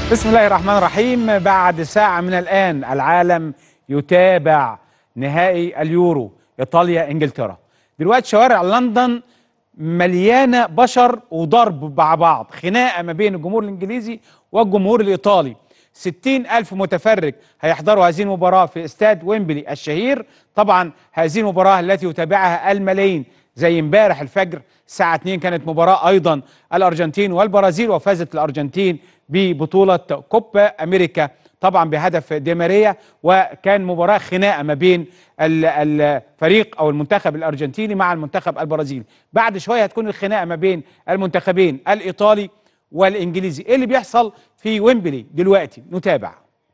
بسم الله الرحمن الرحيم بعد ساعة من الآن العالم يتابع نهائي اليورو إيطاليا إنجلترا دلوقتي شوارع لندن مليانة بشر وضرب مع بعض خناقة ما بين الجمهور الإنجليزي والجمهور الإيطالي ستين ألف متفرج هيحضروا هذه المباراة في استاد ويمبلي الشهير طبعا هذه المباراة التي يتابعها الملايين زي امبارح الفجر الساعة 2 كانت مباراة أيضا الأرجنتين والبرازيل وفازت الأرجنتين ببطولة كوبا أمريكا طبعا بهدف دي ماريا وكان مباراة خناقة ما بين ال- الفريق أو المنتخب الأرجنتيني مع المنتخب البرازيلي بعد شوية هتكون الخناقة ما بين المنتخبين الإيطالي والإنجليزي إيه اللي بيحصل في ويمبلي دلوقتي نتابع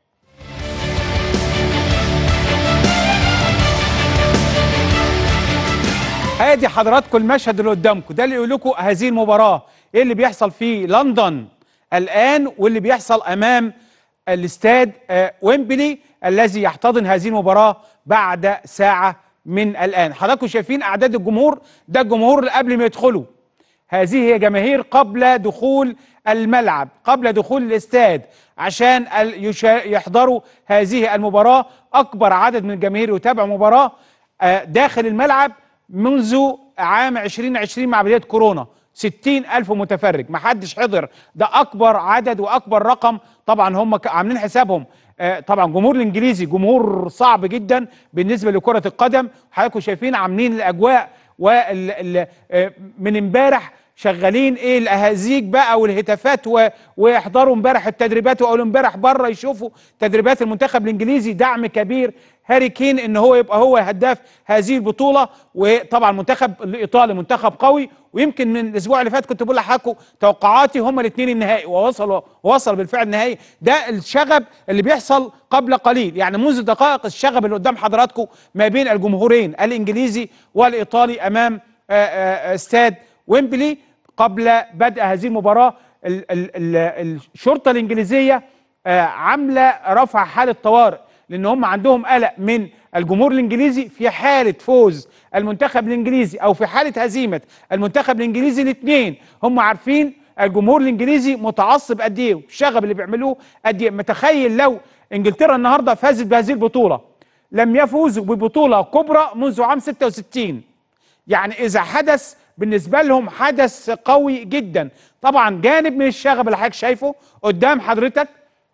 ادي حضراتكم المشهد اللي قدامكم ده اللي يقول لكم هذه المباراه ايه اللي بيحصل في لندن الان واللي بيحصل امام الاستاد آه، ويمبلي الذي يحتضن هذه المباراه بعد ساعه من الان حضراتكم شايفين اعداد الجمهور ده الجمهور اللي قبل ما يدخلوا هذه هي جماهير قبل دخول الملعب قبل دخول الاستاد عشان ال- يشا- يحضروا هذه المباراة أكبر عدد من الجماهير يتابع مباراة آه، داخل الملعب منذ عام 2020 مع بداية كورونا 60 ألف متفرج ما حدش حضر ده أكبر عدد وأكبر رقم طبعا هم ك- عاملين حسابهم آه، طبعا جمهور الانجليزي جمهور صعب جدا بالنسبه لكره القدم حضراتكم شايفين عاملين الاجواء وال ال- آه، من امبارح شغالين ايه الاهازيج بقى والهتافات و- ويحضروا امبارح التدريبات واول امبارح بره يشوفوا تدريبات المنتخب الانجليزي دعم كبير هاري كين ان هو يبقى هو هداف هذه البطوله وطبعا المنتخب الايطالي منتخب قوي ويمكن من الاسبوع اللي فات كنت بقول لحضراتكم توقعاتي هما الاثنين النهائي ووصلوا ووصل بالفعل النهائي ده الشغب اللي بيحصل قبل قليل يعني منذ دقائق الشغب اللي قدام حضراتكم ما بين الجمهورين الانجليزي والايطالي امام آه، آه، استاد ويمبلي قبل بدء هذه المباراه ال- ال- ال- الشرطه الانجليزيه آه، عامله رفع حاله طوارئ لان هم عندهم قلق من الجمهور الانجليزي في حاله فوز المنتخب الانجليزي او في حاله هزيمه المنتخب الانجليزي الاثنين هم عارفين الجمهور الانجليزي متعصب قد ايه والشغب اللي بيعملوه قد ايه متخيل لو انجلترا النهارده فازت بهذه البطوله لم يفوزوا ببطوله كبرى منذ عام 66 يعني اذا حدث بالنسبه لهم حدث قوي جدا طبعا جانب من الشغب اللي حضرتك شايفه قدام حضرتك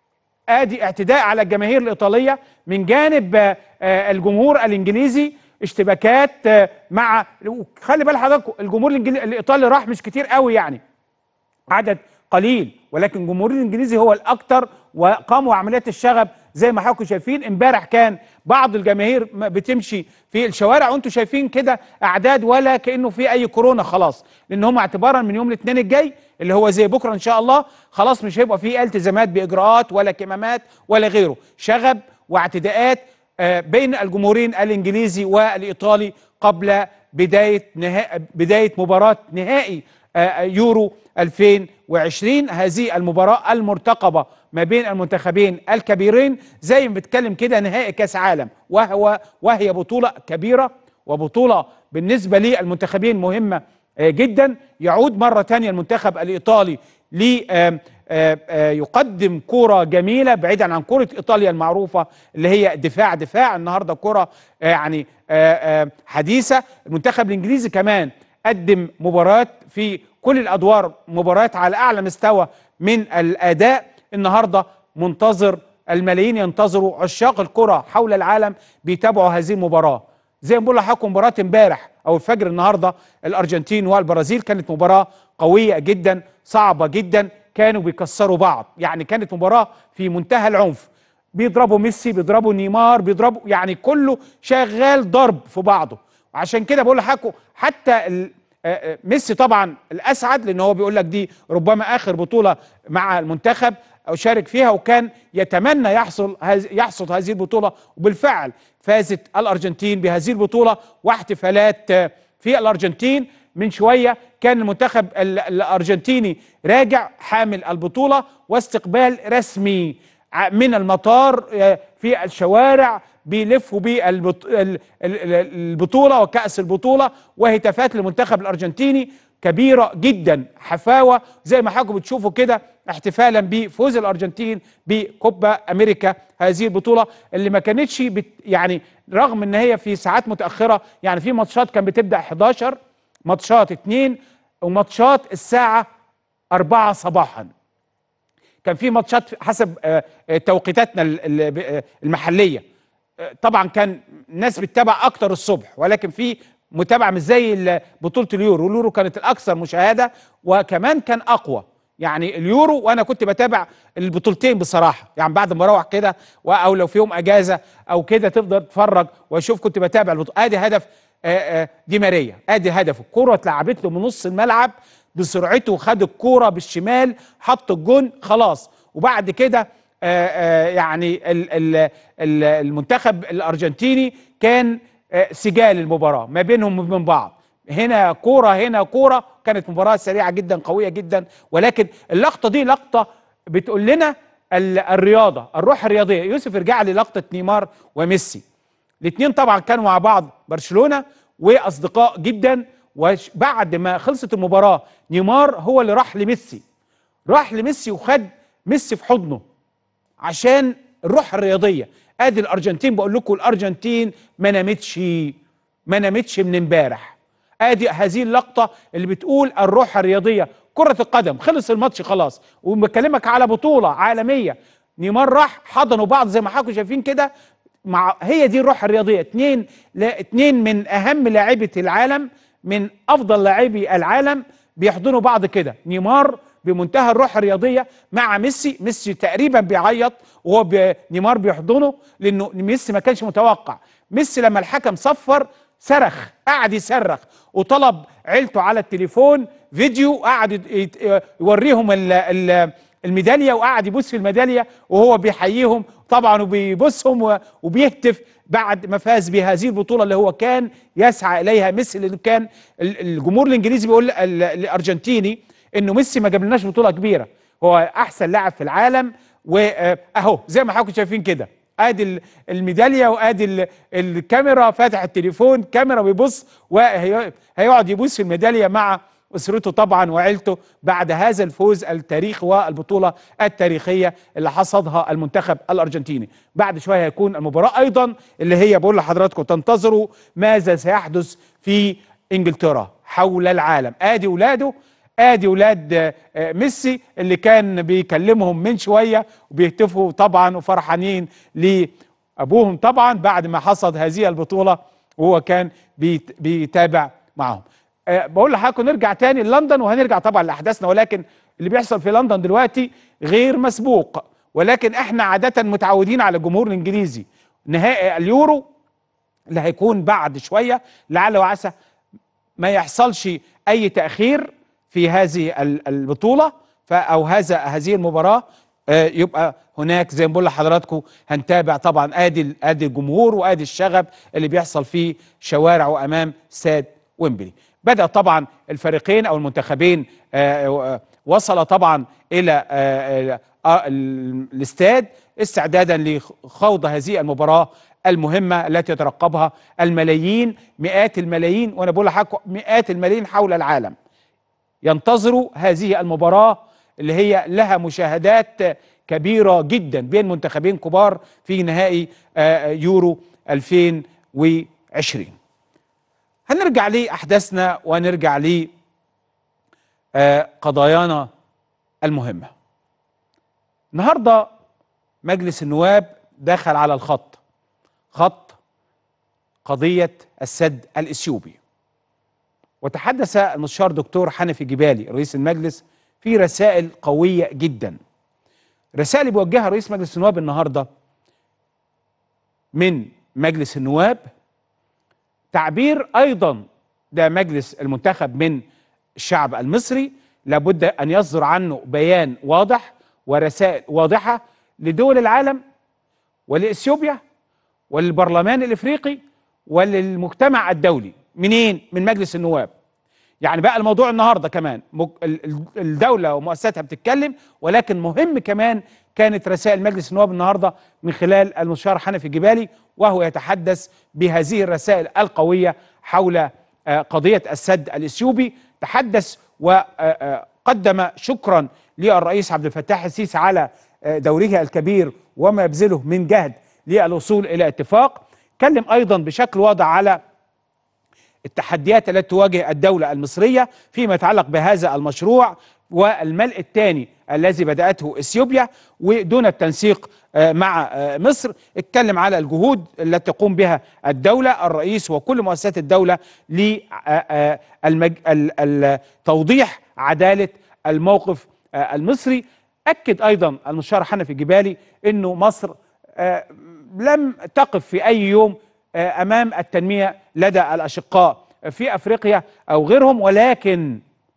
ادي اعتداء على الجماهير الايطاليه من جانب آه، آه، الجمهور الانجليزي اشتباكات آه، مع خلي بال حضراتكم الجمهور الإنجلي- الايطالي راح مش كتير قوي يعني عدد قليل ولكن الجمهور الانجليزي هو الاكثر وقاموا عمليات الشغب زي ما حضراتكم شايفين امبارح كان بعض الجماهير م- بتمشي في الشوارع وانتم شايفين كده اعداد ولا كانه في اي كورونا خلاص لان هم اعتبارا من يوم الاثنين الجاي اللي هو زي بكره ان شاء الله خلاص مش هيبقى في التزامات باجراءات ولا كمامات ولا غيره شغب واعتداءات آه، بين الجمهورين الانجليزي والايطالي قبل بدايه نها... بدايه مباراه نهائي آه، يورو 2020 هذه المباراة المرتقبة ما بين المنتخبين الكبيرين زي ما بتكلم كده نهائي كاس عالم وهو وهي بطولة كبيرة وبطولة بالنسبة للمنتخبين مهمة آه، جدا يعود مرة تانية المنتخب الإيطالي لي آم، آه، آه، يقدم كرة جميلة بعيدا عن كرة إيطاليا المعروفة اللي هي دفاع دفاع النهاردة كرة آه، يعني آه، آه، حديثة المنتخب الإنجليزي كمان قدم مباريات في كل الادوار مباريات على اعلى مستوى من الاداء النهارده منتظر الملايين ينتظروا عشاق الكره حول العالم بيتابعوا هذه المباراه زي ما بقول لحضراتكم مباراه امبارح او الفجر النهارده الارجنتين والبرازيل كانت مباراه قويه جدا صعبه جدا كانوا بيكسروا بعض يعني كانت مباراه في منتهى العنف بيضربوا ميسي بيضربوا نيمار بيضربوا يعني كله شغال ضرب في بعضه عشان كده بقول لحضراتكم حتى ال- آه، آه، ميسي طبعا الاسعد لان هو بيقول لك دي ربما اخر بطوله مع المنتخب او شارك فيها وكان يتمنى يحصل هذ- يحصد هذه البطوله وبالفعل فازت الارجنتين بهذه البطوله واحتفالات آه، في الارجنتين من شويه كان المنتخب ال- الارجنتيني راجع حامل البطوله واستقبال رسمي ع- من المطار آه، في الشوارع بيلفوا بالبطوله وكأس البطولة وهتافات للمنتخب الأرجنتيني كبيره جدا حفاوه زي ما حضراتكم بتشوفوا كده احتفالا بفوز الارجنتين بكوبا امريكا هذه البطوله اللي ما كانتش بت يعني رغم ان هي في ساعات متاخره يعني في ماتشات كان بتبدا 11 ماتشات 2 وماتشات الساعه 4 صباحا كان في ماتشات حسب آه، آه، توقيتاتنا ال- ال- آه، المحليه آه، طبعا كان الناس بتتابع اكتر الصبح ولكن في متابعه مش زي ال- بطوله اليورو اليورو كانت الاكثر مشاهده وكمان كان اقوى يعني اليورو وانا كنت بتابع البطولتين بصراحه يعني بعد ما اروح كده و- او لو في يوم اجازه او كده تفضل تتفرج واشوف كنت بتابع البطوله ادي هدف آه، آه، دي ماريا ادي هدف الكره اتلعبت له من نص الملعب بسرعته خد الكوره بالشمال حط الجون خلاص وبعد كده آه، آه، يعني ال- ال- ال- المنتخب الارجنتيني كان آه، سجال المباراه ما بينهم وبين بعض هنا كوره هنا كوره كانت مباراه سريعه جدا قويه جدا ولكن اللقطه دي لقطه بتقول لنا ال- الرياضه الروح الرياضيه يوسف ارجع لي لقطه نيمار وميسي الاثنين طبعا كانوا مع بعض برشلونه واصدقاء جدا وبعد ما خلصت المباراه نيمار هو اللي راح لميسي راح لميسي وخد ميسي في حضنه عشان الروح الرياضيه ادي الارجنتين بقول لكم الارجنتين ما نامتش ما نامتش من امبارح ادي هذه اللقطه اللي بتقول الروح الرياضيه كره القدم خلص الماتش خلاص وبكلمك على بطوله عالميه نيمار راح حضنوا بعض زي ما حضراتكم شايفين كده مع هي دي الروح الرياضيه اتنين لا اتنين من اهم لاعيبه العالم من افضل لاعبي العالم بيحضنوا بعض كده نيمار بمنتهى الروح الرياضيه مع ميسي ميسي تقريبا بيعيط وهو بي... نيمار بيحضنه لانه ميسي ما كانش متوقع ميسي لما الحكم صفر صرخ قعد يصرخ وطلب عيلته على التليفون فيديو قعد يت- يت- يوريهم ال... ال... الميداليه وقعد يبص في الميداليه وهو بيحييهم طبعا وبيبصهم و- وبيهتف بعد ما فاز بهذه البطوله اللي هو كان يسعى اليها ميسي اللي كان ال- الجمهور الانجليزي بيقول ال- الارجنتيني انه ميسي ما جابلناش بطوله كبيره هو احسن لاعب في العالم واهو زي ما حضراتكم شايفين كده ادي ال- الميداليه وادي ال- الكاميرا فاتح التليفون كاميرا بيبص وهيقعد يبص في الميداليه مع اسرته طبعا وعيلته بعد هذا الفوز التاريخ والبطوله التاريخيه اللي حصدها المنتخب الارجنتيني بعد شويه هيكون المباراه ايضا اللي هي بقول لحضراتكم تنتظروا ماذا سيحدث في انجلترا حول العالم ادي ولاده ادي ولاد آه، آه، ميسي اللي كان بيكلمهم من شويه وبيهتفوا طبعا وفرحانين لابوهم طبعا بعد ما حصد هذه البطوله وهو كان بيت- بيتابع معهم أه بقول لحضراتكم نرجع تاني لندن وهنرجع طبعا لاحداثنا ولكن اللي بيحصل في لندن دلوقتي غير مسبوق ولكن احنا عاده متعودين على الجمهور الانجليزي نهائي اليورو اللي هيكون بعد شويه لعل وعسى ما يحصلش اي تاخير في هذه ال- البطوله ف- او هذا هذه المباراه آه، يبقى هناك زي ما بقول لحضراتكم هنتابع طبعا ادي ال- ادي الجمهور وادي الشغب اللي بيحصل في شوارع وامام استاد ويمبلي بدا طبعا الفريقين او المنتخبين آه، آه، وصل طبعا الى آه، آه، ال- الاستاد استعدادا لخوض هذه المباراه المهمه التي يترقبها الملايين مئات الملايين وانا بقول لحضراتكم مئات الملايين حول العالم ينتظروا هذه المباراة اللي هي لها مشاهدات كبيرة جدا بين منتخبين كبار في نهائي آه، يورو 2020 هنرجع لأحداثنا ونرجع لقضايانا المهمة النهاردة مجلس النواب دخل على الخط خط قضية السد الإثيوبي وتحدث المستشار دكتور حنفي جبالي رئيس المجلس في رسائل قوية جدا رسائل بيوجهها رئيس مجلس النواب النهاردة من مجلس النواب تعبير أيضا ده مجلس المنتخب من الشعب المصري لابد أن يصدر عنه بيان واضح ورسائل واضحة لدول العالم ولإثيوبيا وللبرلمان الإفريقي وللمجتمع الدولي منين؟ من مجلس النواب يعني بقى الموضوع النهارده كمان مك- ال- ال- الدوله ومؤسساتها بتتكلم ولكن مهم كمان كانت رسائل مجلس النواب النهارده من خلال المستشار حنفي جبالي وهو يتحدث بهذه الرسائل القويه حول آه، قضيه السد الاثيوبي تحدث وقدم شكرا للرئيس عبد الفتاح السيسي على آه، دوره الكبير وما يبذله من جهد للوصول الى اتفاق اتكلم ايضا بشكل واضح على التحديات التي تواجه الدولة المصرية فيما يتعلق بهذا المشروع والملء الثاني الذي بدأته اثيوبيا ودون التنسيق آه، مع آه، مصر اتكلم على الجهود التي تقوم بها الدولة الرئيس وكل مؤسسات الدولة لتوضيح عدالة الموقف آه، المصري أكد أيضا المستشار حنفي جبالي أنه مصر آه، لم تقف في أي يوم آه، أمام التنمية لدى الأشقاء في أفريقيا أو غيرهم ولكن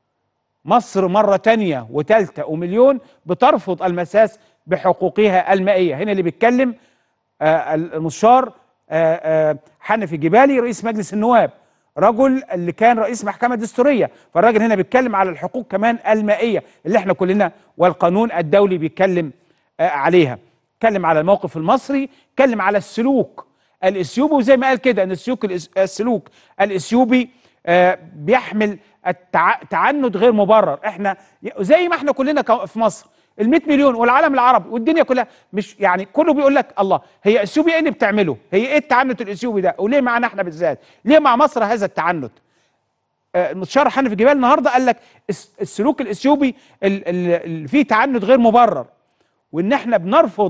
مصر مرة تانية وتالتة ومليون بترفض المساس بحقوقها المائية هنا اللي بيتكلم آه، المستشار آه، آه، حنفي جبالي رئيس مجلس النواب رجل اللي كان رئيس محكمة دستورية فالراجل هنا بيتكلم على الحقوق كمان المائية اللي احنا كلنا والقانون الدولي بيتكلم آه، عليها اتكلم على الموقف المصري اتكلم على السلوك الاثيوبي وزي ما قال كده ان السلوك الإس- السلوك الاثيوبي آه، بيحمل التع- تعنت غير مبرر احنا زي ما احنا كلنا كو- في مصر ال 100 مليون والعالم العربي والدنيا كلها مش يعني كله بيقول لك الله هي اثيوبيا ايه اللي بتعمله؟ هي ايه التعنت الاثيوبي ده؟ وليه معنا احنا بالذات؟ ليه مع مصر هذا التعنت؟ آه، المستشار حنفي جبال النهارده قال لك الس- السلوك الاثيوبي ال- ال- اللي فيه تعنت غير مبرر وان احنا بنرفض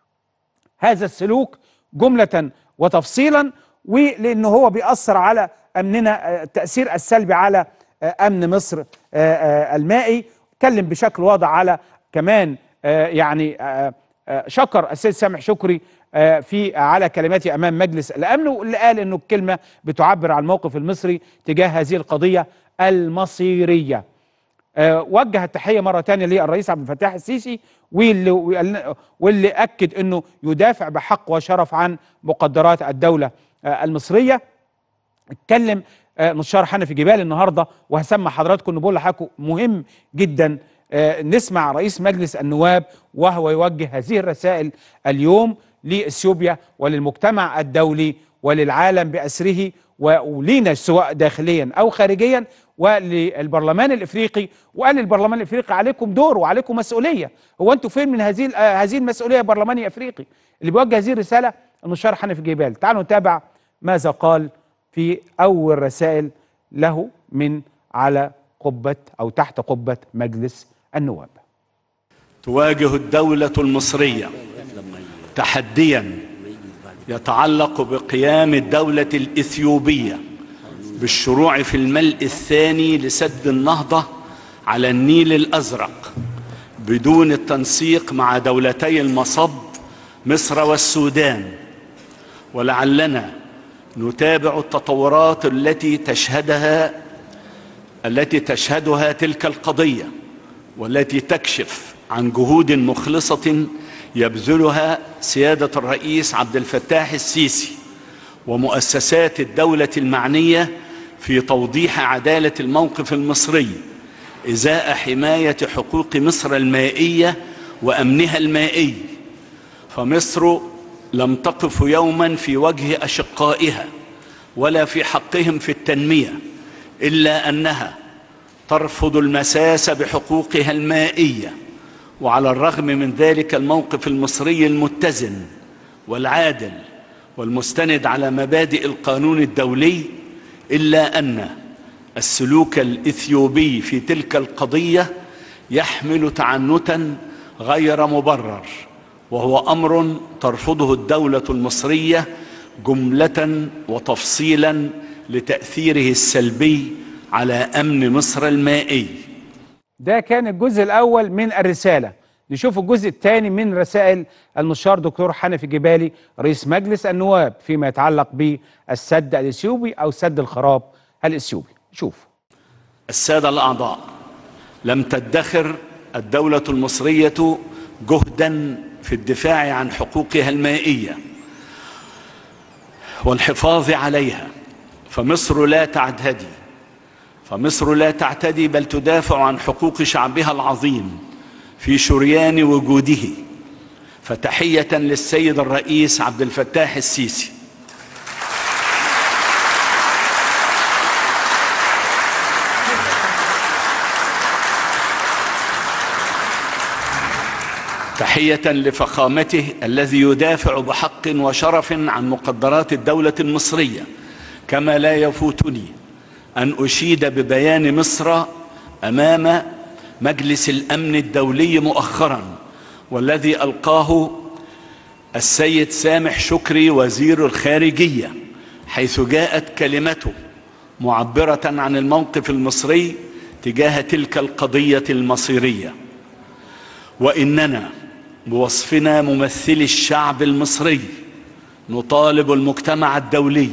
هذا السلوك جملة وتفصيلا ولأنه هو بيأثر على أمننا آه، التأثير السلبي على آه، أمن مصر آه، آه، المائي اتكلم بشكل واضح على كمان آه، يعني آه، آه، شكر السيد سامح شكري آه، في على كلماته امام مجلس الامن واللي قال انه الكلمه بتعبر عن الموقف المصري تجاه هذه القضيه المصيريه. آه، وجه التحيه مره ثانيه للرئيس عبد الفتاح السيسي واللي واللي- واللي اكد انه يدافع بحق وشرف عن مقدرات الدوله آه، المصريه. اتكلم آه، مستشار حنفي جبال النهارده وهسمع حضراتكم نقول لحضراتكم مهم جدا آه، نسمع رئيس مجلس النواب وهو يوجه هذه الرسائل اليوم لاثيوبيا وللمجتمع الدولي وللعالم باسره و- ولينا سواء داخليا او خارجيا وللبرلمان الافريقي وقال للبرلمان الافريقي عليكم دور وعليكم مسؤوليه هو انتوا فين من هذه ال- آه، هذه المسؤوليه البرلماني الافريقي اللي بيوجه هذه الرساله المستشار حنفي جبال تعالوا نتابع ماذا قال في أول رسائل له من على قبة أو تحت قبة مجلس النواب تواجه الدولة المصرية تحديا يتعلق بقيام الدولة الإثيوبية بالشروع في الملء الثاني لسد النهضة على النيل الأزرق بدون التنسيق مع دولتي المصب مصر والسودان ولعلنا نتابع التطورات التي تشهدها التي تشهدها تلك القضيه والتي تكشف عن جهود مخلصة يبذلها سيادة الرئيس عبد الفتاح السيسي ومؤسسات الدولة المعنية في توضيح عدالة الموقف المصري إزاء حماية حقوق مصر المائية وأمنها المائي فمصر لم تقف يوما في وجه أشقائها ولا في حقهم في التنمية إلا أنها ترفض المساس بحقوقها المائيه وعلى الرغم من ذلك الموقف المصري المتزن والعادل والمستند على مبادئ القانون الدولي الا ان السلوك الاثيوبي في تلك القضيه يحمل تعنتا غير مبرر وهو امر ترفضه الدوله المصريه جمله وتفصيلا لتاثيره السلبي على امن مصر المائي ده كان الجزء الأول من الرسالة نشوف الجزء الثاني من رسائل المستشار دكتور حنفي جبالي رئيس مجلس النواب فيما يتعلق بالسد الإثيوبي أو سد الخراب الإثيوبي شوف الساده الاعضاء لم تدخر الدوله المصريه جهدا في الدفاع عن حقوقها المائيه والحفاظ عليها فمصر لا تعتدي فمصر لا تعتدي بل تدافع عن حقوق شعبها العظيم في شريان وجوده فتحيه للسيد الرئيس عبد الفتاح السيسي تحية لفخامته الذي يدافع بحق وشرف عن مقدرات الدولة المصرية كما لا يفوتني أن أشيد ببيان مصر أمام مجلس الأمن الدولي مؤخرا والذي ألقاه السيد سامح شكري وزير الخارجية حيث جاءت كلمته معبرة عن الموقف المصري تجاه تلك القضية المصيرية وإننا بوصفنا ممثلي الشعب المصري نطالب المجتمع الدولي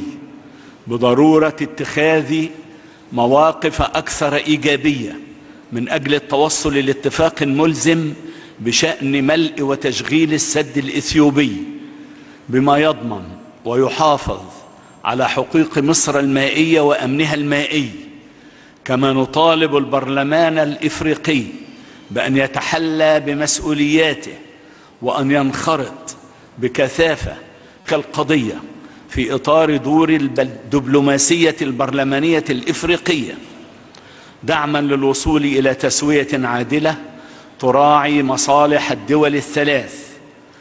بضرورة اتخاذ مواقف أكثر إيجابية من أجل التوصل لاتفاق ملزم بشأن ملء وتشغيل السد الإثيوبي بما يضمن ويحافظ على حقوق مصر المائية وأمنها المائي كما نطالب البرلمان الإفريقي بأن يتحلى بمسؤولياته وأن ينخرط بكثافة كالقضية في إطار دور الدبلوماسية البرلمانية الإفريقية دعما للوصول إلى تسوية عادلة تراعي مصالح الدول الثلاث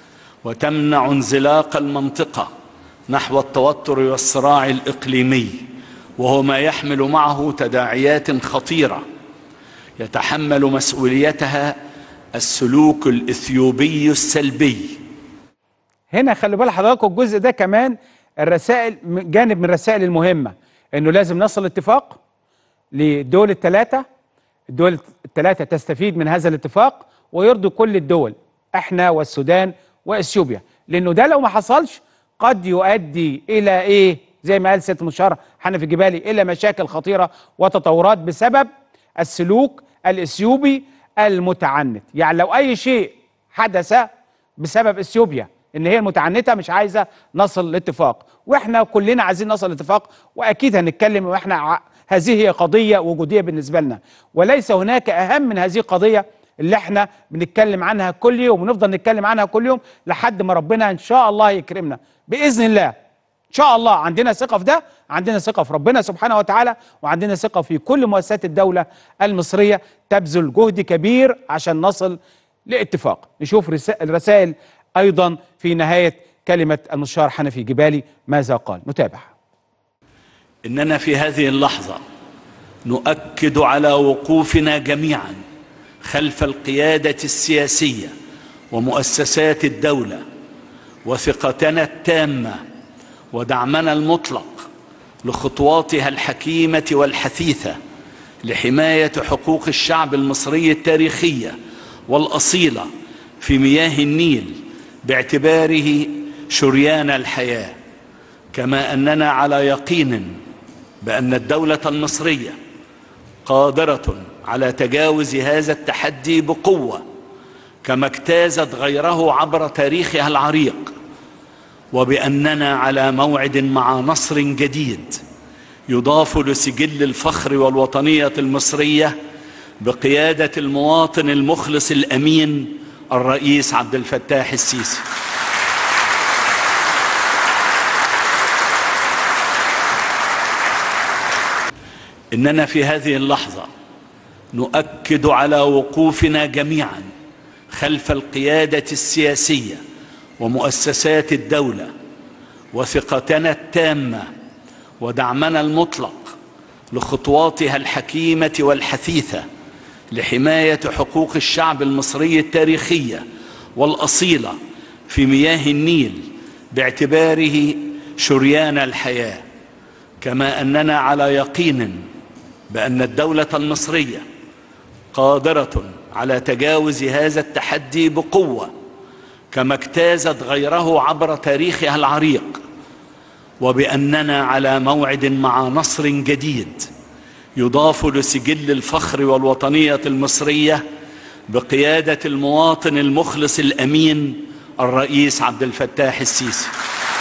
وتمنع انزلاق المنطقة نحو التوتر والصراع الإقليمي وهو ما يحمل معه تداعيات خطيرة يتحمل مسؤوليتها السلوك الإثيوبي السلبي هنا خلي بال حضراتكم الجزء ده كمان الرسائل جانب من الرسائل المهمة انه لازم نصل اتفاق للدول الثلاثة الدول الثلاثة تستفيد من هذا الاتفاق ويرضي كل الدول احنا والسودان واثيوبيا لانه ده لو ما حصلش قد يؤدي الى ايه زي ما قال سياده المستشار حنفي جبالي الى مشاكل خطيره وتطورات بسبب السلوك الاثيوبي المتعنت يعني لو اي شيء حدث بسبب اثيوبيا ان هي المتعنته مش عايزه نصل لاتفاق واحنا كلنا عايزين نصل لاتفاق واكيد هنتكلم واحنا ع- هذه هي قضيه وجوديه بالنسبه لنا وليس هناك اهم من هذه القضيه اللي احنا بنتكلم عنها كل يوم ونفضل نتكلم عنها كل يوم لحد ما ربنا ان شاء الله يكرمنا باذن الله ان شاء الله عندنا ثقه في ده عندنا ثقه في ربنا سبحانه وتعالى وعندنا ثقه في كل مؤسسات الدوله المصريه تبذل جهد كبير عشان نصل لاتفاق نشوف رسا- الرسائل ايضا في نهايه كلمه المستشار حنفي جبالي ماذا قال نتابع إننا في هذه اللحظة نؤكد على وقوفنا جميعا خلف القيادة السياسية ومؤسسات الدولة وثقتنا التامة ودعمنا المطلق لخطواتها الحكيمة والحثيثة لحماية حقوق الشعب المصري التاريخية والأصيلة في مياه النيل باعتباره شريان الحياه كما اننا على يقين بان الدوله المصريه قادره على تجاوز هذا التحدي بقوه كما اجتازت غيره عبر تاريخها العريق وباننا على موعد مع نصر جديد يضاف لسجل الفخر والوطنيه المصريه بقياده المواطن المخلص الامين الرئيس عبد الفتاح السيسي اننا في هذه اللحظه نؤكد على وقوفنا جميعا خلف القياده السياسيه ومؤسسات الدوله وثقتنا التامه ودعمنا المطلق لخطواتها الحكيمه والحثيثه لحمايه حقوق الشعب المصري التاريخيه والاصيله في مياه النيل باعتباره شريان الحياه كما اننا على يقين بان الدوله المصريه قادره على تجاوز هذا التحدي بقوه كما اجتازت غيره عبر تاريخها العريق وباننا على موعد مع نصر جديد يضاف لسجل الفخر والوطنيه المصريه بقياده المواطن المخلص الامين الرئيس عبد الفتاح السيسي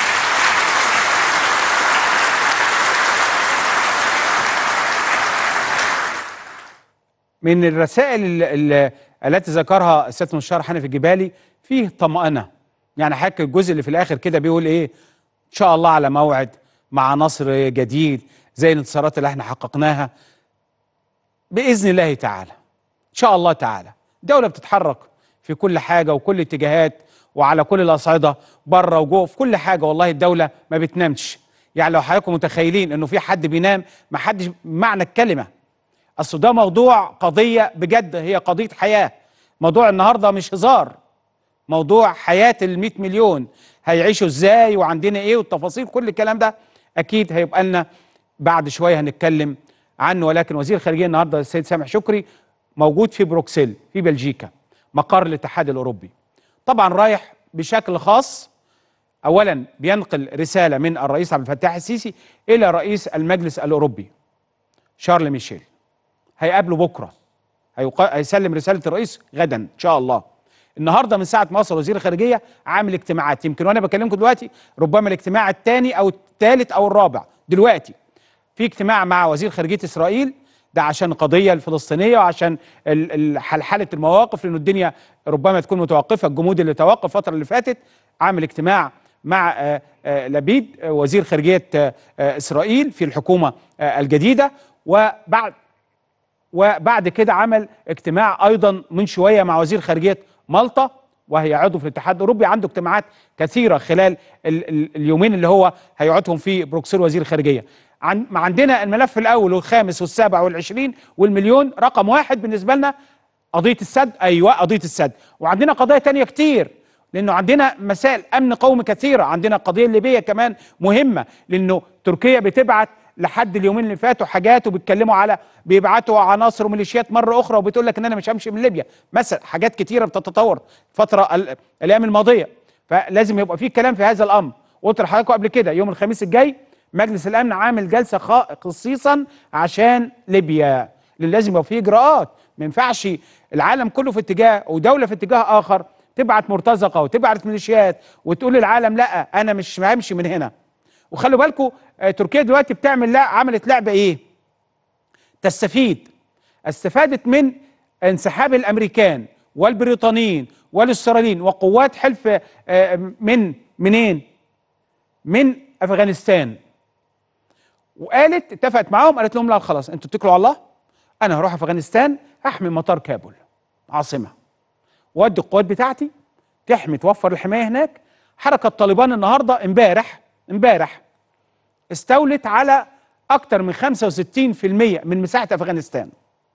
من الرسائل ال- ال- التي ذكرها السيد المستشار حنفي الجبالي فيه طمأنة يعني حكي الجزء اللي في الآخر كده بيقول إيه إن شاء الله على موعد مع نصر جديد زي الانتصارات اللي احنا حققناها بإذن الله تعالى إن شاء الله تعالى دولة بتتحرك في كل حاجه وكل اتجاهات وعلى كل الاصعده بره وجوه في كل حاجه والله الدوله ما بتنامش يعني لو حضراتكم متخيلين انه في حد بينام ما حدش معنى الكلمه اصل ده موضوع قضيه بجد هي قضيه حياه موضوع النهارده مش هزار موضوع حياه ال 100 مليون هيعيشوا ازاي وعندنا ايه والتفاصيل كل الكلام ده اكيد هيبقى لنا بعد شويه هنتكلم عنه ولكن وزير الخارجيه النهارده السيد سامح شكري موجود في بروكسل في بلجيكا مقر الاتحاد الاوروبي طبعا رايح بشكل خاص اولا بينقل رساله من الرئيس عبد الفتاح السيسي الى رئيس المجلس الاوروبي شارل ميشيل هيقابله بكره هيقا... هيسلم رساله الرئيس غدا ان شاء الله النهارده من ساعه ما وصل وزير الخارجيه عامل اجتماعات يمكن وانا بكلمكم دلوقتي ربما الاجتماع الثاني او الثالث او الرابع دلوقتي في اجتماع مع وزير خارجيه اسرائيل ده عشان القضيه الفلسطينيه وعشان ال- ال- حلحله المواقف لانه الدنيا ربما تكون متوقفه الجمود اللي توقف الفتره اللي فاتت عامل اجتماع مع آه، آه، لبيد آه، وزير خارجيه آه، آه، اسرائيل في الحكومه آه، الجديده وبعد وبعد كده عمل اجتماع ايضا من شويه مع وزير خارجيه مالطا وهي عضو في الاتحاد الاوروبي عنده اجتماعات كثيره خلال ال ال اليومين اللي هو هيقعدهم في بروكسل وزير الخارجيه عن ما عندنا الملف الاول والخامس والسابع والعشرين والمليون رقم واحد بالنسبه لنا قضيه السد ايوه قضيه السد وعندنا قضايا تانية كتير لانه عندنا مسائل امن قومي كثيره عندنا القضيه الليبيه كمان مهمه لانه تركيا بتبعت لحد اليومين اللي فاتوا حاجات وبيتكلموا على بيبعتوا عناصر وميليشيات مره اخرى وبتقول لك ان انا مش همشي من ليبيا مثلا حاجات كتيره بتتطور الفتره ال- الايام الماضيه فلازم يبقى في كلام في هذا الامر قلت لحضراتكم قبل كده يوم الخميس الجاي مجلس الامن عامل جلسه خا- خصيصا عشان ليبيا لان لازم يبقى في اجراءات ما ينفعش العالم كله في اتجاه ودوله في اتجاه اخر تبعت مرتزقه وتبعت ميليشيات وتقول للعالم لا انا مش همشي من هنا وخلوا بالكم آه، تركيا دلوقتي بتعمل لا عملت لعبه ايه تستفيد استفادت من انسحاب الامريكان والبريطانيين والاستراليين وقوات حلف آه، من منين من افغانستان وقالت اتفقت معاهم قالت لهم لا خلاص انتوا اتكلوا على الله انا هروح افغانستان احمي مطار كابول عاصمه وادي القوات بتاعتي تحمي توفر الحمايه هناك حركه طالبان النهارده امبارح امبارح استولت على اكتر من 65% من مساحه افغانستان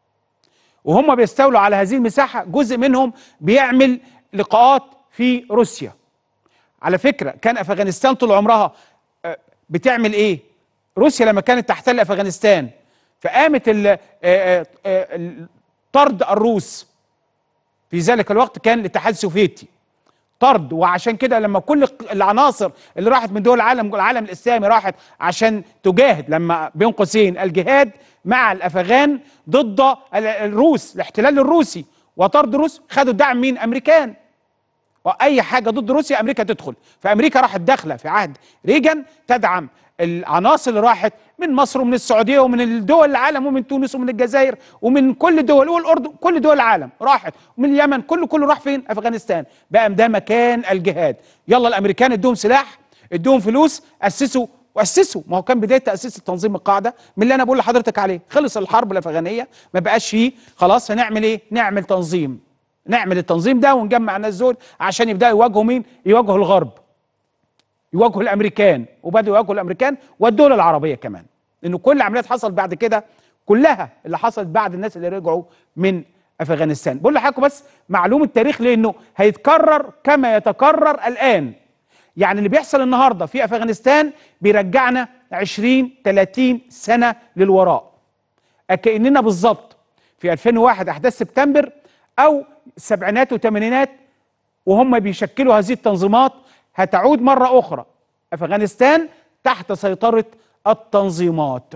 وهم بيستولوا على هذه المساحه جزء منهم بيعمل لقاءات في روسيا على فكره كان افغانستان طول عمرها آه، بتعمل ايه روسيا لما كانت تحتل افغانستان فقامت ال- آه، آه، آه، ال- طرد الروس في ذلك الوقت كان الاتحاد السوفيتي طرد وعشان كده لما كل العناصر اللي راحت من دول العالم العالم الاسلامي راحت عشان تجاهد لما بين قوسين الجهاد مع الافغان ضد ال- الروس الاحتلال الروسي وطرد الروس خدوا دعم مين امريكان واي حاجه ضد روسيا امريكا تدخل فامريكا راحت داخله في عهد ريجن تدعم العناصر اللي راحت من مصر ومن السعوديه ومن الدول العالم ومن تونس ومن الجزائر ومن كل دول والاردن كل دول العالم راحت ومن اليمن كله كله راح فين افغانستان بقى ده مكان الجهاد يلا الامريكان ادوهم سلاح ادوهم فلوس اسسوا واسسوا ما هو كان بدايه تاسيس التنظيم القاعده من اللي انا بقول لحضرتك عليه خلص الحرب الافغانيه ما بقاش فيه خلاص هنعمل ايه نعمل تنظيم نعمل التنظيم ده ونجمع الناس دول عشان يبداوا يواجهوا مين يواجهوا الغرب يواجهوا الامريكان وبداوا يواجهوا الامريكان والدول العربيه كمان لانه كل العمليات حصلت بعد كده كلها اللي حصلت بعد الناس اللي رجعوا من افغانستان بقول لحضراتكم بس معلومه تاريخ لانه هيتكرر كما يتكرر الان يعني اللي بيحصل النهارده في افغانستان بيرجعنا 20 30 سنه للوراء كاننا بالظبط في 2001 احداث سبتمبر او السبعينات والثمانينات وهم بيشكلوا هذه التنظيمات هتعود مرة أخرى أفغانستان تحت سيطرة التنظيمات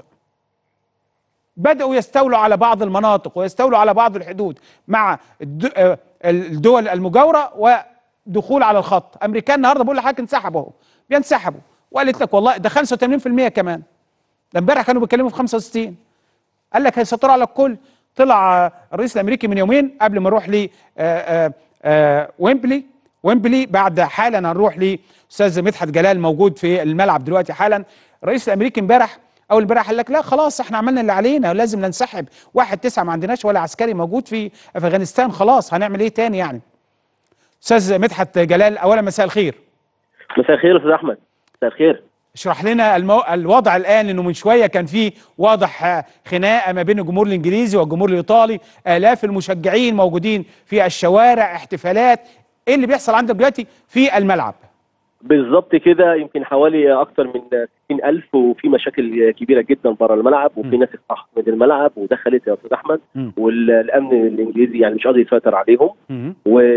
بدأوا يستولوا على بعض المناطق ويستولوا على بعض الحدود مع الد- آه، الدول المجاورة ودخول على الخط أمريكان النهاردة بقول لحضرتك انسحبوا اهو بينسحبوا وقالت لك والله ده 85% كمان ده امبارح كانوا بيتكلموا في 65 قال لك هيسيطروا على الكل طلع آه، الرئيس الامريكي من يومين قبل ما نروح ل آه، آه، ويمبلي ويمبلي بعد حالا هنروح لاستاذ مدحت جلال موجود في الملعب دلوقتي حالا الرئيس الامريكي امبارح اول امبارح قال لك لا خلاص احنا عملنا اللي علينا ولازم ننسحب واحد تسعة ما عندناش ولا عسكري موجود في افغانستان خلاص هنعمل ايه تاني يعني استاذ مدحت جلال اولا مساء الخير مساء الخير يا استاذ احمد مساء الخير اشرح لنا المو... الوضع الان انه من شويه كان في واضح آه، خناقه ما بين الجمهور الانجليزي والجمهور الايطالي الاف المشجعين موجودين في الشوارع احتفالات ايه اللي بيحصل عندك دلوقتي في الملعب بالظبط كده يمكن حوالي اكثر من 60000 وفي مشاكل كبيره جدا بره الملعب وفي م. ناس اتطحنت من الملعب ودخلت يا استاذ احمد م. والامن الانجليزي يعني مش قادر يسيطر عليهم مم.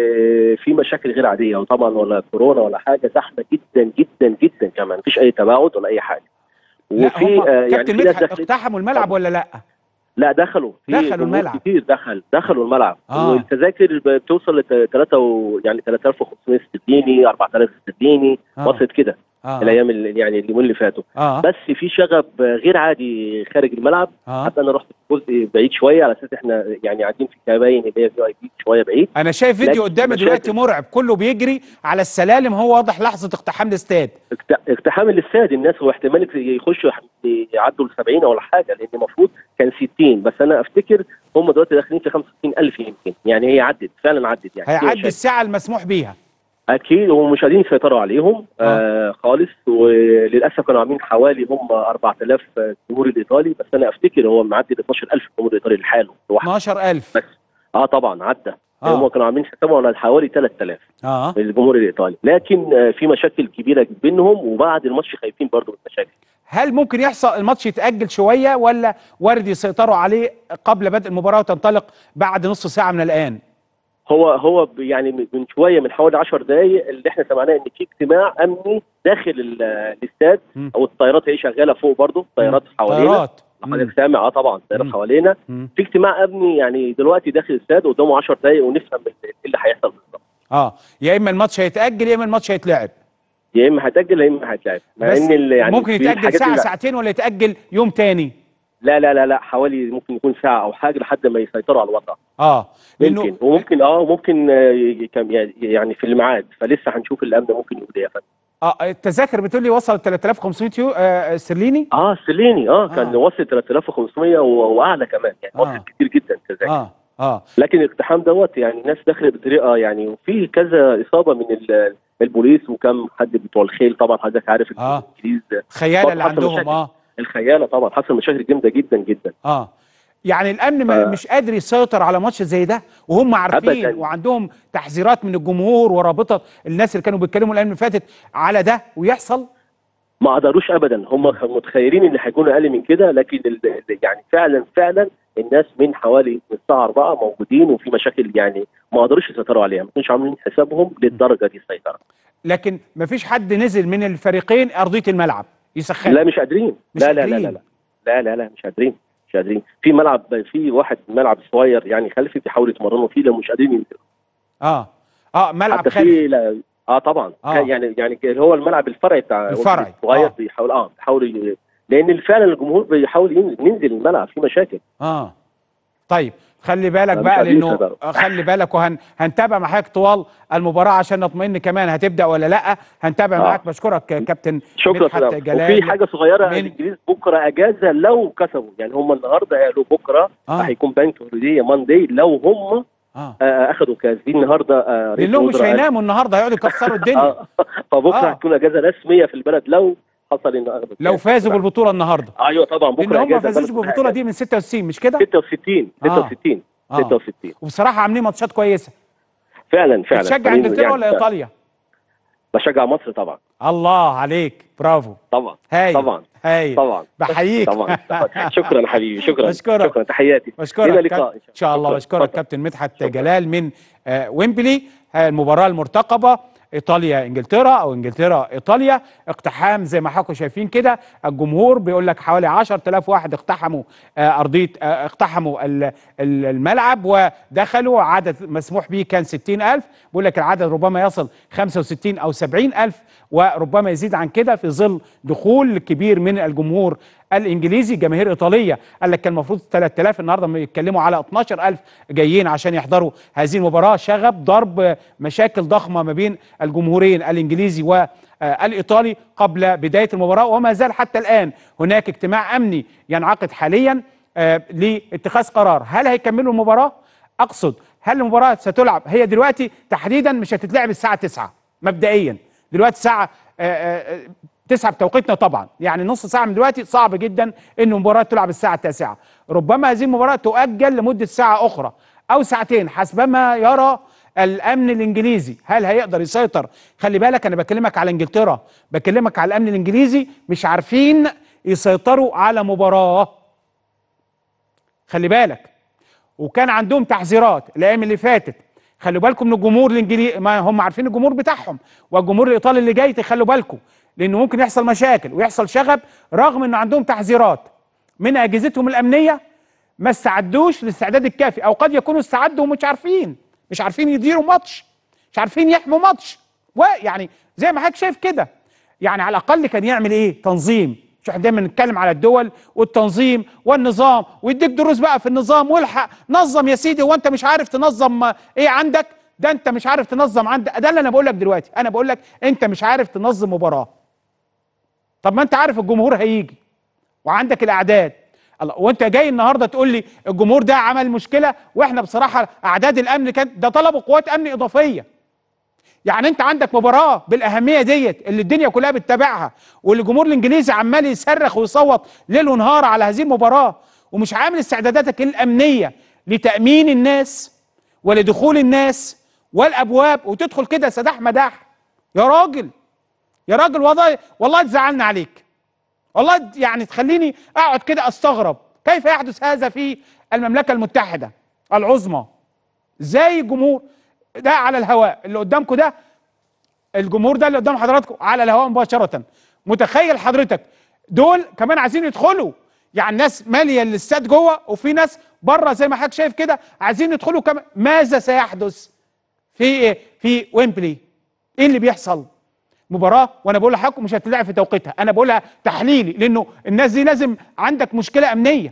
وفي مشاكل غير عاديه وطبعا ولا كورونا ولا حاجه زحمه جدا جدا جدا كمان مفيش اي تباعد ولا اي حاجه لا هم آه، كابتن في ناس مدحت دخلت اقتحموا الملعب ولا لا لا دخلوا في دخلوا جمهور الملعب. كتير دخل دخلوا الملعب آه. والتذاكر بتوصل ل 3 و... يعني 3500 استرليني 4000 استرليني آه. وصلت كده اه الايام اللي يعني اليومين اللي فاتوا اه بس في شغب غير عادي خارج الملعب اه حتى انا رحت في جزء بعيد شويه على اساس احنا يعني قاعدين في كباين اللي هي في اي بي شويه بعيد انا شايف فيديو لكن قدامي مشاكل. دلوقتي مرعب كله بيجري على السلالم هو واضح لحظه اقتحام الاستاد اقت- اقتحام الاستاد الناس واحتمال يخشوا يعدوا ل 70 ولا حاجه لان المفروض كان 60 بس انا افتكر هم دلوقتي داخلين في 65000 يمكن يعني هي عدت فعلا عدت يعني في هيعدي مشاكل. الساعه المسموح بيها اكيد ومش قادرين يسيطروا عليهم آه خالص وللاسف كانوا عاملين حوالي هم 4000 جمهور الايطالي بس انا افتكر هو معدي ال 12000 جمهور الايطالي لحاله لوحده 12000 بس اه طبعا عدى آه. هم كانوا عاملين حسابهم على حوالي 3000 اه الجمهور الايطالي لكن آه في مشاكل كبيره بينهم وبعد الماتش خايفين برضه من المشاكل هل ممكن يحصل الماتش يتأجل شوية ولا وارد يسيطروا عليه قبل بدء المباراة وتنطلق بعد نص ساعة من الآن؟ هو هو ب- يعني من شويه من حوالي 10 دقائق اللي احنا سمعناه ان في اجتماع امني داخل ال- الاستاد مم. او الطيارات هي شغاله فوق برضه طيارات حوالينا طيارات حضرتك سامع اه طبعا طيارات مم. حوالينا مم. في اجتماع امني يعني دلوقتي داخل الاستاد قدامه 10 دقائق ونفهم ايه اللي هيحصل بالظبط اه يا إما الماتش هيتأجل يا إما الماتش هيتلعب يا اما هيتاجل يا اما هيتلعب مع بس ان ال- يعني ممكن في يتأجل الحاجات ساعة اللي- ساعتين ولا يتأجل يوم تاني لا لا لا لا حوالي ممكن يكون ساعه او حاجه لحد ما يسيطروا على الوضع اه ممكن وممكن اه ممكن آه، ي- كم- يعني في الميعاد فلسه هنشوف الامن ممكن يقول ايه يا فندم اه التذاكر بتقول لي وصلت 3500 يو آه استرليني اه سليني اه كان آه. وصل 3500 و- واعلى كمان يعني آه. وصل كتير جدا التذاكر اه اه لكن الاقتحام دوت يعني الناس دخلت بطريقه يعني وفي كذا اصابه من ال- البوليس وكم حد بتوع الخيل طبعا حضرتك عارف آه. الانجليز خيالة اللي حصل عندهم مشاكل. اه الخيانه طبعا حصل مشاكل جامده جدا جدا اه يعني الامن ما ف- مش قادر يسيطر على ماتش زي ده وهم عارفين أبداً. وعندهم تحذيرات من الجمهور ورابطه الناس اللي كانوا بيتكلموا الايام اللي فاتت على ده ويحصل ما قدروش ابدا هم كانوا متخيلين ان هيكونوا اقل من كده لكن ال- ال- يعني فعلا فعلا الناس من حوالي من الساعه 4 موجودين وفي مشاكل يعني ما قدروش يسيطروا عليها ما كانوش عاملين حسابهم للدرجه دي السيطره لكن ما فيش حد نزل من الفريقين ارضيه الملعب يسخن لا مش قادرين مش لا لا لا قادرين. لا لا لا لا لا مش قادرين مش قادرين في ملعب في واحد ملعب صغير يعني خلفي بيحاولوا يتمرنوا فيه لو مش قادرين ينزلوا اه اه ملعب حتى خلفي في لا اه طبعا آه. آه. يعني يعني اللي هو الملعب الفرعي بتاع الفرعي، الصغير آه. آه. بيحاول اه بيحاول ي- لان فعلا الجمهور بيحاول ينزل, ننزل الملعب في مشاكل اه طيب خلي بالك مش بقى عارفين لانه يسيطروا. آه، خلي بالك وهنتابع معاك طوال المباراه عشان نطمئن كمان هتبدا ولا لا هنتابع آه. معاك بشكرك كابتن شكرا مدحت سلام. جلال وفي حاجه صغيره من- الانجليز بكره اجازه لو كسبوا يعني هم النهارده قالوا بكره آه. آه. هيكون بنك هوليديه ماندي لو هم اه آه اخذوا كاس دي النهارده آه رئيس لانهم مش الوزراء قال- هيناموا النهارده هيقعدوا يكسروا الدنيا آه. فبكره آه. هتكون اجازه رسميه في البلد لو حصل انه اخذوا لو الكاس. فازوا بالبطوله النهارده ايوه طبعا بكره لان هم ما اجازه فازوش بلد بالبطوله دي من 66 مش كده 66 آه. 66 آه. 66 وبصراحه عاملين ماتشات كويسه فعلا فعلا بتشجع يعني- انجلترا ولا يعني ايطاليا بشجع مصر طبعا الله عليك برافو طبعا هاي طبعا هاي طبعا بحييك طبعا طبعا. شكرا حبيبي شكرا بشكرك. شكرا تحياتي بشكرك لنا كاب- لقاء ان شاء الله شكراً. بشكرك اتفضل. كابتن مدحت شكراً. جلال من آه، ويمبلي آه، المباراه المرتقبه ايطاليا انجلترا او انجلترا ايطاليا اقتحام زي ما حضراتكم شايفين كده الجمهور بيقول لك حوالي 10000 واحد اقتحموا آه، ارضيه آه، اقتحموا ال- ال- الملعب ودخلوا عدد مسموح به كان 60000 بيقول لك العدد ربما يصل 65 او 70000 وربما يزيد عن كده في ظل دخول كبير من الجمهور الانجليزي جماهير ايطاليه قال لك كان المفروض 3000 النهارده يتكلموا على 12000 جايين عشان يحضروا هذه المباراه شغب ضرب مشاكل ضخمه ما بين الجمهورين الانجليزي والايطالي قبل بدايه المباراه وما زال حتى الان هناك اجتماع امني ينعقد حاليا آه، لاتخاذ قرار هل هيكملوا المباراه اقصد هل المباراه ستلعب هي دلوقتي تحديدا مش هتتلعب الساعه 9 مبدئيا دلوقتي الساعه آه، آه، 9 بتوقيتنا طبعا يعني نص ساعه من دلوقتي صعب جدا ان المباراه تلعب الساعه 9 ربما هذه المباراه تؤجل لمده ساعه اخرى او ساعتين حسبما يرى الامن الانجليزي هل هيقدر يسيطر خلي بالك انا بكلمك على انجلترا بكلمك على الامن الانجليزي مش عارفين يسيطروا على مباراه خلي بالك وكان عندهم تحذيرات الايام اللي فاتت خلوا بالكم من الجمهور الانجليزي ما هم عارفين الجمهور بتاعهم والجمهور الايطالي اللي جاي تخلوا بالكم لانه ممكن يحصل مشاكل ويحصل شغب رغم انه عندهم تحذيرات من اجهزتهم الامنيه ما استعدوش للاستعداد الكافي او قد يكونوا استعدوا ومش عارفين مش عارفين يديروا ماتش مش عارفين يحموا ماتش ويعني زي ما حضرتك شايف كده يعني على الاقل كان يعمل ايه تنظيم مش احنا دايما نتكلم على الدول والتنظيم والنظام ويديك دروس بقى في النظام والحق نظم يا سيدي وانت مش عارف تنظم ايه عندك ده انت مش عارف تنظم عندك ده اللي انا بقول لك دلوقتي انا بقول لك انت مش عارف تنظم مباراه طب ما انت عارف الجمهور هيجي وعندك الاعداد الله وانت جاي النهارده تقول لي الجمهور ده عمل مشكله واحنا بصراحه اعداد الامن كانت ده طلبوا قوات امن اضافيه يعني انت عندك مباراه بالاهميه ديت اللي الدنيا كلها بتتابعها والجمهور الانجليزي عمال يصرخ ويصوت ليل ونهار على هذه المباراه ومش عامل استعداداتك الامنيه لتامين الناس ولدخول الناس والابواب وتدخل كده سداح مداح يا راجل يا راجل والله والله تزعلنا عليك والله يعني تخليني اقعد كده استغرب كيف يحدث هذا في المملكه المتحده العظمى ازاي الجمهور ده على الهواء اللي قدامكم ده الجمهور ده اللي قدام حضراتكم على الهواء مباشره متخيل حضرتك دول كمان عايزين يدخلوا يعني ناس ماليه الاستاد جوه وفي ناس بره زي ما حضرتك شايف كده عايزين يدخلوا كمان ماذا سيحدث في ايه في ويمبلي ايه اللي بيحصل مباراه وانا بقول لحضراتكم مش هتلعب في توقيتها انا بقولها تحليلي لانه الناس دي لازم عندك مشكله امنيه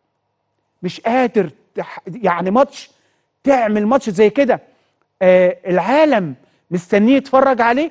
مش قادر تح... يعني ماتش تعمل ماتش زي كده آه العالم مستنيه يتفرج عليه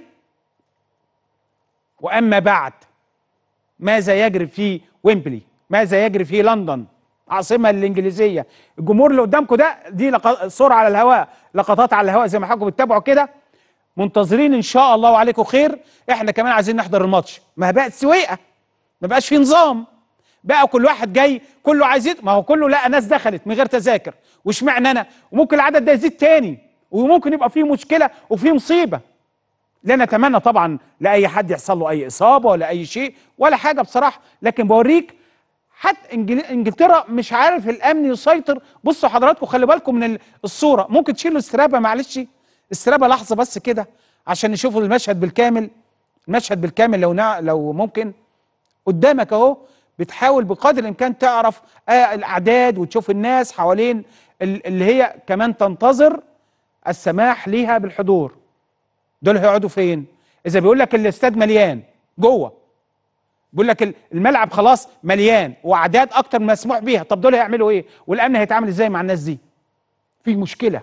واما بعد ماذا يجري في ويمبلي ماذا يجري في لندن عاصمه الانجليزيه الجمهور اللي قدامكم ده دي لق... صوره على الهواء لقطات على الهواء زي ما حضراتكم بتتابعوا كده منتظرين ان شاء الله وعليكم خير احنا كمان عايزين نحضر الماتش ما بقت سويقه ما بقاش في نظام بقى كل واحد جاي كله عايز يد... ما هو كله لقى ناس دخلت من غير تذاكر واشمعنى انا وممكن العدد ده يزيد تاني وممكن يبقى فيه مشكله وفيه مصيبه لا نتمنى طبعا لاي حد يحصل له اي اصابه ولا اي شيء ولا حاجه بصراحه لكن بوريك حتى إنجل... انجلترا مش عارف الامن يسيطر بصوا حضراتكم خلي بالكم من الصوره ممكن تشيلوا الاسترابه معلش استرابه لحظه بس كده عشان نشوفوا المشهد بالكامل المشهد بالكامل لو نع... لو ممكن قدامك اهو بتحاول بقدر الامكان تعرف آه الاعداد وتشوف الناس حوالين اللي هي كمان تنتظر السماح ليها بالحضور دول هيقعدوا فين اذا بيقول لك الاستاد مليان جوه بيقول لك الملعب خلاص مليان واعداد اكتر من مسموح بيها طب دول هيعملوا ايه والامن هيتعامل ازاي مع الناس دي في مشكله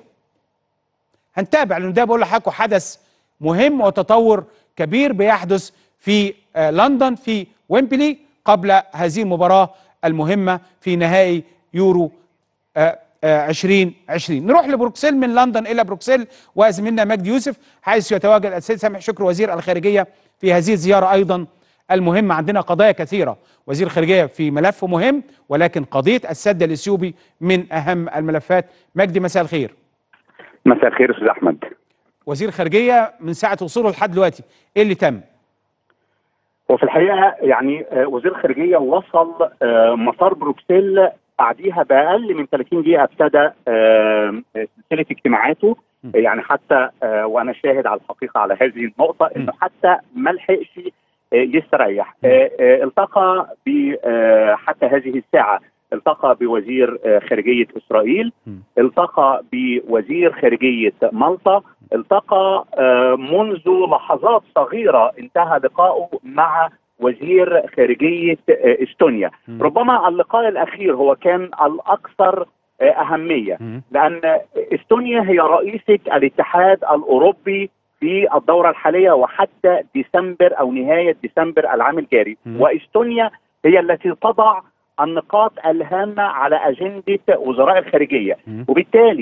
هنتابع لان ده بقول لحضراتكم حدث مهم وتطور كبير بيحدث في آه لندن في ويمبلي قبل هذه المباراه المهمه في نهائي يورو آه آه 2020 نروح لبروكسل من لندن الى بروكسل وزميلنا مجدي يوسف حيث يتواجد السيد سامح شكر وزير الخارجيه في هذه الزياره ايضا المهمه عندنا قضايا كثيره وزير الخارجيه في ملف مهم ولكن قضيه السد الاثيوبي من اهم الملفات مجدي مساء الخير مساء الخير استاذ احمد وزير الخارجيه من ساعه وصوله لحد دلوقتي ايه اللي تم وفي الحقيقه يعني وزير الخارجيه وصل مطار بروكسل بعديها باقل من 30 دقيقه ابتدى سلسله اجتماعاته يعني حتى وانا شاهد على الحقيقه على هذه النقطه انه حتى ما لحقش يستريح التقى ب حتى هذه الساعه التقى بوزير خارجيه اسرائيل التقى بوزير خارجيه مالطا التقى منذ لحظات صغيره انتهى لقائه مع وزير خارجيه استونيا ربما اللقاء الاخير هو كان الاكثر اهميه لان استونيا هي رئيسه الاتحاد الاوروبي في الدوره الحاليه وحتى ديسمبر او نهايه ديسمبر العام الجاري واستونيا هي التي تضع النقاط الهامه على اجنده وزراء الخارجيه وبالتالي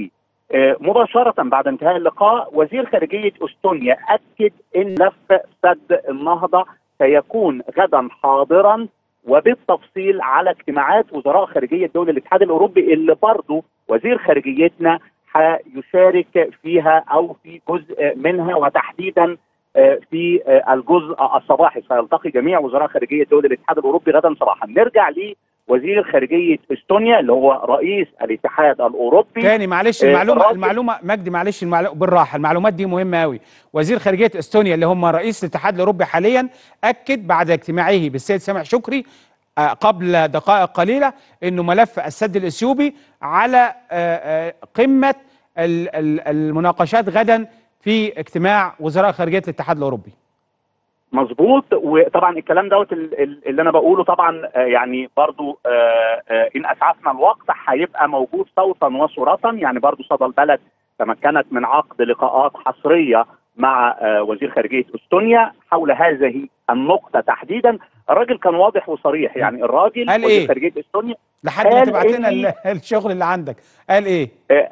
آه، مباشرة بعد انتهاء اللقاء وزير خارجية أستونيا أكد أن ملف سد النهضة سيكون غدا حاضرا وبالتفصيل على اجتماعات وزراء خارجية دول الاتحاد الأوروبي اللي برضه وزير خارجيتنا هيشارك فيها أو في جزء منها وتحديدا آه، في آه، الجزء الصباحي سيلتقي جميع وزراء خارجية دول الاتحاد الأوروبي غدا صباحا نرجع لوزير خارجية استونيا اللي هو رئيس الاتحاد الأوروبي تاني معلش آه، المعلومه الراجل- المعلومه مجدي معلش المعلومة بالراحه المعلومات دي مهمه قوي وزير خارجيه استونيا اللي هم رئيس الاتحاد الاوروبي حاليا اكد بعد اجتماعه بالسيد سامح شكري آه، قبل دقائق قليله انه ملف السد الاثيوبي على آه، آه، قمه ال- ال- المناقشات غدا في اجتماع وزراء خارجيه الاتحاد الاوروبي مظبوط وطبعا الكلام دوت ال- ال- اللي انا بقوله طبعا آه، يعني برضو آه، آه، ان اسعفنا الوقت هيبقى موجود صوتا وصورة يعني برضو صدى البلد تمكنت من عقد لقاءات حصرية مع آه، وزير خارجية استونيا حول هذه النقطة تحديدا الراجل كان واضح وصريح يعني الراجل قال وزير إيه؟ خارجية استونيا لحد ما قال تبعت لنا إني- ال- الشغل اللي عندك قال ايه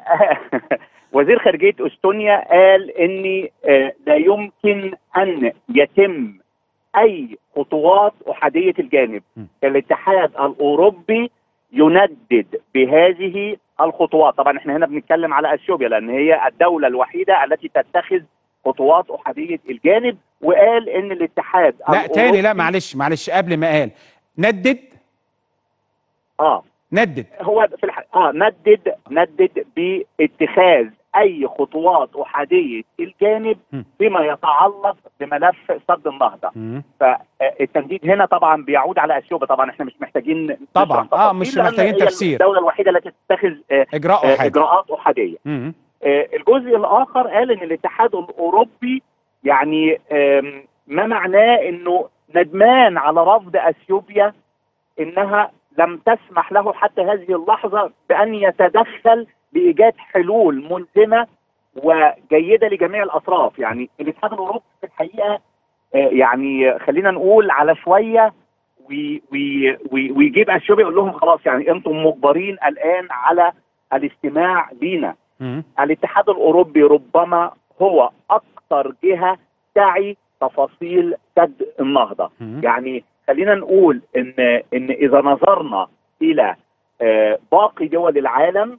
وزير خارجية استونيا قال ان آه، لا يمكن ان يتم اي خطوات احادية الجانب م. الاتحاد الاوروبي يندد بهذه الخطوات طبعا احنا هنا بنتكلم على اثيوبيا لان هي الدولة الوحيدة التي تتخذ خطوات احادية الجانب وقال ان الاتحاد لا تاني لا الأوروبي- معلش معلش قبل ما قال ندد اه ندد هو في الح... اه ندد ندد باتخاذ اي خطوات احاديه الجانب م. فيما يتعلق بملف سد النهضه مم. فالتنديد هنا طبعا بيعود على اثيوبيا طبعا احنا مش محتاجين طبعاً. نشرح آه، تفاصيل مش لأن محتاجين هي تفسير. الدوله الوحيده التي تتخذ آه، اجراء آه، حاجه اجراءات احاديه مم. آه، الجزء الاخر قال ان الاتحاد الاوروبي يعني آم، ما معناه انه ندمان على رفض اثيوبيا انها لم تسمح له حتى هذه اللحظه بان يتدخل لايجاد حلول ملزمه وجيده لجميع الاطراف يعني الاتحاد الاوروبي في الحقيقه آه، يعني خلينا نقول على شويه وي- وي- وي- ويجيب اثيوبيا يقول لهم خلاص يعني انتم مجبرين الان على الاستماع لينا مم. الاتحاد الاوروبي ربما هو اكثر جهه تعي تفاصيل سد النهضه مم. يعني خلينا نقول ان ان اذا نظرنا الى آه، باقي دول العالم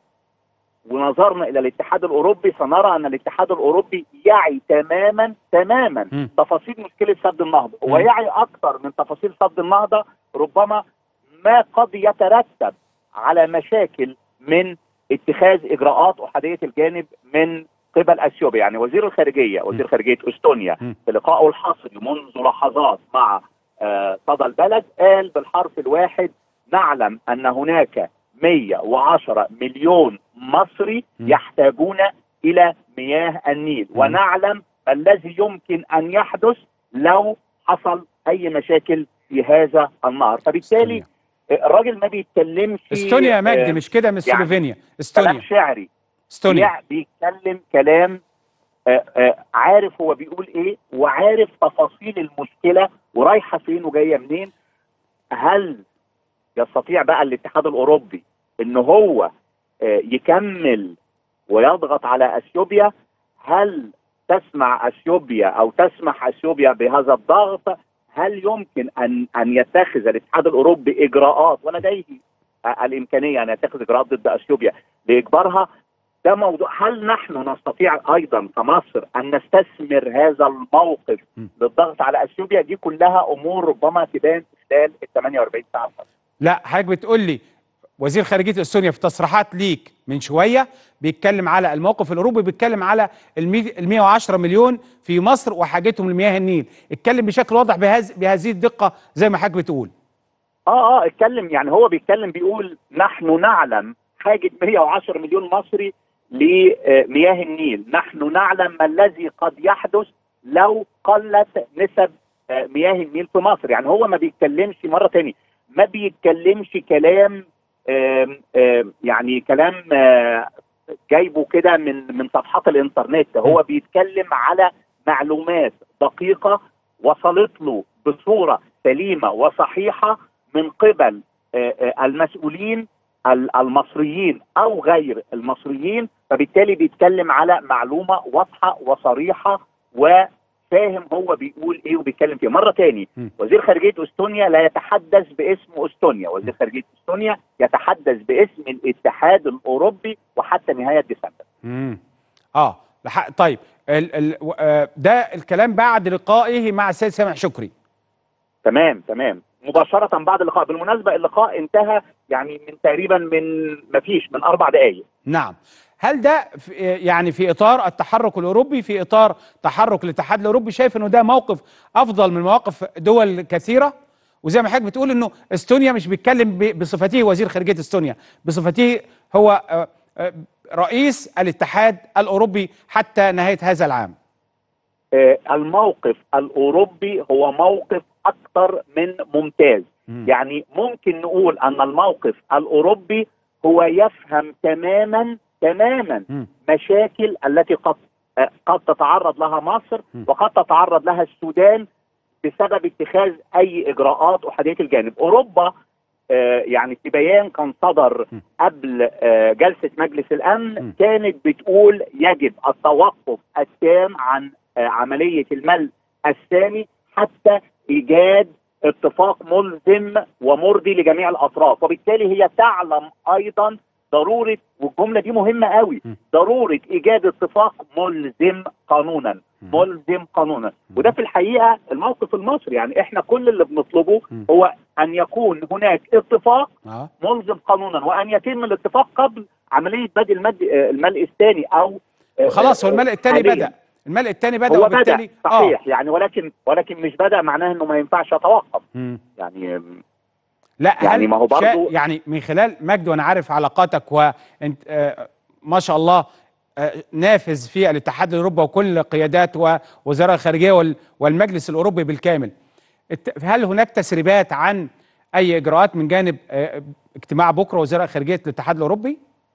ونظرنا الى الاتحاد الاوروبي سنرى ان الاتحاد الاوروبي يعي تماما تماما مم. تفاصيل مشكله سد النهضه مم. ويعي اكثر من تفاصيل سد النهضه ربما ما قد يترتب على مشاكل من اتخاذ اجراءات احاديه الجانب من قبل اثيوبيا يعني وزير الخارجيه وزير خارجيه استونيا مم. في لقائه الحصري منذ لحظات مع آه، صدى البلد قال بالحرف الواحد نعلم ان هناك 110 مليون مصري مم. يحتاجون الى مياه النيل مم. ونعلم ما الذي يمكن ان يحدث لو حصل اي مشاكل في هذا النهر فبالتالي استونيا. الراجل ما بيتكلمش استونيا يا مجدي آه، مش كده مش يعني سلوفينيا كلام استونيا شعري استونيا يعني بيتكلم كلام آه، آه، عارف هو بيقول ايه وعارف تفاصيل المشكله ورايحه فين وجايه منين هل يستطيع بقى الاتحاد الاوروبي ان هو آه، يكمل ويضغط على اثيوبيا هل تسمع اثيوبيا او تسمح اثيوبيا بهذا الضغط هل يمكن ان ان يتخذ الاتحاد الاوروبي اجراءات ولديه آه، الامكانيه ان يتخذ اجراءات ضد اثيوبيا لاجبارها ده موضوع هل نحن نستطيع ايضا كمصر ان نستثمر هذا الموقف م. للضغط على اثيوبيا دي كلها امور ربما تبان خلال ال 48 ساعه القادمة. لا حضرتك بتقول لي وزير خارجيه استونيا في تصريحات ليك من شويه بيتكلم على الموقف الاوروبي بيتكلم على ال 110 مليون في مصر وحاجتهم لمياه النيل اتكلم بشكل واضح بهذه بهذه الدقه زي ما حضرتك بتقول اه اه اتكلم يعني هو بيتكلم بيقول نحن نعلم حاجه 110 مليون مصري لمياه النيل، نحن نعلم ما الذي قد يحدث لو قلت نسب آه، مياه النيل في مصر، يعني هو ما بيتكلمش مره تاني ما بيتكلمش كلام آم، آم، يعني كلام آه، جايبه كده من من صفحات الانترنت، هو بيتكلم على معلومات دقيقه وصلت له بصوره سليمه وصحيحه من قبل آه، آه، المسؤولين ال- المصريين او غير المصريين فبالتالي بيتكلم على معلومه واضحه وصريحه وفاهم هو بيقول ايه وبيتكلم فيه مره تاني م. وزير خارجيه استونيا لا يتحدث باسم استونيا وزير خارجيه استونيا يتحدث باسم الاتحاد الاوروبي وحتى نهايه ديسمبر امم اه لحق طيب ال ال و- آه، ده الكلام بعد لقائه مع السيد سامح شكري تمام تمام مباشره بعد اللقاء بالمناسبه اللقاء انتهى يعني من تقريبا من ما فيش من اربع دقائق نعم هل ده في يعني في اطار التحرك الاوروبي في اطار تحرك الاتحاد الاوروبي شايف انه ده موقف افضل من مواقف دول كثيره وزي ما حضرتك بتقول انه استونيا مش بيتكلم ب- بصفته وزير خارجيه استونيا بصفته هو آه، آه، رئيس الاتحاد الاوروبي حتى نهايه هذا العام آه، الموقف الاوروبي هو موقف اكثر من ممتاز مم. يعني ممكن نقول ان الموقف الاوروبي هو يفهم تماما تماما مم. مشاكل التي قد آه، قد تتعرض لها مصر م. وقد تتعرض لها السودان بسبب اتخاذ اي اجراءات احاديه الجانب اوروبا آه، يعني في بيان كان صدر م. قبل آه، جلسه مجلس الامن م. كانت بتقول يجب التوقف التام عن آه، عمليه الملء الثاني حتى ايجاد اتفاق ملزم ومرضي لجميع الاطراف وبالتالي هي تعلم ايضا ضروره والجمله دي مهمه قوي م. ضروره ايجاد اتفاق ملزم قانونا م. ملزم قانونا وده في الحقيقه الموقف المصري يعني احنا كل اللي بنطلبه م. هو ان يكون هناك اتفاق اه ملزم قانونا وان يتم الاتفاق قبل عمليه بدء المد... آه، الملء الثاني او آه، خلاص هو الملء الثاني حالياً. بدا الملء الثاني بدا هو وبالتالي بدا صحيح يعني ولكن ولكن مش بدا معناه انه ما ينفعش يتوقف مم. يعني آم، لا يعني هل ما هو برضو- شا- يعني من خلال مجد وانا عارف علاقاتك وانت آه ما شاء الله آه نافذ في الاتحاد الاوروبي وكل قيادات ووزراء الخارجيه وال- والمجلس الاوروبي بالكامل الت- هل هناك تسريبات عن اي اجراءات من جانب آه اجتماع بكره وزراء خارجيه الاتحاد الاوروبي؟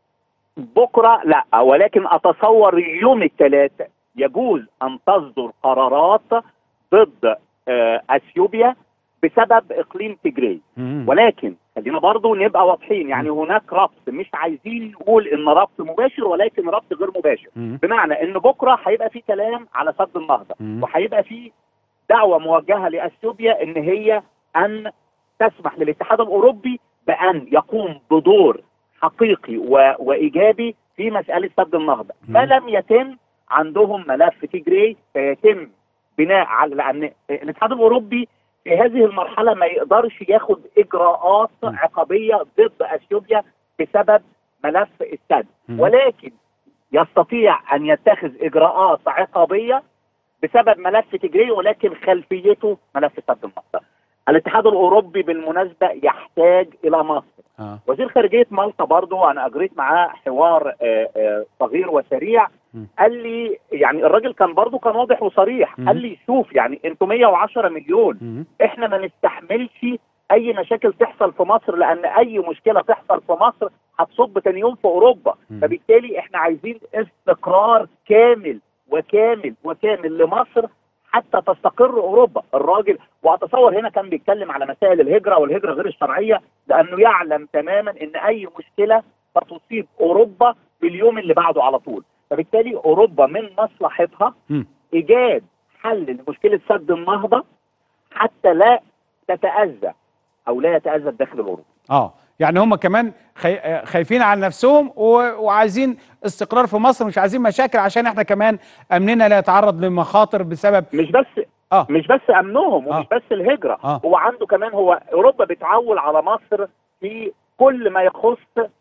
بكره لا ولكن اتصور يوم الثلاث يجوز ان تصدر قرارات ضد آه، اثيوبيا بسبب اقليم تجري مم. ولكن خلينا برضو نبقى واضحين يعني هناك ربط مش عايزين نقول ان ربط مباشر ولكن ربط غير مباشر مم. بمعنى ان بكره هيبقى في كلام على سد النهضه مم. وهيبقى في دعوه موجهه لاثيوبيا ان هي ان تسمح للاتحاد الاوروبي بان يقوم بدور حقيقي و... وايجابي في مساله سد النهضه مم. فلم يتم عندهم ملف تجري فيتم بناء على لان الاتحاد الاوروبي في هذه المرحله ما يقدرش ياخد اجراءات مم. عقابيه ضد اثيوبيا بسبب ملف السد مم. ولكن يستطيع ان يتخذ اجراءات عقابيه بسبب ملف تجري ولكن خلفيته ملف سد النهضه. الاتحاد الاوروبي بالمناسبه يحتاج الى مصر. اه وزير خارجيه مالطا برضو انا اجريت معاه حوار آه، آه، صغير وسريع م. قال لي يعني الراجل كان برضو كان واضح وصريح م. قال لي شوف يعني انتوا 110 مليون مم. احنا ما نستحملش اي مشاكل تحصل في مصر لان اي مشكله تحصل في مصر هتصب تاني يوم في اوروبا مم. فبالتالي احنا عايزين استقرار كامل وكامل وكامل لمصر حتى تستقر اوروبا الراجل واتصور هنا كان بيتكلم على مسائل الهجره والهجره غير الشرعيه لانه يعلم تماما ان اي مشكله ستصيب اوروبا في اليوم اللي بعده على طول فبالتالي اوروبا من مصلحتها مم. ايجاد حل لمشكله سد النهضه حتى لا تتاذى او لا يتاذى الداخل الاوروبي اه يعني هم كمان خي... آه، خايفين على نفسهم و... وعايزين استقرار في مصر مش عايزين مشاكل عشان احنا كمان امننا لا يتعرض لمخاطر بسبب مش بس اه مش بس امنهم ومش آه. بس الهجره آه. هو عنده كمان هو اوروبا بتعول على مصر في كل ما يخص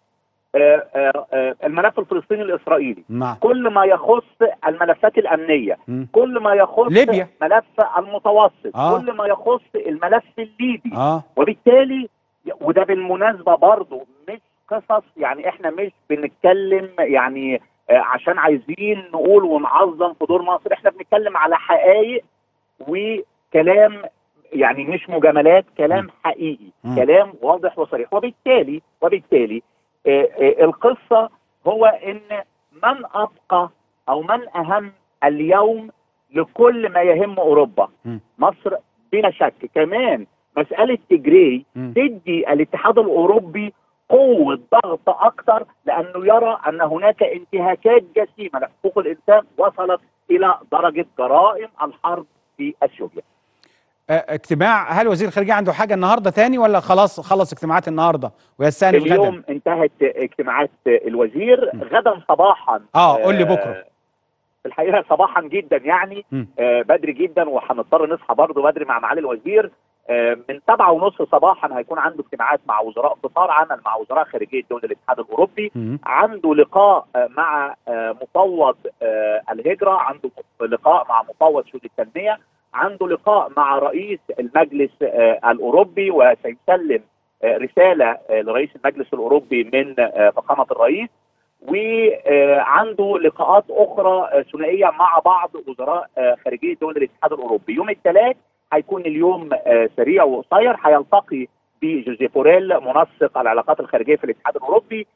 آه، آه، آه، الملف الفلسطيني الاسرائيلي نعم كل ما يخص الملفات الامنيه مم. كل ما يخص ليبيا. ملف المتوسط آه. كل ما يخص الملف الليبي اه وبالتالي وده بالمناسبه برضه مش قصص يعني احنا مش بنتكلم يعني آه، عشان عايزين نقول ونعظم في دور مصر احنا بنتكلم على حقائق وكلام يعني مش مجاملات كلام حقيقي مم. كلام واضح وصريح وبالتالي وبالتالي آه، آه، القصه هو ان من ابقى او من اهم اليوم لكل ما يهم اوروبا مم. مصر بلا شك كمان مساله تجري مم. تدي الاتحاد الاوروبي قوه ضغط اكثر لانه يرى ان هناك انتهاكات جسيمه لحقوق الانسان وصلت الى درجه جرائم الحرب في اثيوبيا. آه، اجتماع هل وزير الخارجيه عنده حاجه النهارده تاني ولا خلاص خلص اجتماعات النهارده ويستأنف غدا اليوم انتهت اجتماعات الوزير غدا صباحا اه قول لي بكره في الحقيقه صباحا جدا يعني م. آه بدري جدا وهنضطر نصحى برضه بدري مع معالي الوزير آه من سبعة ونص صباحا هيكون عنده اجتماعات مع وزراء قطاع عمل مع وزراء خارجيه دول الاتحاد الاوروبي مم. عنده لقاء آه، مع آه، مفوض آه، الهجره عنده لقاء مع مفوض شؤون التنميه عنده لقاء مع رئيس المجلس آه، الاوروبي وسيسلم آه، رساله آه، لرئيس المجلس الاوروبي من آه، فخامه الرئيس وعنده لقاءات اخرى آه، ثنائيه مع بعض وزراء آه، خارجيه دول الاتحاد الاوروبي يوم الثلاث هيكون اليوم آه، سريع وقصير هيلتقي بجوزيف بوريل منسق العلاقات الخارجيه في الاتحاد الاوروبي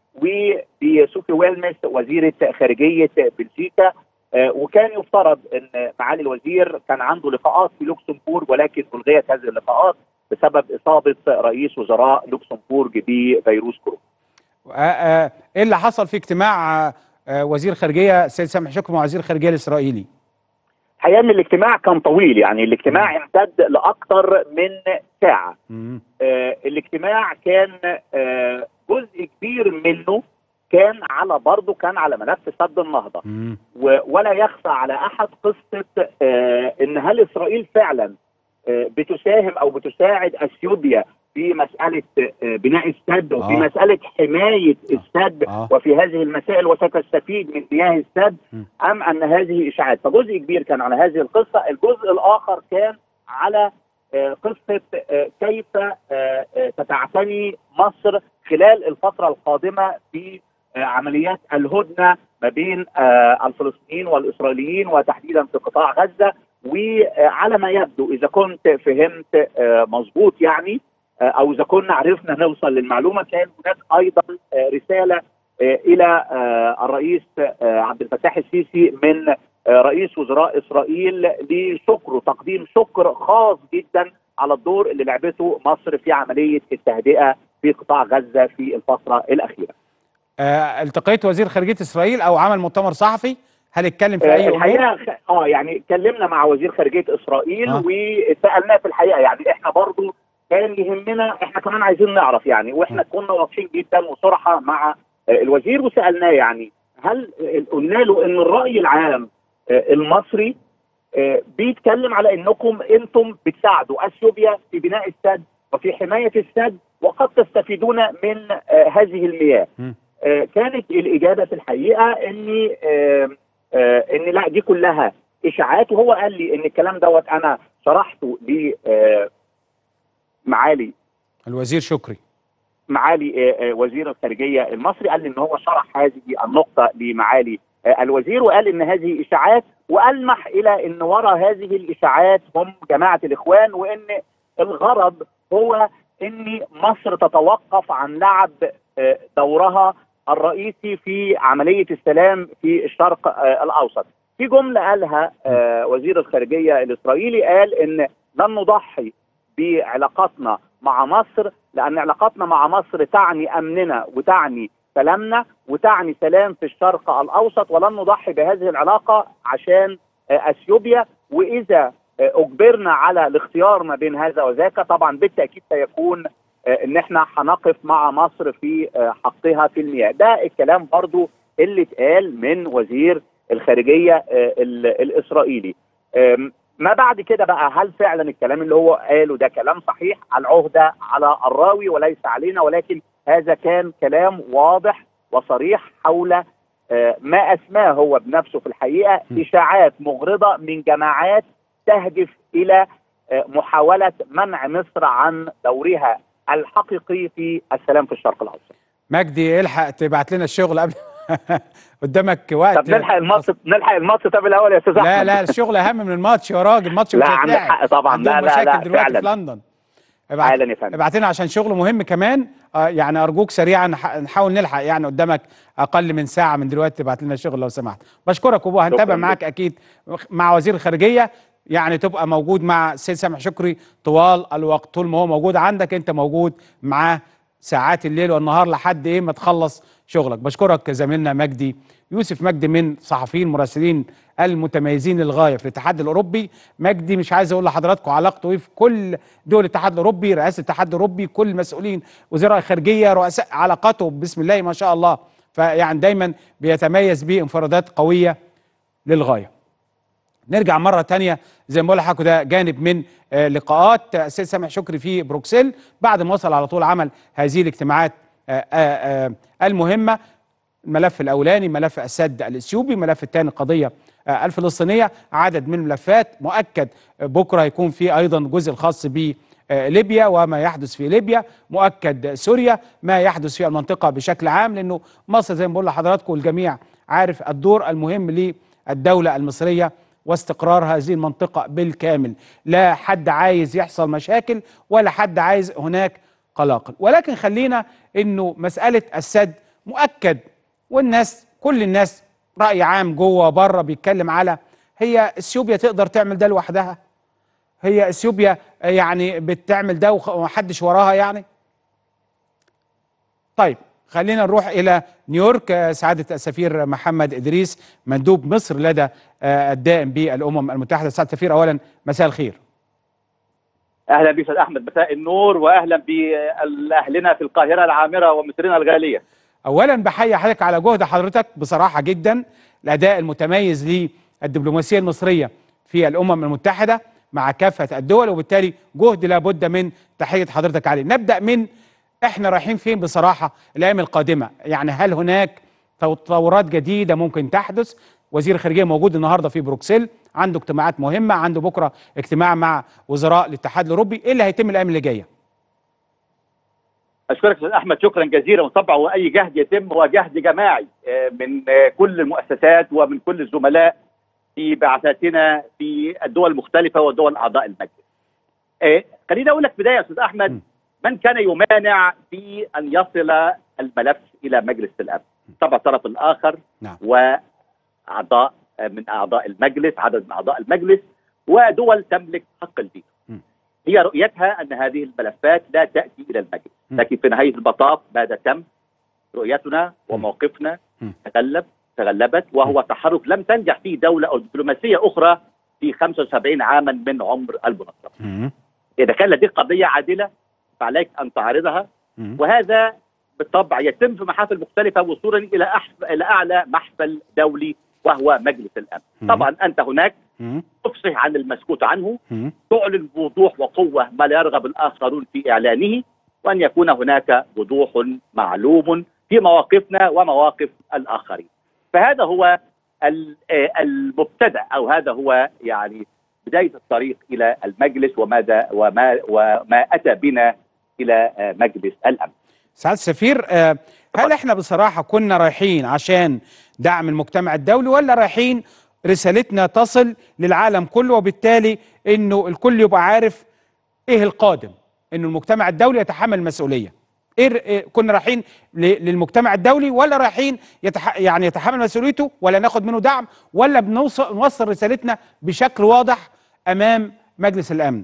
وبسوفي ويلمس وزيره خارجيه بلجيكا آه، وكان يفترض ان معالي الوزير كان عنده لقاءات في لوكسمبورغ ولكن الغيت هذه اللقاءات بسبب اصابه رئيس وزراء لوكسمبورغ بفيروس كورونا. آه، آه، ايه اللي حصل في اجتماع آه، آه، وزير خارجيه سيد سامح شكري مع وزير الخارجيه الاسرائيلي الحقيقه ان الاجتماع كان طويل يعني الاجتماع امتد لاكثر من ساعه. مم. آه، الاجتماع كان آه، جزء كبير منه كان على برضه كان على ملف سد النهضه مم. و- ولا يخفى على احد قصه آه، ان هل اسرائيل فعلا آه، بتساهم او بتساعد اثيوبيا في مساله آه، بناء السد وفي آه. مساله حمايه السد آه. وفي هذه المسائل وستستفيد من مياه السد م. ام ان هذه اشاعات فجزء كبير كان على هذه القصه الجزء الاخر كان على آه، قصه آه، كيف آه، آه، ستعتني مصر خلال الفتره القادمه في آه، عمليات الهدنه ما بين آه، الفلسطينيين والاسرائيليين وتحديدا في قطاع غزه وعلى ما يبدو اذا كنت فهمت آه، مظبوط يعني آه، او اذا كنا عرفنا نوصل للمعلومه كان هناك ايضا آه، رساله آه، الى آه، الرئيس آه، عبد الفتاح السيسي من آه، رئيس وزراء اسرائيل لشكره تقديم شكر خاص جدا على الدور اللي لعبته مصر في عمليه التهدئه في قطاع غزه في الفتره الاخيره. آه، التقيت وزير خارجيه اسرائيل او عمل مؤتمر صحفي هل اتكلم في آه، اي امور الحقيقه خ- اه يعني اتكلمنا مع وزير خارجيه اسرائيل آه. وسالناه في الحقيقه يعني احنا برضو كان يهمنا احنا كمان عايزين نعرف يعني واحنا كنا واضحين جدا وصراحه مع آه، الوزير وسالناه يعني هل آه، قلنا له ان الراي العام آه، المصري آه، بيتكلم على انكم انتم بتساعدوا اثيوبيا في بناء السد وفي حمايه السد وقد تستفيدون من آه، هذه المياه. مم. آه، كانت الاجابه في الحقيقه ان آه، آه، ان لا دي كلها اشاعات وهو قال لي ان الكلام دوت انا شرحته ل آه، معالي الوزير شكري معالي آه، آه، وزير الخارجيه المصري قال لي ان هو شرح هذه النقطه لمعالي آه، الوزير وقال ان هذه اشاعات والمح الى ان وراء هذه الاشاعات هم جماعه الاخوان وان الغرض هو ان مصر تتوقف عن لعب آه، دورها الرئيسي في عمليه السلام في الشرق آه، الاوسط. في جمله قالها آه، وزير الخارجيه الاسرائيلي قال ان لن نضحي بعلاقاتنا مع مصر لان علاقاتنا مع مصر تعني امننا وتعني سلامنا وتعني سلام في الشرق الاوسط ولن نضحي بهذه العلاقه عشان آه، اثيوبيا واذا آه، اجبرنا على الاختيار ما بين هذا وذاك طبعا بالتاكيد سيكون آه، ان احنا هنقف مع مصر في آه، حقها في المياه ده الكلام برضو اللي اتقال من وزير الخارجيه آه، ال- الاسرائيلي آم، ما بعد كده بقى هل فعلا الكلام اللي هو قاله ده كلام صحيح العهده على الراوي وليس علينا ولكن هذا كان كلام واضح وصريح حول آه، ما اسماه هو بنفسه في الحقيقه م. اشاعات مغرضه من جماعات تهدف الى آه، محاوله منع مصر عن دورها الحقيقي في السلام في الشرق الاوسط. مجدي الحق تبعت لنا الشغل قبل قدامك وقت طب نلحق الماتش نلحق الماتش طب الاول يا استاذ لا احمد لا الشغل اهم من الماتش يا راجل الماتش مش لا عندك هيتلعب حق طبعا عندهم لا لا مشاكل لا دلوقتي في فعلا لندن ابعت فعلا يا فندم ابعت لنا عشان شغل مهم كمان آه يعني ارجوك سريعا نح- نحاول نلحق يعني قدامك اقل من ساعه من دلوقتي تبعت لنا الشغل لو سمحت بشكرك وبو هنتابع شكراً معاك اكيد مع وزير الخارجيه يعني تبقى موجود مع السيد سامح شكري طوال الوقت طول ما هو موجود عندك انت موجود معاه ساعات الليل والنهار لحد ايه ما تخلص شغلك بشكرك زميلنا مجدي يوسف مجدي من صحفيين مراسلين المتميزين للغايه في الاتحاد الاوروبي مجدي مش عايز اقول لحضراتكم علاقته ايه في كل دول الاتحاد الاوروبي رئاسه الاتحاد الاوروبي كل المسؤولين وزراء الخارجيه رؤساء علاقاته بسم الله ما شاء الله فيعني دايما بيتميز بانفرادات قويه للغايه نرجع مرة تانية زي ما بقول لحضرتك ده جانب من آه، لقاءات آه، السيد سامح شكري في بروكسل بعد ما وصل على طول عمل هذه الاجتماعات آه، آه، آه، المهمة الملف الأولاني ملف السد الإثيوبي الملف الثاني القضية آه، الفلسطينية عدد من الملفات مؤكد آه، بكرة هيكون في أيضا الجزء الخاص ب آه، ليبيا وما يحدث في ليبيا مؤكد سوريا ما يحدث في المنطقة بشكل عام لأنه مصر زي ما بقول لحضراتكم الجميع عارف الدور المهم للدولة المصرية واستقرار هذه المنطقة بالكامل لا حد عايز يحصل مشاكل ولا حد عايز هناك قلاقل ولكن خلينا انه مسألة السد مؤكد والناس كل الناس رأي عام جوه وبره بيتكلم على هي اثيوبيا تقدر تعمل ده لوحدها هي اثيوبيا يعني بتعمل ده وخ- ومحدش وراها يعني طيب خلينا نروح الى نيويورك آه، سعاده السفير محمد ادريس مندوب مصر لدى آه، الدائم بالامم المتحده سعاده السفير اولا مساء الخير اهلا بك استاذ احمد مساء النور واهلا باهلنا في القاهره العامره ومصرنا الغاليه اولا بحيي حضرتك على جهد حضرتك بصراحه جدا الاداء المتميز للدبلوماسيه المصريه في الامم المتحده مع كافه الدول وبالتالي جهد لابد من تحيه حضرتك عليه نبدا من احنا رايحين فين بصراحه الايام القادمه يعني هل هناك تطورات جديده ممكن تحدث وزير الخارجيه موجود النهارده في بروكسل عنده اجتماعات مهمه عنده بكره اجتماع مع وزراء الاتحاد الاوروبي ايه اللي هيتم الايام اللي جايه اشكرك استاذ احمد شكرا جزيلا وطبعا واي جهد يتم هو جهد جماعي آه، من آه، كل المؤسسات ومن كل الزملاء في بعثاتنا في الدول المختلفه ودول اعضاء المجلس. آه، خليني اقول لك بدايه يا استاذ م. احمد من كان يمانع في ان يصل الملف الى مجلس الامن؟ طبعا الطرف الاخر نعم. واعضاء آه، من اعضاء المجلس عدد من اعضاء المجلس ودول تملك حق الفيتو. م. هي رؤيتها ان هذه الملفات لا تاتي الى المجلس، م. لكن في نهايه المطاف ماذا تم؟ رؤيتنا وموقفنا م. تغلب تغلبت وهو تحرك لم تنجح فيه دوله او دبلوماسيه اخرى في 75 عاما من عمر المنظمه. مم. اذا كان لديك قضيه عادله فعليك ان تعرضها مم. وهذا بالطبع يتم في محافل مختلفه وصولا الى أحف... الى اعلى محفل دولي وهو مجلس الامن. مم. طبعا انت هناك مم. تفصح عن المسكوت عنه مم. تعلن بوضوح وقوه ما لا يرغب الاخرون في اعلانه وان يكون هناك وضوح معلوم في مواقفنا ومواقف الاخرين. فهذا هو ال- آه المبتدا او هذا هو يعني بدايه الطريق الى المجلس وماذا وما وما اتى بنا الى آه مجلس الامن. سعاده السفير آه، هل احنا بصراحه كنا رايحين عشان دعم المجتمع الدولي ولا رايحين رسالتنا تصل للعالم كله وبالتالي انه الكل يبقى عارف ايه القادم انه المجتمع الدولي يتحمل المسؤوليه إيه ر- إيه كنا رايحين ل- للمجتمع الدولي ولا رايحين يتح يعني يتحمل مسؤوليته ولا ناخد منه دعم ولا بنوصل نوصل رسالتنا بشكل واضح امام مجلس الامن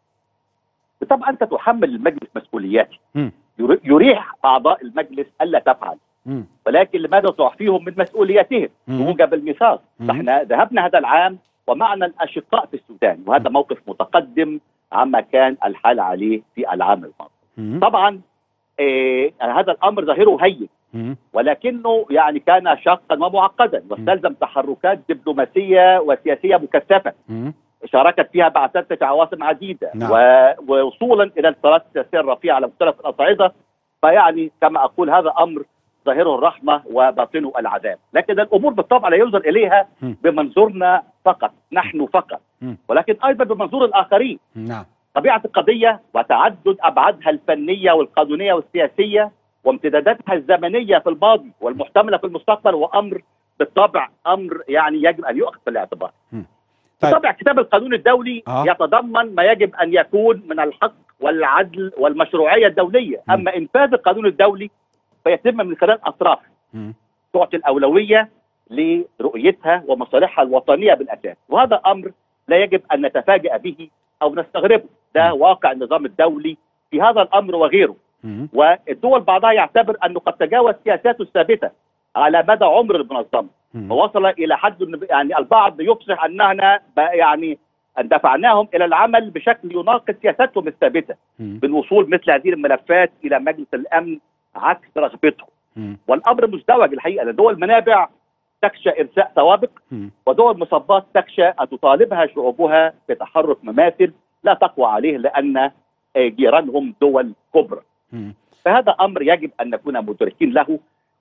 طبعا انت تحمل المجلس مسؤولياته مم. يري- يريح اعضاء المجلس الا تفعل مم. ولكن لماذا تعفيهم من مسؤولياتهم مم. موجب الميثاق مم. نحن ذهبنا هذا العام ومعنا الاشقاء في السودان وهذا موقف متقدم عما كان الحال عليه في العام الماضي مم. طبعا آه هذا الامر ظاهره هين مم. ولكنه يعني كان شاقا ومعقدا واستلزم تحركات دبلوماسيه وسياسيه مكثفه مم. شاركت فيها بعثات في عواصم عديده نعم. و- ووصولا الى الصراعات السياسيه الرفيعه على مختلف الاصعده فيعني كما اقول هذا امر ظاهره الرحمه وباطنه العذاب، لكن الامور بالطبع لا ينظر اليها م. بمنظورنا فقط، نحن فقط، م. ولكن ايضا بمنظور الاخرين، نعم طبيعه القضيه وتعدد ابعادها الفنيه والقانونيه والسياسيه وامتداداتها الزمنيه في الماضي والمحتمله في المستقبل وامر بالطبع امر يعني يجب ان يؤخذ في الاعتبار. طيب. بالطبع كتاب القانون الدولي آه. يتضمن ما يجب ان يكون من الحق والعدل والمشروعيه الدوليه، م. اما انفاذ القانون الدولي فيتم من خلال اطراف مم. تعطي الاولويه لرؤيتها ومصالحها الوطنيه بالاساس، وهذا امر لا يجب ان نتفاجأ به او نستغربه، ده واقع النظام الدولي في هذا الامر وغيره، مم. والدول بعضها يعتبر انه قد تجاوز سياساته الثابته على مدى عمر المنظمه مم. ووصل الى حد إن يعني البعض يفصح اننا بقى يعني أن دفعناهم الى العمل بشكل يناقض سياستهم الثابته مم. بالوصول مثل هذه الملفات الى مجلس الامن عكس رغبتهم مم. والامر مزدوج الحقيقه لأن دول المنابع تخشى ارساء ثوابت مم. ودول مصبات تخشى ان تطالبها شعوبها بتحرك مماثل لا تقوى عليه لان آه، جيرانهم دول كبرى مم. فهذا امر يجب ان نكون مدركين له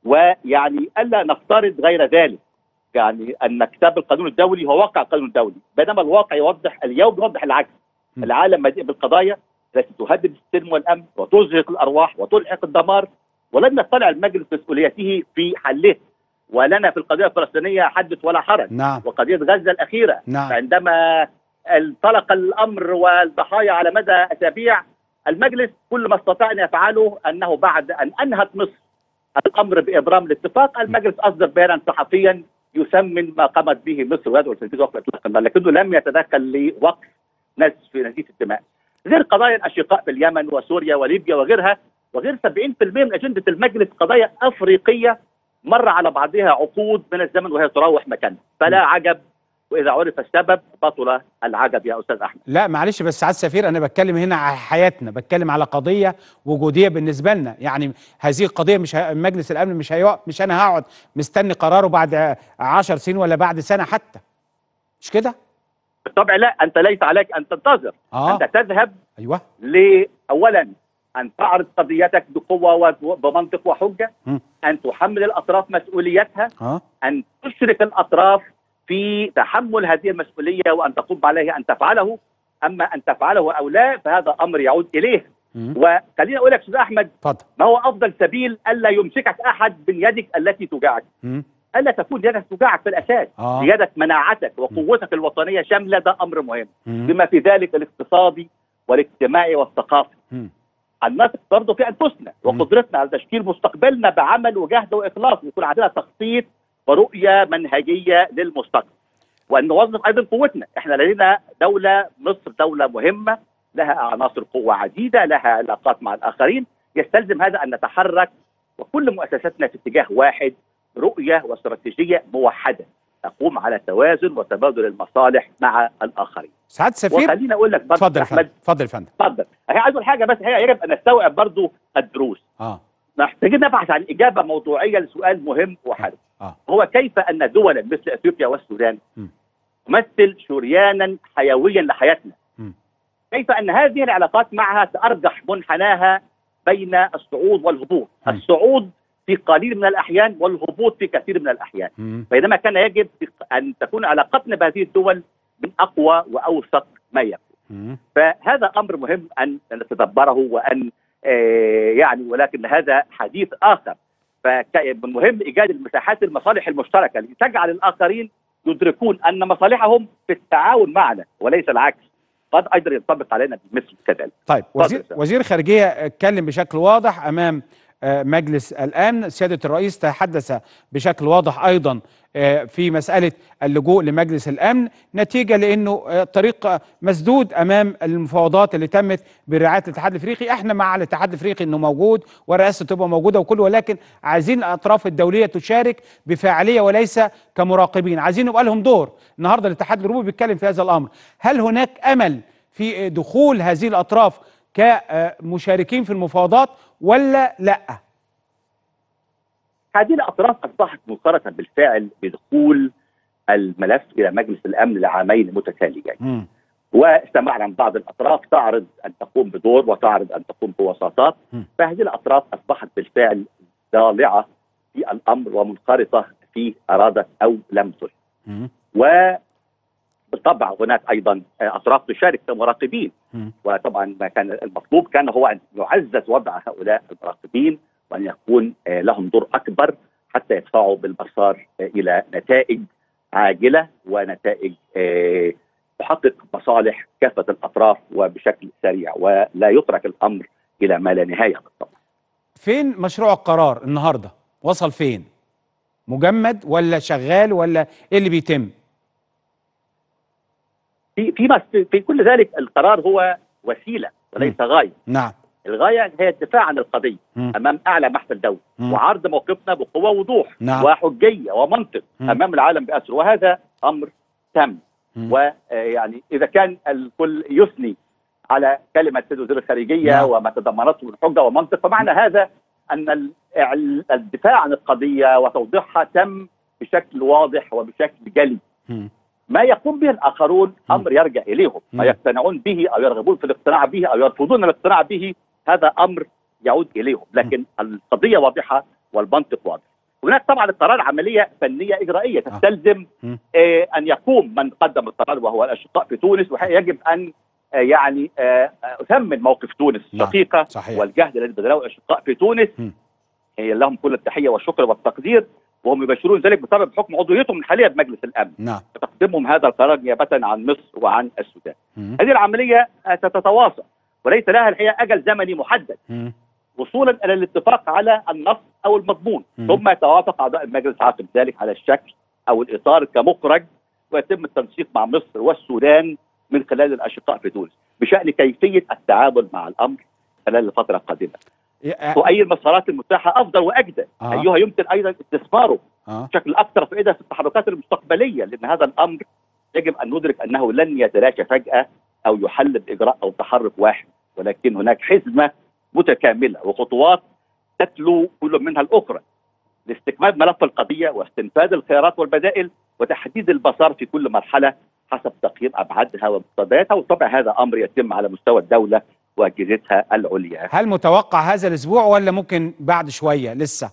ويعني الا نفترض غير ذلك يعني ان كتاب القانون الدولي هو واقع القانون الدولي بينما الواقع يوضح اليوم يوضح العكس م. العالم مليء بالقضايا التي تهدد السلم والامن وتزهق الارواح وتلحق الدمار ولم يطلع المجلس مسؤوليته في حله ولنا في القضيه الفلسطينيه حدث ولا حرج نعم وقضيه غزه الاخيره نعم عندما انطلق الامر والضحايا على مدى اسابيع المجلس كل ما استطاع ان يفعله انه بعد ان انهت مصر الامر بابرام الاتفاق المجلس اصدر بيانا صحفيا يسمن ما قامت به مصر ويدعو لتنفيذ وقف اطلاق النار لكنه لم يتدخل لوقف نزف نزيف الدماء غير قضايا الاشقاء في اليمن وسوريا وليبيا وغيرها وغير 70% من اجنده المجلس قضايا افريقيه مر على بعضها عقود من الزمن وهي تراوح مكانها فلا عجب واذا عرف السبب بطل العجب يا استاذ احمد لا معلش بس سعاده السفير انا بتكلم هنا على حياتنا بتكلم على قضيه وجوديه بالنسبه لنا يعني هذه القضيه مش ه... مجلس الامن مش هيوقف مش انا هقعد مستني قراره بعد 10 سنين ولا بعد سنه حتى مش كده بالطبع لا انت ليس عليك ان تنتظر اه انت تذهب ايوه لاولا ان تعرض قضيتك بقوه وبمنطق وحجه م. ان تحمل الاطراف مسؤوليتها اه ان تشرك الاطراف في تحمل هذه المسؤوليه وان تقوم عليها ان تفعله اما ان تفعله او لا فهذا امر يعود اليه مم. وخليني اقول لك استاذ احمد اتفضل ما هو افضل سبيل الا يمسكك احد من يدك التي توجعك مم. الا تكون يدك توجعك في الاساس اه زياده مناعتك وقوتك الوطنيه شامله ده امر مهم مم. بما في ذلك الاقتصادي والاجتماعي والثقافي مم. النثق برضه في انفسنا مم. وقدرتنا على تشكيل مستقبلنا بعمل وجهد واخلاص ويكون عندنا تخطيط ورؤيه منهجيه للمستقبل وان نوظف ايضا قوتنا احنا لدينا دوله مصر دوله مهمه لها عناصر قوه عديده لها علاقات مع الاخرين يستلزم هذا ان نتحرك وكل مؤسساتنا في اتجاه واحد رؤيه واستراتيجيه موحده تقوم على توازن وتبادل المصالح مع الاخرين سعاده السفير وخليني اقول لك برضه اتفضل يا احمد فندم اتفضل يا فندم اتفضل هي عايز اقول حاجه بس هي يجب ان نستوعب برضه الدروس اه محتاجين نبحث عن اجابه موضوعيه لسؤال مهم وحرج اه هو كيف ان دولا مثل اثيوبيا والسودان م. تمثل شريانا حيويا لحياتنا م. كيف ان هذه العلاقات معها تارجح منحناها بين الصعود والهبوط م. الصعود في قليل من الاحيان والهبوط في كثير من الاحيان مم. بينما كان يجب ان تكون علاقتنا بهذه الدول من اقوى واوثق ما يكون مم. فهذا امر مهم ان نتدبره وان آه، يعني ولكن هذا حديث اخر فمهم ايجاد المساحات المصالح المشتركه اللي تجعل الاخرين يدركون ان مصالحهم في التعاون معنا وليس العكس قد ايضا ينطبق علينا بمثل كذلك طيب وزير اتفضل. وزير الخارجيه اتكلم بشكل واضح امام آه، مجلس الامن سياده الرئيس تحدث بشكل واضح ايضا آه، في مساله اللجوء لمجلس الامن نتيجه لانه آه، طريق مسدود امام المفاوضات اللي تمت برعايه الاتحاد الافريقي احنا مع الاتحاد الافريقي انه موجود والرئاسه تبقى موجوده وكله ولكن عايزين الاطراف الدوليه تشارك بفاعليه وليس كمراقبين عايزين يبقى لهم دور النهارده الاتحاد الاوروبي بيتكلم في هذا الامر هل هناك امل في دخول هذه الاطراف كمشاركين في المفاوضات ولا لا هذه الاطراف اصبحت مقرة بالفعل بدخول الملف الى مجلس الامن لعامين متتاليين مم. واستمعنا من بعض الاطراف تعرض ان تقوم بدور وتعرض ان تقوم بوساطات م. فهذه الاطراف اصبحت بالفعل ضالعه في الامر ومنخرطه فيه ارادت او لم ترد مم. وبالطبع هناك ايضا اطراف تشارك كمراقبين مم. وطبعا ما كان المطلوب كان هو ان يعزز وضع هؤلاء المراقبين وان يكون آه، لهم دور اكبر حتى يدفعوا بالمسار آه، الى نتائج عاجله ونتائج آه، تحقق مصالح كافه الاطراف وبشكل سريع ولا يترك الامر الى ما لا نهايه بالطبع. فين مشروع القرار النهارده وصل فين مجمد ولا شغال ولا ايه اللي بيتم في في مس- في كل ذلك القرار هو وسيله وليس غايه. نعم الغايه هي الدفاع عن القضيه مم. امام اعلى محفل دولي مم. وعرض موقفنا بقوه ووضوح نعم. وحجيه ومنطق مم. امام العالم باسره وهذا امر تام مم. ويعني اذا كان الكل يثني على كلمه سيد وزير الخارجيه نعم. وما تضمنته من حجه ومنطق فمعنى هذا ان ال- ال- الدفاع عن القضيه وتوضيحها تم بشكل واضح وبشكل جلي مم. ما يقوم به الاخرون مم. امر يرجع اليهم ما مم. يقتنعون به او يرغبون في الاقتناع به او يرفضون الاقتناع به هذا امر يعود اليهم لكن القضيه واضحه والمنطق واضح هناك طبعا القرار عمليه فنيه اجرائيه آه. تستلزم مم. آه ان يقوم من قدم القرار وهو الاشقاء في تونس ويجب ان آه يعني آه اثمن موقف تونس نعم. الشقيقه صحيح. والجهد الذي بذلوه الاشقاء في تونس مم. آه لهم كل التحيه والشكر والتقدير وهم يبشرون ذلك بسبب حكم عضويتهم الحاليه بمجلس الامن نعم تقدمهم هذا القرار نيابه عن مصر وعن السودان. مم. هذه العمليه ستتواصل وليس لها الحقيقه اجل زمني محدد مم. وصولا الى الاتفاق على النص او المضمون مم. ثم يتوافق اعضاء المجلس عقب ذلك على الشكل او الاطار كمخرج ويتم التنسيق مع مصر والسودان من خلال الاشقاء في تونس بشان كيفيه التعامل مع الامر خلال الفتره القادمه. يا- واي المسارات المتاحه افضل واجدى آه. ايها يمكن ايضا استثماره آه. بشكل اكثر فائده في التحركات المستقبليه لان هذا الامر يجب ان ندرك انه لن يتلاشى فجاه او يحل باجراء او تحرك واحد ولكن هناك حزمه متكامله وخطوات تتلو كل منها الاخرى لاستكمال ملف القضيه واستنفاذ الخيارات والبدائل وتحديد المسار في كل مرحله حسب تقييم ابعادها ومقتضياتها وطبعا هذا امر يتم على مستوى الدوله واجهزتها العليا. هل متوقع هذا الاسبوع ولا ممكن بعد شويه لسه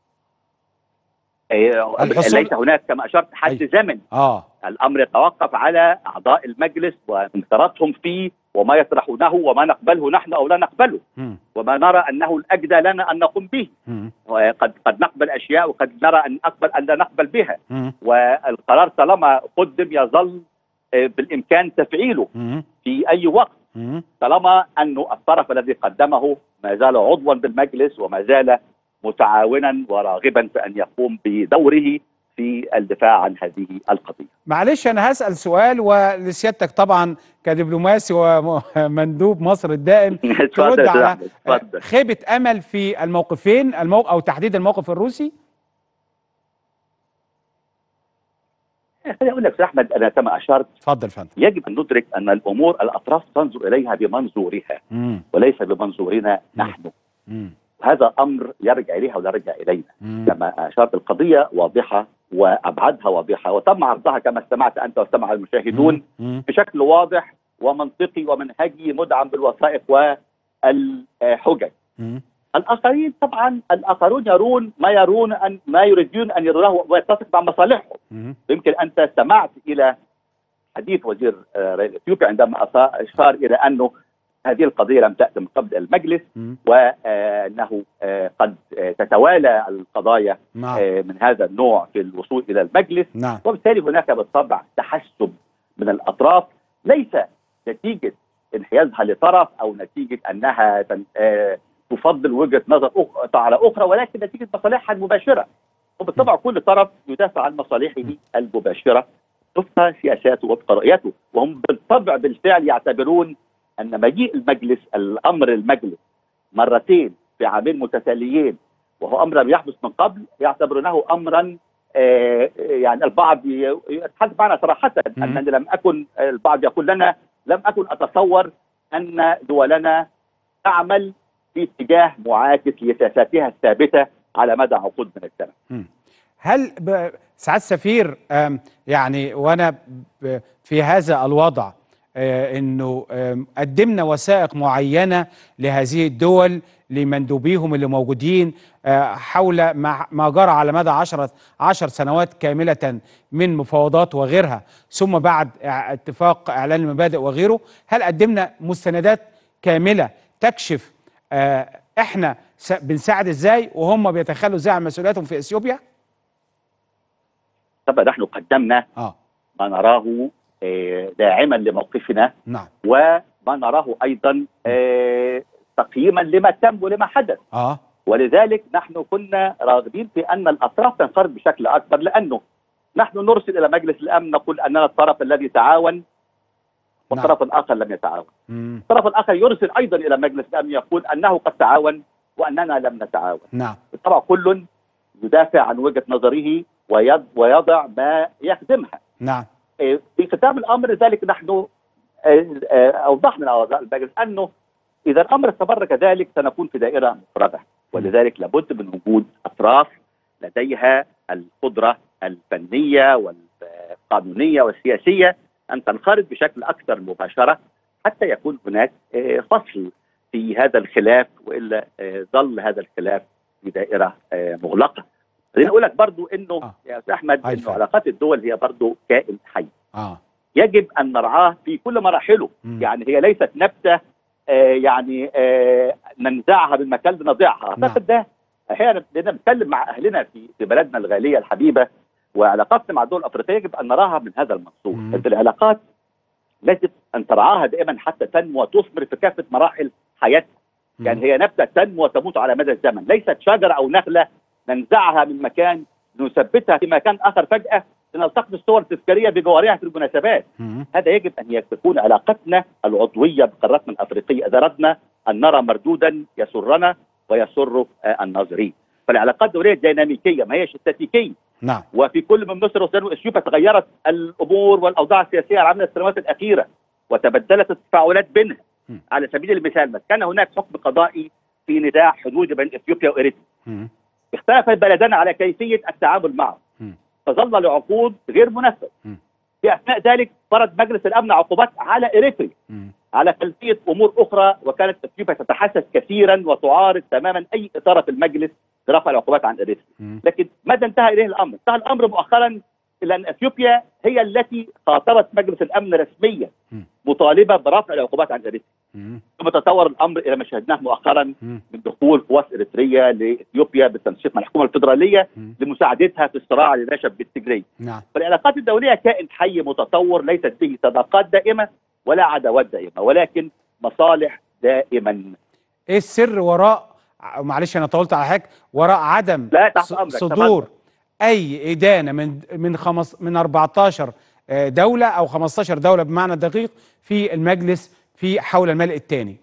إيه، الحصول- ليس هناك كما اشرت حد أي. زمني اه الامر يتوقف على اعضاء المجلس وانخراطهم فيه وما يطرحونه وما نقبله نحن او لا نقبله مم. وما نرى انه الاجدى لنا ان نقوم به مم. وقد قد نقبل اشياء وقد نرى ان نقبل ان لا نقبل بها مم. والقرار طالما قدم يظل آه، بالامكان تفعيله مم. في اي وقت مم. طالما انه الطرف الذي قدمه ما زال عضوا بالمجلس وما زال متعاونا وراغبا في ان يقوم بدوره في الدفاع عن هذه القضيه. معلش انا هسال سؤال ولسيادتك طبعا كدبلوماسي ومندوب مصر الدائم اتفضل ترد يا أستاذ على أحمد، اتفضل. خيبه امل في الموقفين الموق او تحديد الموقف الروسي خليني اقول لك يا أستاذ احمد انا كما اشرت اتفضل يا فندم يجب ان ندرك ان الامور الاطراف تنظر اليها بمنظورها مم. وليس بمنظورنا نحن مم. هذا امر يرجع اليها ولا يرجع الينا مم. كما اشرت القضيه واضحه وابعادها واضحه وتم عرضها كما استمعت انت واستمع المشاهدون مم. بشكل واضح ومنطقي ومنهجي مدعم بالوثائق والحجج مم. الاخرين طبعا الاخرون يرون ما يرون ان ما يريدون ان يرونه ويتفق مع مصالحهم مم. يمكن انت استمعت الى حديث وزير آه، رئيس اثيوبيا عندما أصا- اشار الى انه هذه القضيه لم تاتي من قبل المجلس مم. وانه آه، قد آه، تتوالى القضايا نعم آه، من هذا النوع في الوصول الى المجلس نعم وبالتالي هناك بالطبع تحسب من الاطراف ليس نتيجه انحيازها لطرف او نتيجه انها تن- آه، تفضل وجهه نظر أخ- على اخرى ولكن نتيجه مصالحها المباشره وبالطبع كل طرف يدافع عن مصالحه المباشره وفق سياساته وفق رؤيته وهم بالطبع بالفعل يعتبرون ان مجيء المجلس الامر المجلس مرتين في عامين متتاليين وهو امر لم يحدث من قبل يعتبرونه امرا آه، يعني البعض ي- يتحدث معنا صراحه مم. انني لم اكن البعض يقول لنا لم اكن اتصور ان دولنا تعمل في اتجاه معاكس لسياساتها الثابته على مدى عقود من الزمن. مم. هل ب- سعاد سفير آم، يعني وانا ب- في هذا الوضع آه، انه آم، قدمنا وثائق معينه لهذه الدول لمندوبيهم اللي موجودين آه، حول ما ما جرى على مدى عشرة عشر سنوات كاملة من مفاوضات وغيرها ثم بعد إع- اتفاق إعلان المبادئ وغيره هل قدمنا مستندات كاملة تكشف آه، احنا س- بنساعد ازاي وهم بيتخلوا ازاي عن مسؤولياتهم في اثيوبيا؟ طبعا نحن قدمنا اه ما نراه آه، داعما لموقفنا نعم وما نراه ايضا آه، تقييما لما تم ولما حدث اه ولذلك نحن كنا راغبين في ان الاطراف تنفرد بشكل اكبر لانه نحن نرسل الى مجلس الامن نقول اننا الطرف الذي تعاون والطرف الاخر لم يتعاون مم. الطرف الاخر يرسل ايضا الى مجلس الامن يقول انه قد تعاون واننا لم نتعاون نعم طبعا كل يدافع عن وجهه نظره ويض ويضع ما يخدمها نعم إيه، في ختام الامر ذلك نحن آه، آه، اوضحنا لاعضاء المجلس انه اذا الامر استمر كذلك سنكون في دائره مفرده ولذلك لابد من وجود اطراف لديها القدره الفنيه والقانونيه والسياسيه ان تنخرط بشكل اكثر مباشره حتى يكون هناك آه، فصل في هذا الخلاف والا آه، ظل هذا الخلاف في دائره آه، مغلقه. خليني اقول لك برضو انه آه. يا استاذ احمد هاي انه الفعل. علاقات الدول هي برضو كائن حي. اه يجب ان نرعاه في كل مراحله مم. يعني هي ليست نبته آه يعني آه ننزعها من مكان لنضيعها نعم. اعتقد ده احيانا بدنا نتكلم مع اهلنا في في بلدنا الغاليه الحبيبه وعلاقاتنا مع الدول الافريقيه يجب ان نراها من هذا المنظور مم. انت العلاقات يجب ان ترعاها دائما حتى تنمو وتثمر في كافه مراحل حياتها مم. يعني هي نبته تنمو وتموت على مدى الزمن ليست شجره او نخله ننزعها من مكان نثبتها في مكان اخر فجاه لنلتقط الصور التذكاريه بجوارها في المناسبات مم. هذا يجب ان تكون علاقتنا العضويه بقارتنا الافريقيه اذا اردنا ان نرى مردودا يسرنا ويسر آه، الناظرين. فالعلاقات الدوليه ديناميكيه ما هيش استاتيكيه نعم وفي كل من مصر والسودان واثيوبيا تغيرت الامور والاوضاع السياسيه على مدى السنوات الاخيره وتبدلت التفاعلات بينها م. على سبيل المثال ما كان هناك حكم قضائي في نزاع حدودي بين اثيوبيا واريتريا مم. اختلف البلدان على كيفيه التعامل معه م. فظل لعقود غير منفذ م. في اثناء ذلك فرض مجلس الامن عقوبات على اريتريا مم. على خلفيه امور اخرى وكانت اثيوبيا تتحسس كثيرا وتعارض تماما اي اثاره في المجلس برفع العقوبات عن اريتريا مم. لكن ماذا انتهى اليه الامر؟ انتهى الامر مؤخرا الى ان اثيوبيا هي التي خاطبت مجلس الامن رسميا م. مطالبه برفع العقوبات عن اريتريا مم. ثم تطور الامر الى ما شاهدناه مؤخرا مم. من دخول قوات اريتريا لاثيوبيا بالتنسيق مع الحكومه الفدراليه مم. لمساعدتها في الصراع اللي نشب بالتجري نعم فالعلاقات الدوليه كائن حي متطور ليست به صداقات دائمه ولا عداوات دائمه ولكن مصالح دائما ايه السر وراء ع- معلش انا طولت على حضرتك وراء عدم لا، تحت ص- أمرك، صدور اي ادانه من من خمس من 14 آه، دوله او 15 دوله بمعنى دقيق في المجلس في حول الملء الثاني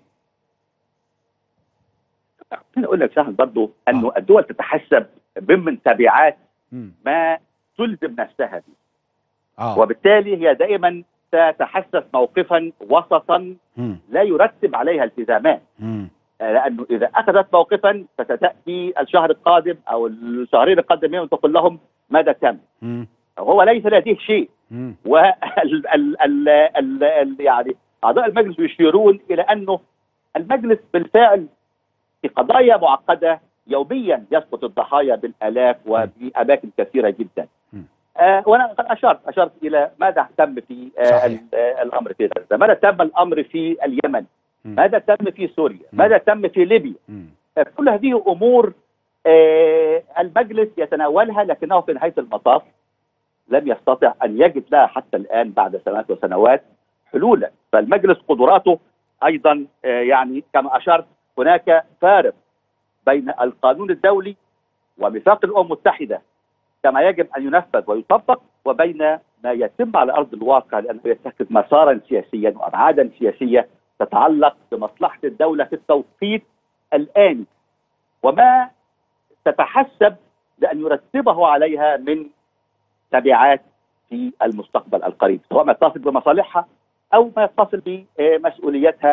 انا اقول لك سهل برضه انه الدول تتحسب ضمن تبعات ما تلزم نفسها به اه وبالتالي هي دائما تتحسس موقفا وسطا مم. لا يرتب عليها التزامات مم. آه، لانه اذا اخذت موقفا فستاتي الشهر القادم او الشهرين القادمين وتقول لهم ماذا تم مم. هو ليس لديه شيء مم. وال ال ال ال ال يعني اعضاء المجلس يشيرون الى انه المجلس بالفعل في قضايا معقده يوميا يسقط الضحايا بالالاف وفي اماكن كثيره جدا. م. آه وانا قد اشرت اشرت الى ماذا تم في آه صحيح. ال- آه الامر في غزه، ماذا تم الامر في اليمن، م. ماذا تم في سوريا، م. ماذا تم في ليبيا، مم. آه كل هذه امور آه المجلس يتناولها لكنه في نهايه المطاف لم يستطع ان يجد لها حتى الان بعد سنوات وسنوات حلولا، فالمجلس قدراته ايضا آه يعني كما اشرت هناك فارق بين القانون الدولي وميثاق الامم المتحده كما يجب ان ينفذ ويطبق وبين ما يتم على ارض الواقع لانه يتخذ مسارا سياسيا وابعادا سياسيه تتعلق بمصلحه الدوله في التوقيت الاني وما تتحسب لان يرتبه عليها من تبعات في المستقبل القريب سواء ما يتصل بمصالحها او ما يتصل بمسؤوليتها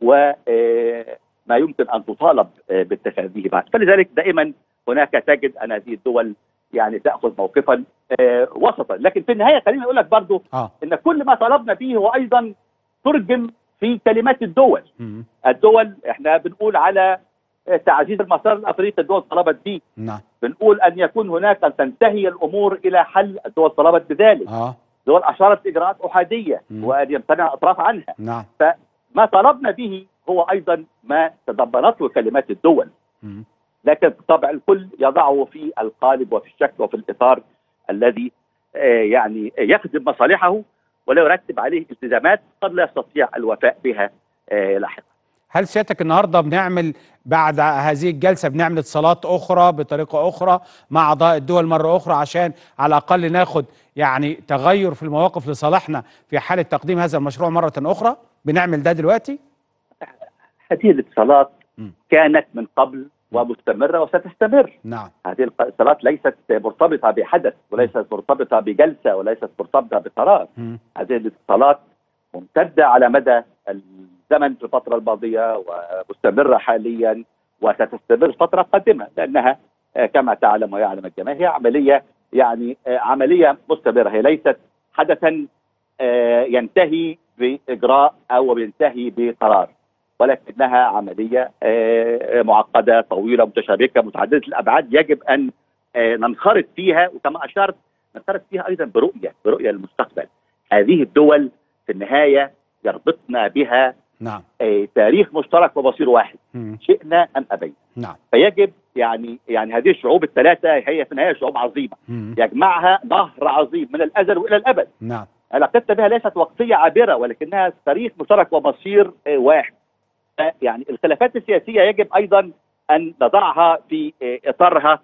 وما يمكن ان تطالب باتخاذه بعد فلذلك دائما هناك تجد ان هذه الدول يعني تاخذ موقفا آه، وسطا لكن في النهايه خليني اقول لك برضو اه ان كل ما طلبنا فيه هو ايضا ترجم في كلمات الدول مم. الدول احنا بنقول على آه، تعزيز المسار الافريقي الدول طلبت به نعم بنقول ان يكون هناك ان تنتهي الامور الى حل الدول طلبت بذلك اه دول اشارت باجراءات احاديه مم. وان يمتنع الاطراف عنها نعم ما طلبنا به هو ايضا ما تضمنته كلمات الدول مم. لكن بالطبع الكل يضعه في القالب وفي الشكل وفي الاطار الذي آه، يعني يخدم مصالحه ولا يرتب عليه التزامات قد لا يستطيع الوفاء بها آه، لاحقا هل سيادتك النهارده بنعمل بعد هذه الجلسه بنعمل اتصالات اخرى بطريقه اخرى مع اعضاء الدول مره اخرى عشان على الاقل ناخد يعني تغير في المواقف لصالحنا في حاله تقديم هذا المشروع مره اخرى بنعمل ده دلوقتي هذه الاتصالات م. كانت من قبل ومستمره وستستمر نعم هذه الاتصالات ليست مرتبطه بحدث وليست مرتبطه بجلسه وليست مرتبطه بقرار مم. هذه الاتصالات ممتده على مدى الزمن في الفتره الماضيه ومستمره حاليا وستستمر فتره قادمه لانها آه، كما تعلم ويعلم الجميع هي عمليه يعني آه، عمليه مستمره هي ليست حدثا آه، ينتهي باجراء او ينتهي بقرار ولكنها عمليه آه، معقده طويله متشابكه متعدده الابعاد يجب ان آه، ننخرط فيها وكما اشرت ننخرط فيها ايضا برؤيه برؤيه للمستقبل هذه الدول في النهايه يربطنا بها نعم آه، تاريخ مشترك ومصير واحد مم. شئنا ام ابينا نعم فيجب يعني يعني هذه الشعوب الثلاثه هي في النهايه شعوب عظيمه مم. يجمعها نهر عظيم من الازل والى الابد نعم علاقتنا بها ليست وقتيه عابره ولكنها تاريخ مشترك ومصير آه، واحد يعني الخلافات السياسيه يجب ايضا ان نضعها في آه، اطارها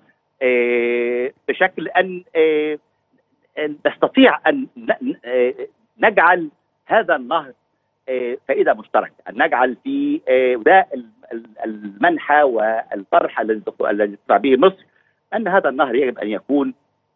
آه، بشكل ان آه، أن نستطيع ان ن- آه، نجعل هذا النهر آه، فائده مشتركه، ان نجعل في آه، وده ال- ال- المنحى والفرح الذي الذي تدفع به مصر ان هذا النهر يجب ان يكون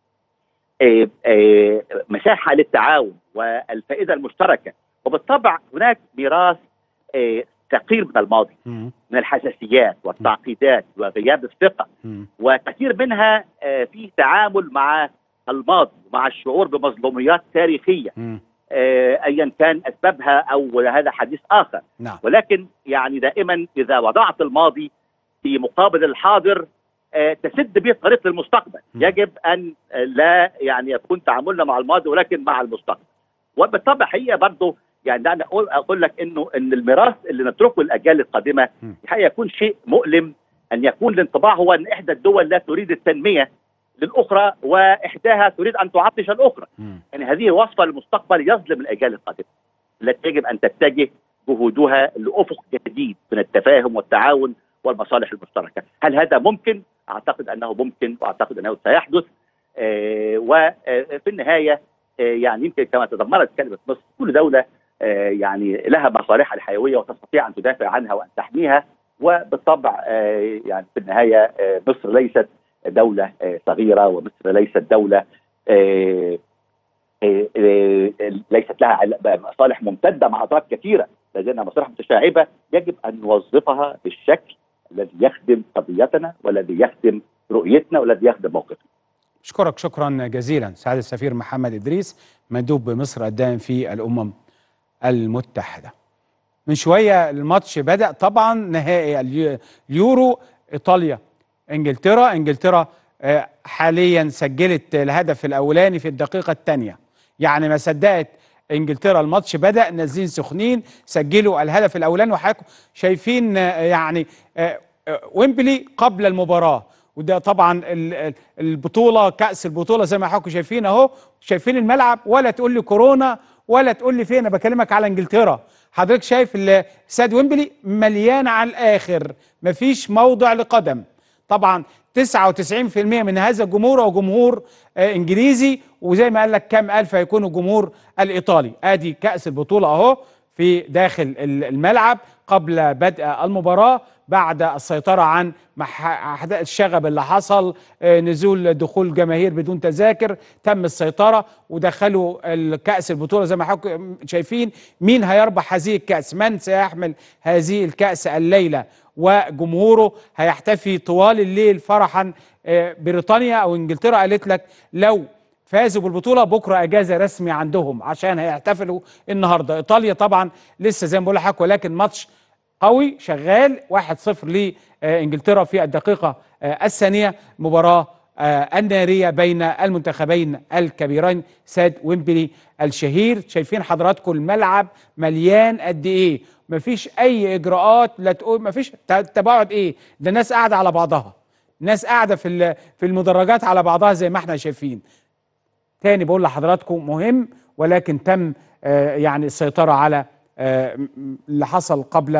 آه، آه، مساحه للتعاون والفائده المشتركه وبالطبع هناك ميراث آه، ثقيل من الماضي مم. من الحساسيات والتعقيدات وغياب الثقه مم. وكثير منها آه، فيه تعامل مع الماضي ومع الشعور بمظلوميات تاريخيه مم. آه، ايا كان اسبابها او هذا حديث اخر نعم ولكن يعني دائما اذا وضعت الماضي في مقابل الحاضر آه، تسد به طريق للمستقبل م. يجب ان آه، لا يعني يكون تعاملنا مع الماضي ولكن مع المستقبل وبالطبع هي برضه يعني دعني اقول اقول لك انه ان الميراث اللي نتركه للاجيال القادمه م. الحقيقه يكون شيء مؤلم ان يكون الانطباع هو ان احدى الدول لا تريد التنميه للاخرى واحداها تريد ان تعطش الاخرى مم. يعني هذه وصفه للمستقبل يظلم الاجيال القادمه التي يجب ان تتجه جهودها لافق جديد من التفاهم والتعاون والمصالح المشتركه، هل هذا ممكن؟ اعتقد انه ممكن واعتقد انه سيحدث آه وفي النهايه آه يعني يمكن كما تضمنت كلمه مصر كل دوله آه يعني لها مصالحها الحيويه وتستطيع ان تدافع عنها وان تحميها وبالطبع آه يعني في النهايه آه مصر ليست دوله آه صغيره ومصر ليست دوله آه آه، آه، ليست لها عل- مصالح ممتده مع اطراف كثيره لدينا مصالح متشعبه يجب ان نوظفها بالشكل الذي يخدم قضيتنا والذي يخدم رؤيتنا والذي يخدم موقفنا اشكرك شكرا جزيلا سعاده السفير محمد ادريس مندوب بمصر الدائم في الامم المتحده من شويه الماتش بدا طبعا نهائي اليو- اليورو ايطاليا انجلترا انجلترا آه، حاليا سجلت الهدف الاولاني في الدقيقه الثانيه يعني ما صدقت انجلترا الماتش بدا نازلين سخنين سجلوا الهدف الاولاني وحضراتكم شايفين آه، يعني آه، آه، ويمبلي قبل المباراه وده طبعا ال- ال- البطوله كاس البطوله زي ما حضراتكم شايفين اهو شايفين الملعب ولا تقول لي كورونا ولا تقول لي فين انا بكلمك على انجلترا حضرتك شايف ال- استاد ويمبلي مليان على الاخر مفيش موضع لقدم طبعا 99% من هذا الجمهور هو جمهور آه، انجليزي وزي ما قال لك كام الف هيكون الجمهور الايطالي ادي كاس البطوله اهو في داخل ال- الملعب قبل بدء المباراه بعد السيطره عن مح- أحداث الشغب اللي حصل آه، نزول دخول جماهير بدون تذاكر تم السيطره ودخلوا الكاس البطوله زي ما حضراتكم شايفين مين هيربح هذه الكاس من سيحمل هذه الكاس الليله وجمهوره هيحتفي طوال الليل فرحا آه، بريطانيا او انجلترا قالت لك لو فازوا بالبطوله بكره اجازه رسمي عندهم عشان هيحتفلوا النهارده ايطاليا طبعا لسه زي ما بقول لحضرتك ولكن ماتش قوي شغال 1-0 لانجلترا في الدقيقه آه، الثانيه مباراه آه، الناريه بين المنتخبين الكبيرين ساد ويمبلي الشهير شايفين حضراتكم الملعب مليان قد ايه مفيش اي اجراءات لا تقول مفيش ت- تباعد ايه ده الناس قاعده على بعضها الناس قاعده في ال- في المدرجات على بعضها زي ما احنا شايفين تاني بقول لحضراتكم مهم ولكن تم آه، يعني السيطرة على آه، م- م- اللي حصل قبل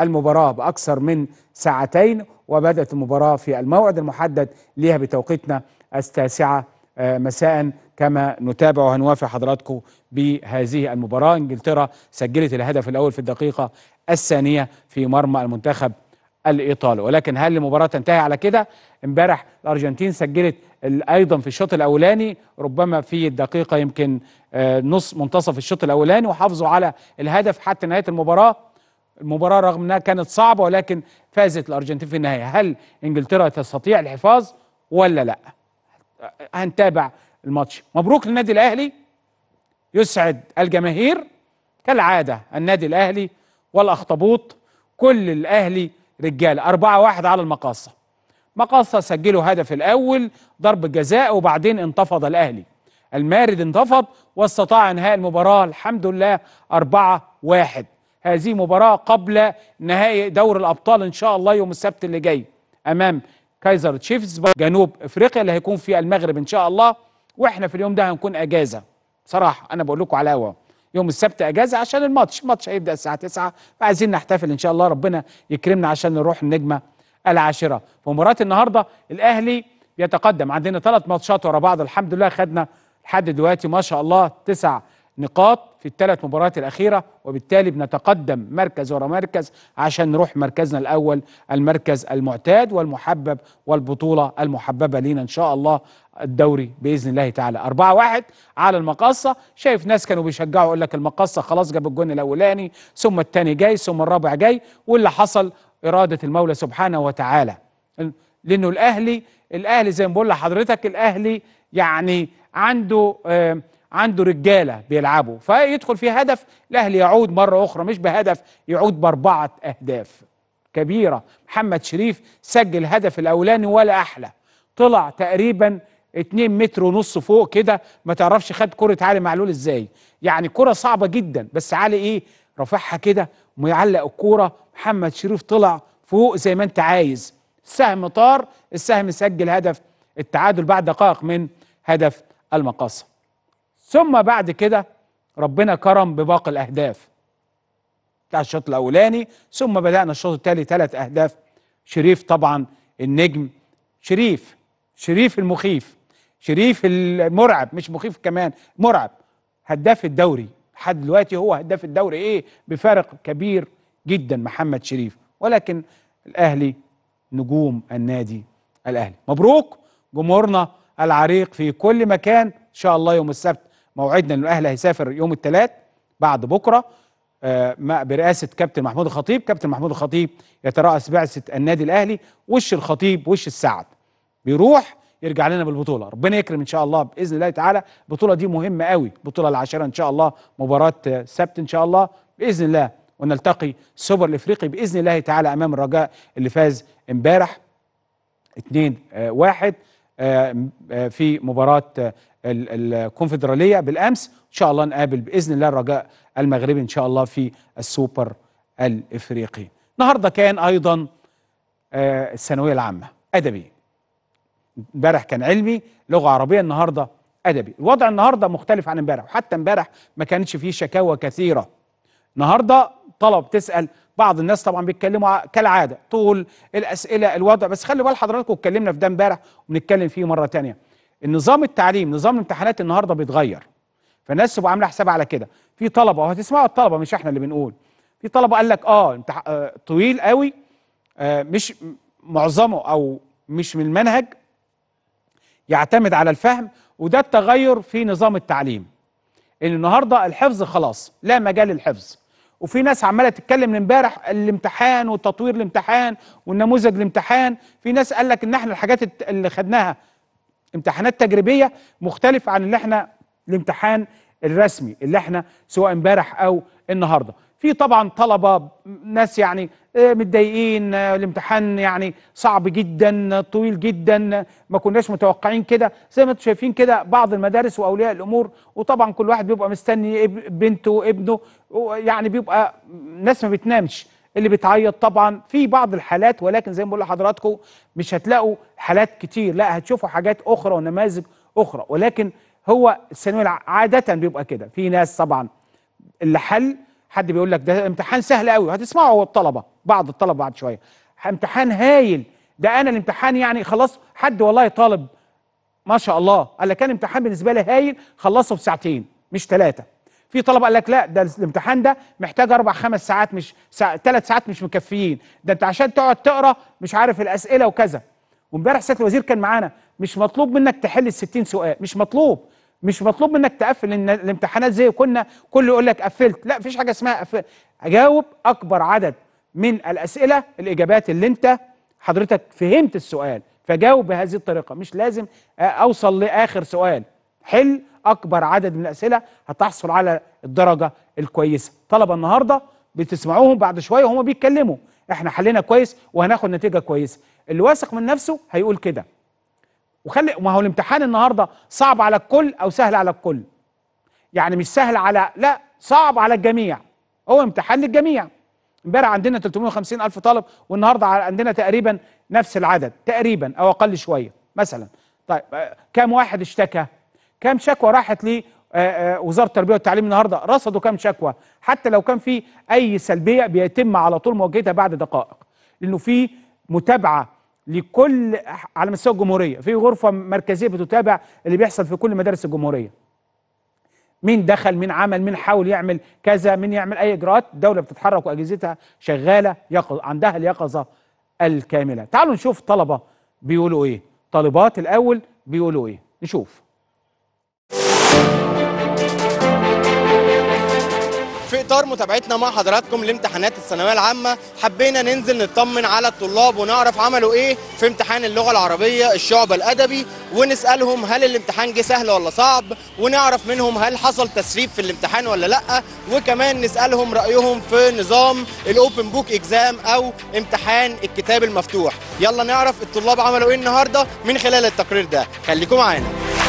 المباراه باكثر من ساعتين وبدات المباراه في الموعد المحدد ليها بتوقيتنا التاسعه آه، مساء كما نتابع وهنوافي حضراتكم بهذه المباراه انجلترا سجلت الهدف الاول في الدقيقه الثانيه في مرمى المنتخب الايطالي ولكن هل المباراه تنتهي على كده امبارح الارجنتين سجلت ال- ايضا في الشوط الاولاني ربما في الدقيقه يمكن آه، نص منتصف الشوط الاولاني وحافظوا على الهدف حتى نهايه المباراه المباراه رغم انها كانت صعبه ولكن فازت الارجنتين في النهايه هل انجلترا تستطيع الحفاظ ولا لا آه، هنتابع الماتش مبروك للنادي الاهلي يسعد الجماهير كالعاده النادي الاهلي والاخطبوط كل الاهلي رجاله أربعة واحد على المقاصه مقاصه سجلوا هدف الاول ضرب جزاء وبعدين انتفض الاهلي المارد انتفض واستطاع انهاء المباراه الحمد لله أربعة واحد هذه مباراه قبل نهائي دور الابطال ان شاء الله يوم السبت اللي جاي امام كايزر تشيفز جنوب افريقيا اللي هيكون في المغرب ان شاء الله واحنا في اليوم ده هنكون اجازه صراحه انا بقول لكم على هوا يوم السبت اجازه عشان الماتش الماتش هيبدا الساعه 9 فعايزين نحتفل ان شاء الله ربنا يكرمنا عشان نروح النجمه العاشره في مباراه النهارده الاهلي يتقدم عندنا ثلاث ماتشات ورا بعض الحمد لله خدنا لحد دلوقتي ما شاء الله تسع نقاط في الثلاث مباريات الاخيره وبالتالي بنتقدم مركز ورا مركز عشان نروح مركزنا الاول المركز المعتاد والمحبب والبطوله المحببه لينا ان شاء الله الدوري باذن الله تعالى 4 1 على المقصه شايف ناس كانوا بيشجعوا يقول لك المقصه خلاص جاب الجون الاولاني ثم الثاني جاي ثم الرابع جاي واللي حصل اراده المولى سبحانه وتعالى لانه الاهلي الاهلي زي ما بقول لحضرتك الاهلي يعني عنده آه عنده رجاله بيلعبوا فيدخل في هدف الاهلي يعود مره اخرى مش بهدف يعود باربعه اهداف كبيره محمد شريف سجل الهدف الاولاني ولا احلى طلع تقريبا 2 متر ونص فوق كده ما تعرفش خد كره علي معلول ازاي يعني كره صعبه جدا بس علي ايه رافعها كده ويعلق الكوره محمد شريف طلع فوق زي ما انت عايز السهم طار السهم سجل هدف التعادل بعد دقائق من هدف المقاصه ثم بعد كده ربنا كرم بباقي الاهداف بتاع الشوط الاولاني ثم بدانا الشوط الثاني ثلاث اهداف شريف طبعا النجم شريف شريف المخيف شريف المرعب مش مخيف كمان مرعب هداف الدوري لحد دلوقتي هو هداف الدوري ايه بفارق كبير جدا محمد شريف ولكن الاهلي نجوم النادي الاهلي مبروك جمهورنا العريق في كل مكان ان شاء الله يوم السبت موعدنا ان الاهلي هيسافر يوم الثلاث بعد بكره آه برئاسه كابتن محمود الخطيب كابتن محمود الخطيب يترأس بعثه النادي الاهلي وش الخطيب وش السعد بيروح يرجع لنا بالبطوله ربنا يكرم ان شاء الله باذن الله تعالى البطوله دي مهمه قوي البطوله العاشره ان شاء الله مباراه سبت ان شاء الله باذن الله ونلتقي السوبر الافريقي باذن الله تعالى امام الرجاء اللي فاز امبارح 2 1 في مباراه الكونفدراليه بالامس ان شاء الله نقابل باذن الله الرجاء المغربي ان شاء الله في السوبر الافريقي النهارده كان ايضا الثانويه العامه ادبي امبارح كان علمي لغه عربيه النهارده ادبي الوضع النهارده مختلف عن امبارح وحتى امبارح ما كانش فيه شكاوى كثيره النهارده طلب تسال بعض الناس طبعا بيتكلموا كالعاده طول الاسئله الوضع بس خلي بال حضراتكم اتكلمنا في ده امبارح وبنتكلم فيه مره تانية النظام التعليم نظام الامتحانات النهارده بيتغير فالناس تبقى عامله حساب على كده في طلبه وهتسمعوا الطلبه مش احنا اللي بنقول في طلبه قال لك اه امتح... آه طويل قوي آه مش معظمه او مش من المنهج يعتمد على الفهم وده التغير في نظام التعليم ان النهارده الحفظ خلاص لا مجال للحفظ وفي ناس عماله تتكلم من امبارح الامتحان وتطوير الامتحان والنموذج الامتحان في ناس قال لك ان احنا الحاجات اللي خدناها امتحانات تجريبيه مختلف عن اللي احنا الامتحان الرسمي اللي احنا سواء امبارح او النهارده في طبعا طلبه ناس يعني متضايقين الامتحان يعني صعب جدا طويل جدا ما كناش متوقعين كده زي ما انتم شايفين كده بعض المدارس واولياء الامور وطبعا كل واحد بيبقى مستني بنته ابنه يعني بيبقى ناس ما بتنامش اللي بتعيط طبعا في بعض الحالات ولكن زي ما بقول لحضراتكم مش هتلاقوا حالات كتير لا هتشوفوا حاجات اخرى ونماذج اخرى ولكن هو الثانويه عاده بيبقى كده في ناس طبعا اللي حل حد بيقول لك ده امتحان سهل قوي هتسمعوا الطلبه بعض الطلبه بعد شويه امتحان هايل ده انا الامتحان يعني خلاص حد والله طالب ما شاء الله قال لك كان امتحان بالنسبه لي هايل خلصه في ساعتين مش ثلاثه في طلبه قال لك لا ده الامتحان ده محتاج اربع خمس ساعات مش ساعة ثلاث ساعات مش مكفيين ده انت عشان تقعد تقرا مش عارف الاسئله وكذا وامبارح سياده الوزير كان معانا مش مطلوب منك تحل ال 60 سؤال مش مطلوب مش مطلوب منك تقفل لان الامتحانات زي كنا كله يقول لك قفلت لا مفيش حاجه اسمها قفل اجاوب اكبر عدد من الاسئله الاجابات اللي انت حضرتك فهمت السؤال فجاوب بهذه الطريقه مش لازم آه، اوصل لاخر سؤال حل اكبر عدد من الاسئله هتحصل على الدرجه الكويسه طلبه النهارده بتسمعوهم بعد شويه وهم بيتكلموا احنا حلينا كويس وهناخد نتيجه كويسه اللي واثق من نفسه هيقول كده وخلي ما هو الامتحان النهارده صعب على الكل او سهل على الكل يعني مش سهل على لا صعب على الجميع هو امتحان للجميع امبارح عندنا 350 الف طالب والنهارده ع- عندنا تقريبا نفس العدد تقريبا او اقل شويه مثلا طيب آه، كام واحد اشتكى كام شكوى راحت ل وزاره التربيه والتعليم النهارده رصدوا كام شكوى حتى لو كان في اي سلبيه بيتم على طول مواجهتها بعد دقائق لانه في متابعه لكل على مستوى الجمهوريه في غرفه مركزيه بتتابع اللي بيحصل في كل مدارس الجمهوريه مين دخل مين عمل مين حاول يعمل كذا مين يعمل اي اجراءات الدوله بتتحرك واجهزتها شغاله يقظ عندها اليقظه الكامله تعالوا نشوف طلبه بيقولوا ايه طالبات الاول بيقولوا ايه نشوف في اطار متابعتنا مع حضراتكم لامتحانات الثانويه العامه حبينا ننزل نطمن على الطلاب ونعرف عملوا ايه في امتحان اللغه العربيه الشعب الادبي ونسالهم هل الامتحان جه سهل ولا صعب ونعرف منهم هل حصل تسريب في الامتحان ولا لا وكمان نسالهم رايهم في نظام الاوبن بوك اكزام او امتحان الكتاب المفتوح يلا نعرف الطلاب عملوا ايه النهارده من خلال التقرير ده خليكم معانا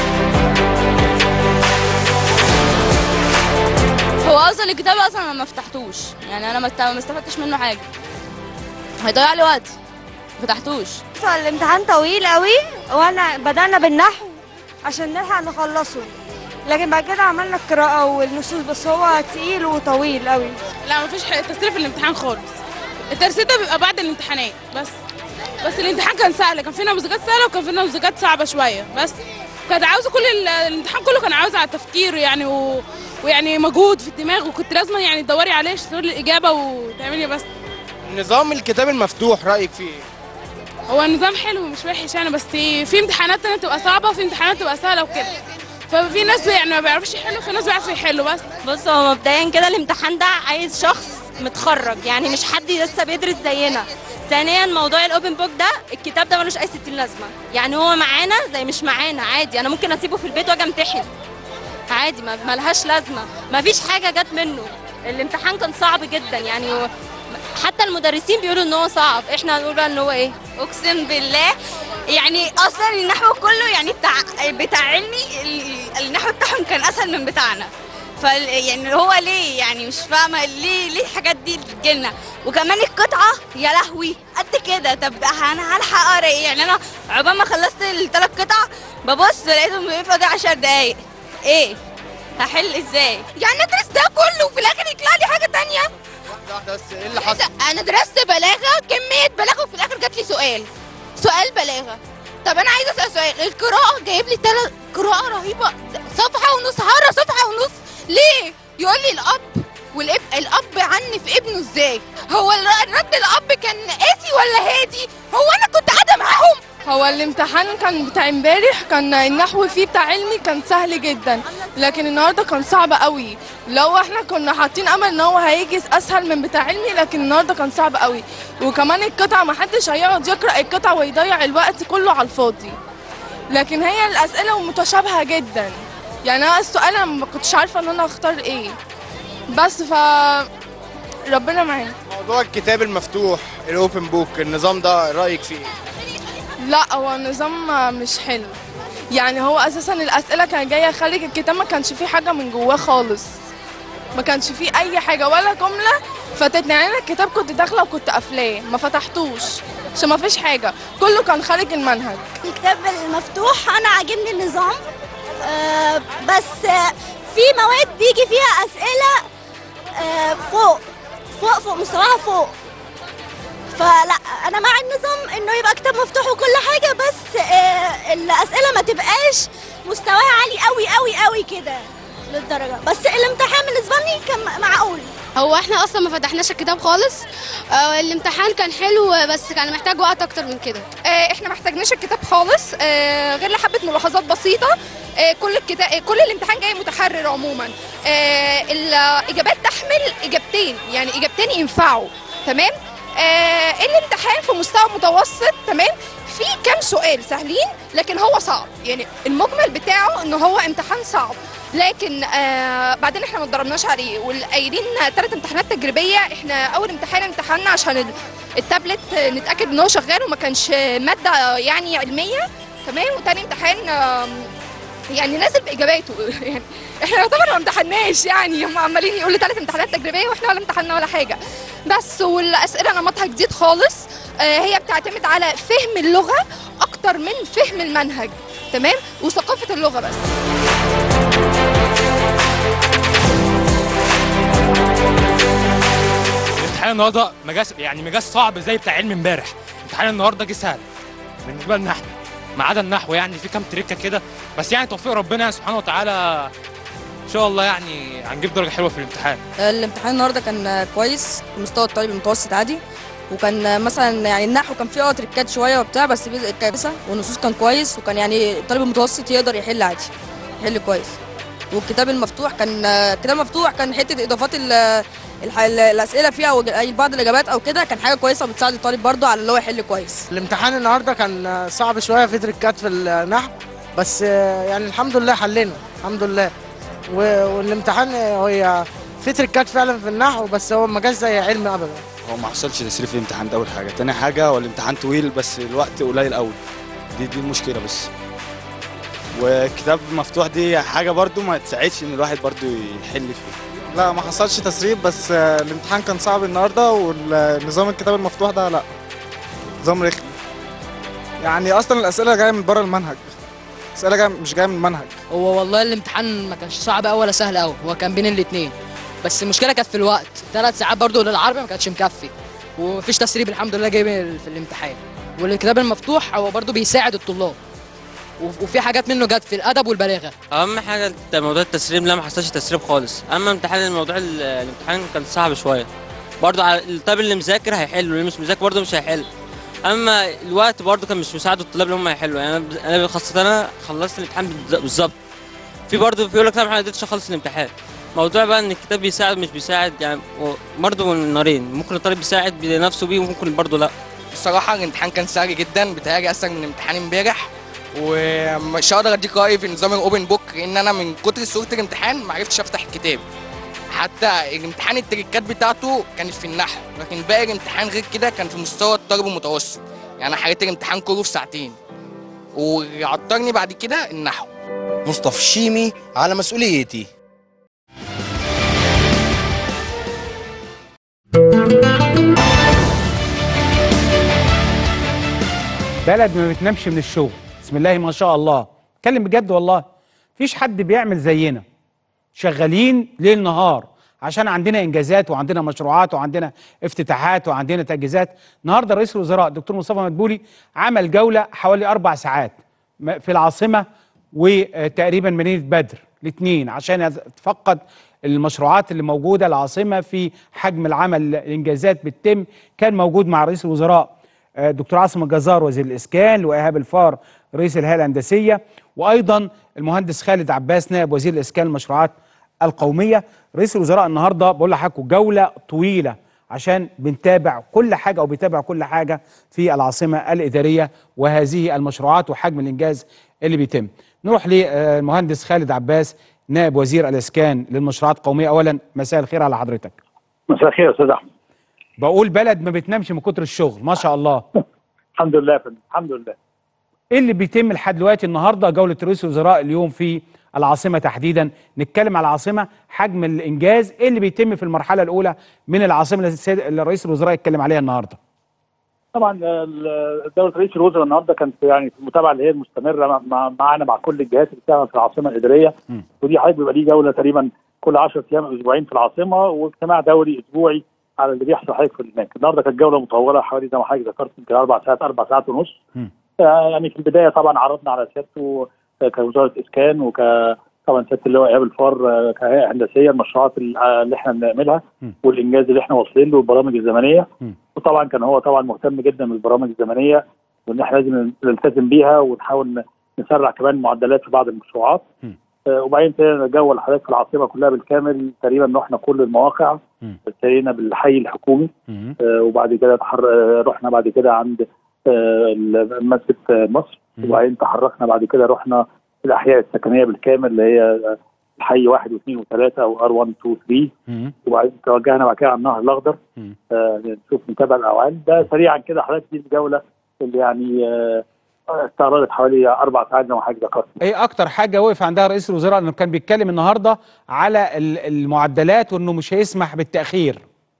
هو اصلا الكتاب اصلا انا ما فتحتوش يعني انا ما است- ما استفدتش منه حاجه هيضيع لي وقت ما فتحتوش بص، الامتحان طويل قوي وانا بدأنا بالنحو عشان نلحق نخلصه لكن بعد كده عملنا القراءة والنصوص بس هو تقيل وطويل قوي لا مفيش حاجة تسريب في الامتحان خالص الترسيب ده بيبقى بعد الامتحانات بس بس الامتحان كان سهل كان في نموذجات سهله وكان في نموذجات صعبه شويه بس كانت عاوزه كل ال- الامتحان كله كان عاوز على التفكير يعني و... ويعني مجهود في الدماغ وكنت لازم يعني تدوري عليه عشان تقولي الاجابه وتعملي بس نظام الكتاب المفتوح رايك فيه ايه هو النظام حلو مش وحش يعني بس في امتحانات تانية تبقى صعبه وفي امتحانات تبقى سهله وكده ففي ناس يعني ما بيعرفوش يحلوا في ناس بيعرفوا يحلوا بس بص هو مبدئيا كده الامتحان ده عايز شخص متخرج يعني مش حد لسه بيدرس زينا ثانيا موضوع الاوبن بوك ده الكتاب ده ملوش اي ستين لازمه يعني هو معانا زي مش معانا عادي انا ممكن اسيبه في البيت واجي امتحن عادي ما ملهاش لازمه ما فيش حاجه جت منه الامتحان كان صعب جدا يعني هو- حتى المدرسين بيقولوا ان هو صعب احنا هنقول بقى ان هو ايه اقسم بالله يعني اصلا النحو كله يعني بتاع بتاع علمي ال- النحو بتاعهم كان اسهل من بتاعنا ف يعني هو ليه يعني مش فاهمه ليه ليه الحاجات دي تجيلنا وكمان القطعه يا لهوي قد كده طب انا هلحق اقرا ايه يعني انا عقبال ما خلصت الثلاث قطع ببص لقيتهم فاضي 10 دقايق ايه هحل ازاي يعني ادرس ده كله وفي الاخر يطلع لي حاجه تانية واحده واحده بس ايه اللي حصل انا درست بلاغه كميه بلاغه وفي الاخر جات لي سؤال سؤال بلاغه طب انا عايزه اسال سؤال القراءه جايب لي ثلاث قراءه رهيبه صفحه ونص هقرا صفحه ونص ليه يقول لي الاب والاب الاب عني في ابنه ازاي هو الر- الرد الاب كان قاسي ولا هادي هو انا كنت قاعده معاهم هو الامتحان كان بتاع امبارح كان النحو فيه بتاع علمي كان سهل جدا لكن النهارده كان صعب قوي لو احنا كنا حاطين امل ان هو هيجي اسهل من بتاع علمي لكن النهارده كان صعب قوي وكمان القطعه ما حدش هيقعد يقرا القطعه ويضيع الوقت كله على الفاضي لكن هي الاسئله متشابهه جدا يعني انا السؤال انا ما كنتش عارفه ان انا اختار ايه بس ف ربنا معانا موضوع الكتاب المفتوح الاوبن بوك النظام ده رايك فيه ايه لا هو النظام مش حلو يعني هو اساسا الاسئله كانت جايه خارج الكتاب ما كانش فيه حاجه من جواه خالص ما كانش فيه اي حاجه ولا جمله فاتتني يعني انا الكتاب كنت داخله وكنت قافلاه ما فتحتوش عشان ما فيش حاجه كله كان خارج المنهج الكتاب المفتوح انا عاجبني النظام آه، بس آه، في مواد بيجي فيها اسئله آه، فوق فوق فوق مستواها فوق فلا انا مع النظام انه يبقى كتاب مفتوح وكل حاجه بس آه، الاسئله ما تبقاش مستواها عالي قوي قوي قوي كده للدرجه بس الامتحان بالنسبه لي كان معقول هو احنا اصلا ما فتحناش الكتاب خالص آه، الامتحان كان حلو بس كان محتاج وقت اكتر من كده احنا ما احتاجناش الكتاب خالص آه، غير لحبه ملاحظات بسيطه آه، كل الكتاب كل الامتحان جاي متحرر عموما آه، الاجابات تحمل اجابتين يعني اجابتين ينفعوا تمام آه، الامتحان في مستوى متوسط تمام في كام سؤال سهلين لكن هو صعب يعني المجمل بتاعه ان هو امتحان صعب لكن آه بعدين احنا ما اتدربناش عليه والقايلين ثلاث امتحانات تجريبيه احنا اول امتحان امتحنا عشان ال- التابلت آه، نتاكد ان هو شغال وما كانش ماده آه، يعني علميه تمام وتاني امتحان آم، يعني نازل باجاباته يعني احنا يعتبر ما امتحناش يعني هم عمالين يقولوا ثلاث امتحانات تجريبيه واحنا ولا امتحنا ولا حاجه بس والاسئله نمطها جديد خالص آه، هي بتعتمد على فهم اللغه اكتر من فهم المنهج تمام وثقافه اللغه بس الامتحان النهارده ما جاش يعني ما جاش صعب زي بتاع علم امبارح امتحان النهارده جه سهل بالنسبه لنا احنا ما عدا النحو يعني في كام تريكه كده بس يعني توفيق ربنا سبحانه وتعالى ان شاء الله يعني هنجيب درجه حلوه في الامتحان الامتحان النهارده كان كويس مستوى الطالب المتوسط عادي وكان مثلا يعني النحو كان فيه اه تريكات شويه وبتاع بس بي- كويسه والنصوص كان كويس وكان يعني الطالب المتوسط يقدر يحل عادي يحل كويس والكتاب المفتوح كان الكتاب المفتوح كان حته اضافات ال- الح- الاسئله فيها وج- أي بعض الاجابات او كده كان حاجه كويسه وبتساعد الطالب برضه على اللي هو يحل كويس الامتحان النهارده كان صعب شويه في تريكات في النحو بس يعني الحمد لله حلينا الحمد لله و- والامتحان هي في تريكات فعلا في النحو بس هو ما جاش زي علم ابدا هو ما حصلش تسريب في الامتحان ده اول حاجه تاني حاجه هو الامتحان طويل بس الوقت قليل قوي دي دي المشكله بس والكتاب مفتوح دي حاجه برضو ما تساعدش ان الواحد برضو يحل فيه لا ما حصلش تسريب بس آه، الامتحان كان صعب النهارده والنظام الكتاب المفتوح ده لا نظام رخم يعني اصلا الاسئله جايه من بره المنهج الاسئله جايه مش جايه من المنهج هو والله الامتحان ما كانش صعب قوي ولا سهل قوي هو كان بين الاثنين بس المشكله كانت في الوقت ثلاث ساعات برضو للعربي ما كانش مكفي ومفيش تسريب الحمد لله جاي في الامتحان والكتاب المفتوح هو برضو بيساعد الطلاب وف- وفي حاجات منه جت في الادب والبلاغه اهم حاجه الت- موضوع التسريب لا ما حصلش تسريب خالص اما امتحان الموضوع ال- الامتحان كان صعب شويه برضه على الطالب اللي مذاكر هيحل واللي مش مذاكر برضه مش هيحل اما الوقت برضه كان مش مساعد الطلاب اللي هم يحلوا يعني انا انا خاصه انا خلصت الامتحان بالز- بالظبط في برضه بيقول لك لا ما قدرتش اخلص الامتحان موضوع بقى ان الكتاب بيساعد مش بيساعد يعني برضه من النارين ممكن الطالب بيساعد بنفسه بيه وممكن برضه لا الصراحة الامتحان كان سهل جدا بتهيألي أسهل من امتحان امبارح ومش هقدر اديك رأيي في نظام الاوبن بوك لأن أنا من كتر صورة الامتحان ما عرفتش أفتح الكتاب حتى الامتحان التريكات بتاعته كانت في النحو لكن باقي الامتحان غير كده كان في مستوى الطالب المتوسط يعني حليت الامتحان كله في ساعتين واللي عطرني بعد كده النحو مصطفى الشيمي على مسؤوليتي بلد ما بتنامش من الشغل بسم الله ما شاء الله اتكلم بجد والله مفيش حد بيعمل زينا شغالين ليل نهار عشان عندنا انجازات وعندنا مشروعات وعندنا افتتاحات وعندنا تجهيزات النهارده رئيس الوزراء الدكتور مصطفى مدبولي عمل جوله حوالي اربع ساعات م- في العاصمه وتقريبا مدينه بدر الاثنين عشان يتفقد المشروعات اللي موجوده العاصمه في حجم العمل الانجازات بتتم كان موجود مع رئيس الوزراء آه، دكتور عاصم الجزار وزير الاسكان وايهاب الفار رئيس الهيئه الهندسيه وايضا المهندس خالد عباس نائب وزير الاسكان المشروعات القوميه رئيس الوزراء النهارده بقول لحضراتكم جوله طويله عشان بنتابع كل حاجه او بيتابع كل حاجه في العاصمه الاداريه وهذه المشروعات وحجم الانجاز اللي بيتم نروح للمهندس خالد عباس نائب وزير الاسكان للمشروعات القوميه اولا مساء الخير على حضرتك مساء الخير يا استاذ احمد بقول بلد ما بتنامش من كتر الشغل ما شاء الله الحمد لله يا فندم الحمد لله ايه اللي بيتم لحد دلوقتي النهارده جوله رئيس الوزراء اليوم في العاصمه تحديدا نتكلم على العاصمه حجم الانجاز ايه اللي بيتم في المرحله الاولى من العاصمه اللي السيد- اللي رئيس الوزراء يتكلم عليها النهارده طبعا ال- دوله رئيس الوزراء النهارده كانت يعني في المتابعه اللي هي المستمره مع- مع- معانا مع كل الجهات اللي بتعمل في العاصمه الاداريه ودي حضرتك بيبقى ليه جوله تقريبا كل 10 ايام اسبوعين في العاصمه واجتماع دوري اسبوعي على اللي بيحصل حضرتك في هناك النهارده كانت جوله مطوله حوالي زي ما حضرتك ذكرت يمكن اربع ساعات اربع ساعات ونص آه، يعني في البدايه طبعا عرضنا على سيادته آه، كوزاره اسكان وك طبعا سياده اللواء ايهاب الفار آه، كهيئه هندسيه المشروعات ال- آه، اللي احنا بنعملها والانجاز اللي احنا واصلين له والبرامج الزمنيه وطبعا كان هو طبعا مهتم جدا بالبرامج الزمنيه وان احنا لازم نلتزم بيها ونحاول ن- نسرع كمان معدلات في بعض المشروعات آه، وبعدين ابتدينا نجول حضرتك في العاصمه كلها بالكامل تقريبا رحنا كل المواقع ابتدينا بالحي الحكومي آه، وبعد كده تحر... آه، رحنا بعد كده عند آه، مسجد آه، مصر وبعدين تحركنا بعد كده رحنا الاحياء السكنيه بالكامل اللي هي آه، الحي واحد واثنين وثلاثه او ار 1 2 3 وبعدين توجهنا بعد كده على النهر الاخضر آه، نشوف نتابع الاعوان ده سريعا كده حضرتك دي الجوله اللي يعني آه، استغرقت حوالي اربع ساعات زي ما حضرتك ذكرت ايه اكتر حاجه وقف عندها رئيس الوزراء انه كان بيتكلم النهارده على ال- المعدلات وانه مش هيسمح بالتاخير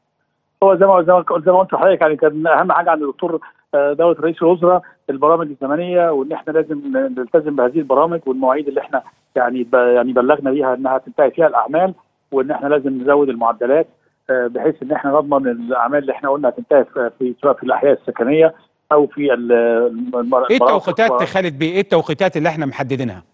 هو زي ما زي ما زي ما قلت لحضرتك يعني كان اهم حاجه عند الدكتور آه، دوله رئيس الوزراء البرامج الزمنيه وان احنا لازم نلتزم بهذه البرامج والمواعيد اللي احنا يعني ب- يعني بلغنا بيها انها تنتهي فيها الاعمال وان احنا لازم نزود المعدلات آه، بحيث ان احنا نضمن الاعمال اللي احنا قلنا هتنتهي في في- سواء في الاحياء السكنيه او في ال- المر- ايه المرافق. التوقيتات خالد بيه ايه التوقيتات اللي احنا محددينها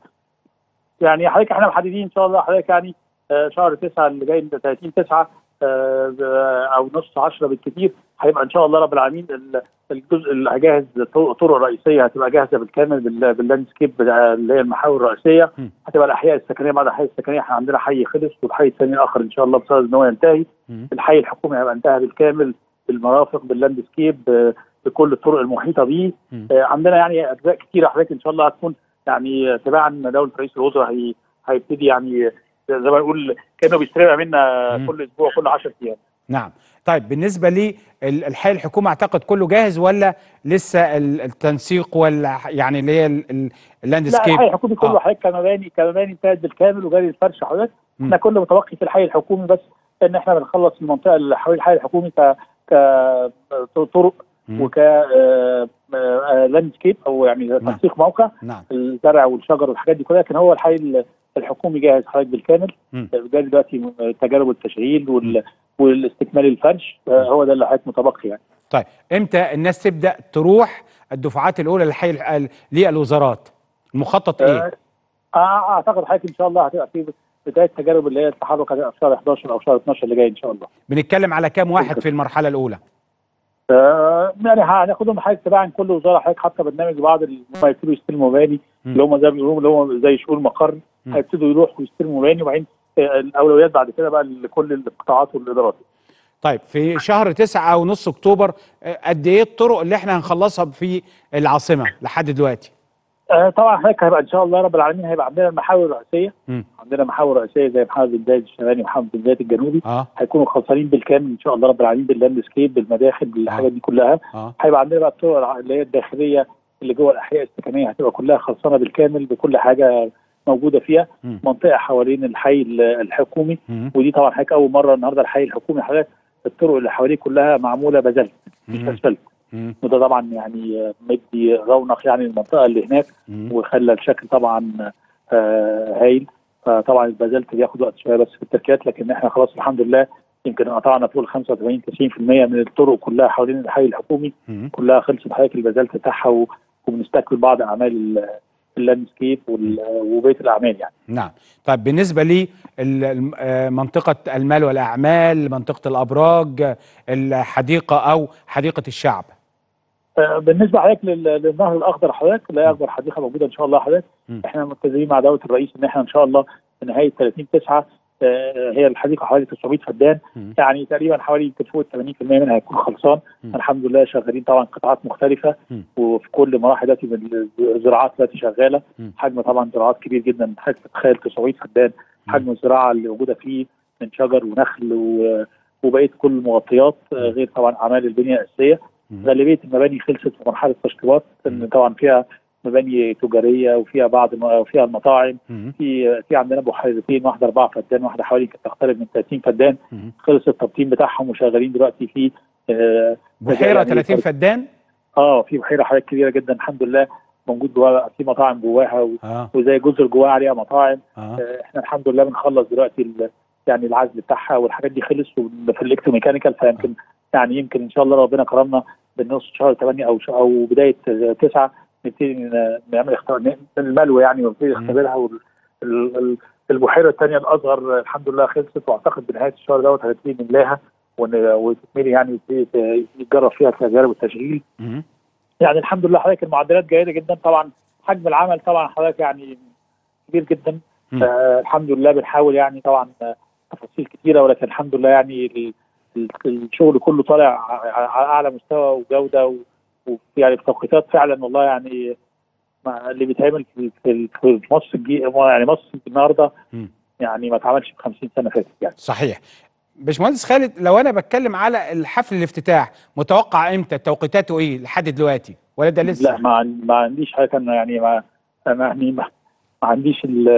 يعني حضرتك احنا محددين ان شاء الله حضرتك يعني آه، شهر 9 اللي جاي من 30 9 آه، ب- او نص 10 بالكثير هيبقى ان شاء الله رب العالمين ال- الجزء اللي هجهز طرق طرق رئيسيه هتبقى جاهزه بالكامل بال- باللاندسكيب بتاع- اللي هي المحاور الرئيسيه هتبقى الاحياء السكنيه بعد الاحياء السكنيه احنا عندنا حي خلص والحي الثاني الاخر ان شاء الله بصدد ان هو ينتهي الحي الحكومي هيبقى انتهى بالكامل بالمرافق باللاندسكيب آه، بكل الطرق المحيطه بيه آه، عندنا يعني اجزاء كتيره حضرتك ان شاء الله هتكون يعني تباعا دوله رئيس الوزراء هي هيبتدي يعني زي ما نقول كانه بيستلمها منا كل اسبوع كل 10 ايام نعم طيب بالنسبه لي ال- الحي الحكومه اعتقد كله جاهز ولا لسه ال- التنسيق ولا يعني اللي هي ال- ال- لا اللاندسكيب الحي الحكومي كله آه. حضرتك كمباني كمباني انتهت بالكامل وجاري الفرش حضرتك مم. احنا كل متوقي في الحي الحكومي بس ان احنا بنخلص المنطقه اللي حوالين الحي الحكومي ك ك طرق وك آه، آه، لاندسكيب او يعني تنسيق موقع نعم الزرع والشجر والحاجات دي كلها لكن هو الحي ال- الحكومي جاهز حضرتك بالكامل مم. جاري دلوقتي تجارب التشغيل وال والاستكمال الفرش آه، هو ده اللي حضرتك متبقي يعني طيب امتى الناس تبدا تروح الدفعات الاولى للحي ال- للوزارات المخطط ايه آه، آه، اعتقد حضرتك ان شاء الله هتبقى في بدايه تجارب اللي هي التحرك هتبقى في شهر 11 او شهر 12 اللي جاي ان شاء الله بنتكلم على كام واحد في المرحله الاولى آه، يعني هناخدهم حضرتك تباعا كل وزاره حضرتك حاطه برنامج بعض اللي هم يبتدوا يستلموا مباني اللي هم زي ما بيقولوا اللي هم زي شؤون مقر هيبتدوا يروحوا يستلموا مباني وبعدين آه، الاولويات بعد كده بقى لكل القطاعات والادارات طيب في شهر تسعة او نص اكتوبر آه، قد ايه الطرق اللي احنا هنخلصها في العاصمه لحد دلوقتي آه، طبعا حضرتك هيبقى ان شاء الله رب العالمين هيبقى عندنا المحاور الرئيسيه مم. عندنا محاور رئيسيه زي محور بن زايد الشمالي ومحور بن زايد الجنوبي اه هيكونوا خلصانين بالكامل ان شاء الله رب العالمين باللاندسكيب بالمداخل بالحاجات دي كلها اه هيبقى عندنا بقى الطرق الع- اللي هي الداخليه اللي جوه الاحياء السكنيه هتبقى كلها خلصانه بالكامل بكل حاجه موجوده فيها مم. منطقه حوالين الحي ال- الحكومي مم. ودي طبعا حضرتك اول مره النهارده الحي الحكومي حضرتك الطرق اللي حواليه كلها معموله بازلت مش مم. اسفلت مم. وده طبعا يعني آه، مدي رونق يعني المنطقه اللي هناك مم. وخلى الشكل طبعا آه هايل فطبعا البازلت بياخد وقت شويه بس في التركيات لكن احنا خلاص الحمد لله يمكن قطعنا فوق ال 85 90% من الطرق كلها حوالين الحي الحكومي مم. كلها خلصت حضرتك البازلت بتاعها و- وبنستكمل بعض اعمال ال- اللاندسكيب وال- وبقيه الاعمال يعني نعم طيب بالنسبه لي ال- الم- آه، منطقه المال والاعمال منطقه الابراج آه، الحديقه او حديقه الشعب آه، بالنسبه حضرتك لل- للنهر الاخضر حضرتك لا اكبر حديقه موجوده ان شاء الله حضرتك مم. احنا ملتزمين مع دوله الرئيس ان احنا ان شاء الله في نهايه 30 9 هي الحديقه حوالي 900 فدان مم. يعني تقريبا حوالي يمكن فوق ال 80% منها هيكون خلصان مم. الحمد لله شغالين طبعا قطاعات مختلفه مم. وفي كل مراحل دلوقتي من الزراعات دلوقتي شغاله مم. حجم طبعا زراعات كبير جدا حضرتك تتخيل 900 فدان حجم الزراعه اللي موجوده فيه من شجر ونخل و- وبقيه كل المغطيات آه، غير طبعا اعمال البنيه الاساسيه مم. غالبيه المباني خلصت في مرحله التشطيبات ان طبعا فيها مباني تجاريه وفيها بعض وفيها المطاعم مم. في في عندنا بحيرتين واحده اربعه فدان واحده حوالي كانت تقترب من 30 فدان مم. خلص التبطين بتاعهم وشغالين دلوقتي في آه، بحيره يعني 30 فدان اه في بحيره حضرتك كبيره جدا الحمد لله موجود جواها في مطاعم جواها و- اه وزي جزر جواها عليها مطاعم اه آه، احنا الحمد لله بنخلص دلوقتي ال- يعني العزل بتاعها والحاجات دي خلص في الالكتروميكانيكال فيمكن يعني يمكن ان شاء الله ربنا كرمنا بنص شهر 8 او ش- او بدايه 9 نبتدي ن- نعمل اختبار الملوى يعني ونبتدي نختبرها وال- ال- ال- البحيره الثانيه الاصغر الحمد لله خلصت واعتقد بنهايه الشهر دوت هنبتدي نملاها ون- وتتملي يعني يبتدي يتجرب فيها تجارب التشغيل يعني الحمد لله حضرتك المعدلات جيده جدا طبعا حجم العمل طبعا حضرتك يعني كبير جدا آه الحمد لله بنحاول يعني طبعا آه، تفاصيل كتيره ولكن الحمد لله يعني ال- ال- الشغل كله طالع ع- على اعلى مستوى وجوده و- وفي يعني في توقيتات فعلا والله يعني ما اللي بيتعمل في في في مصر الجي يعني مصر النهارده يعني ما اتعملش في 50 سنه فاتت يعني صحيح باشمهندس خالد لو انا بتكلم على الحفل الافتتاح متوقع امتى توقيتاته ايه لحد دلوقتي ولا ده لسه لا ما عن- ما عنديش حاجه أنا يعني ما ما يعني ما, ما عنديش ال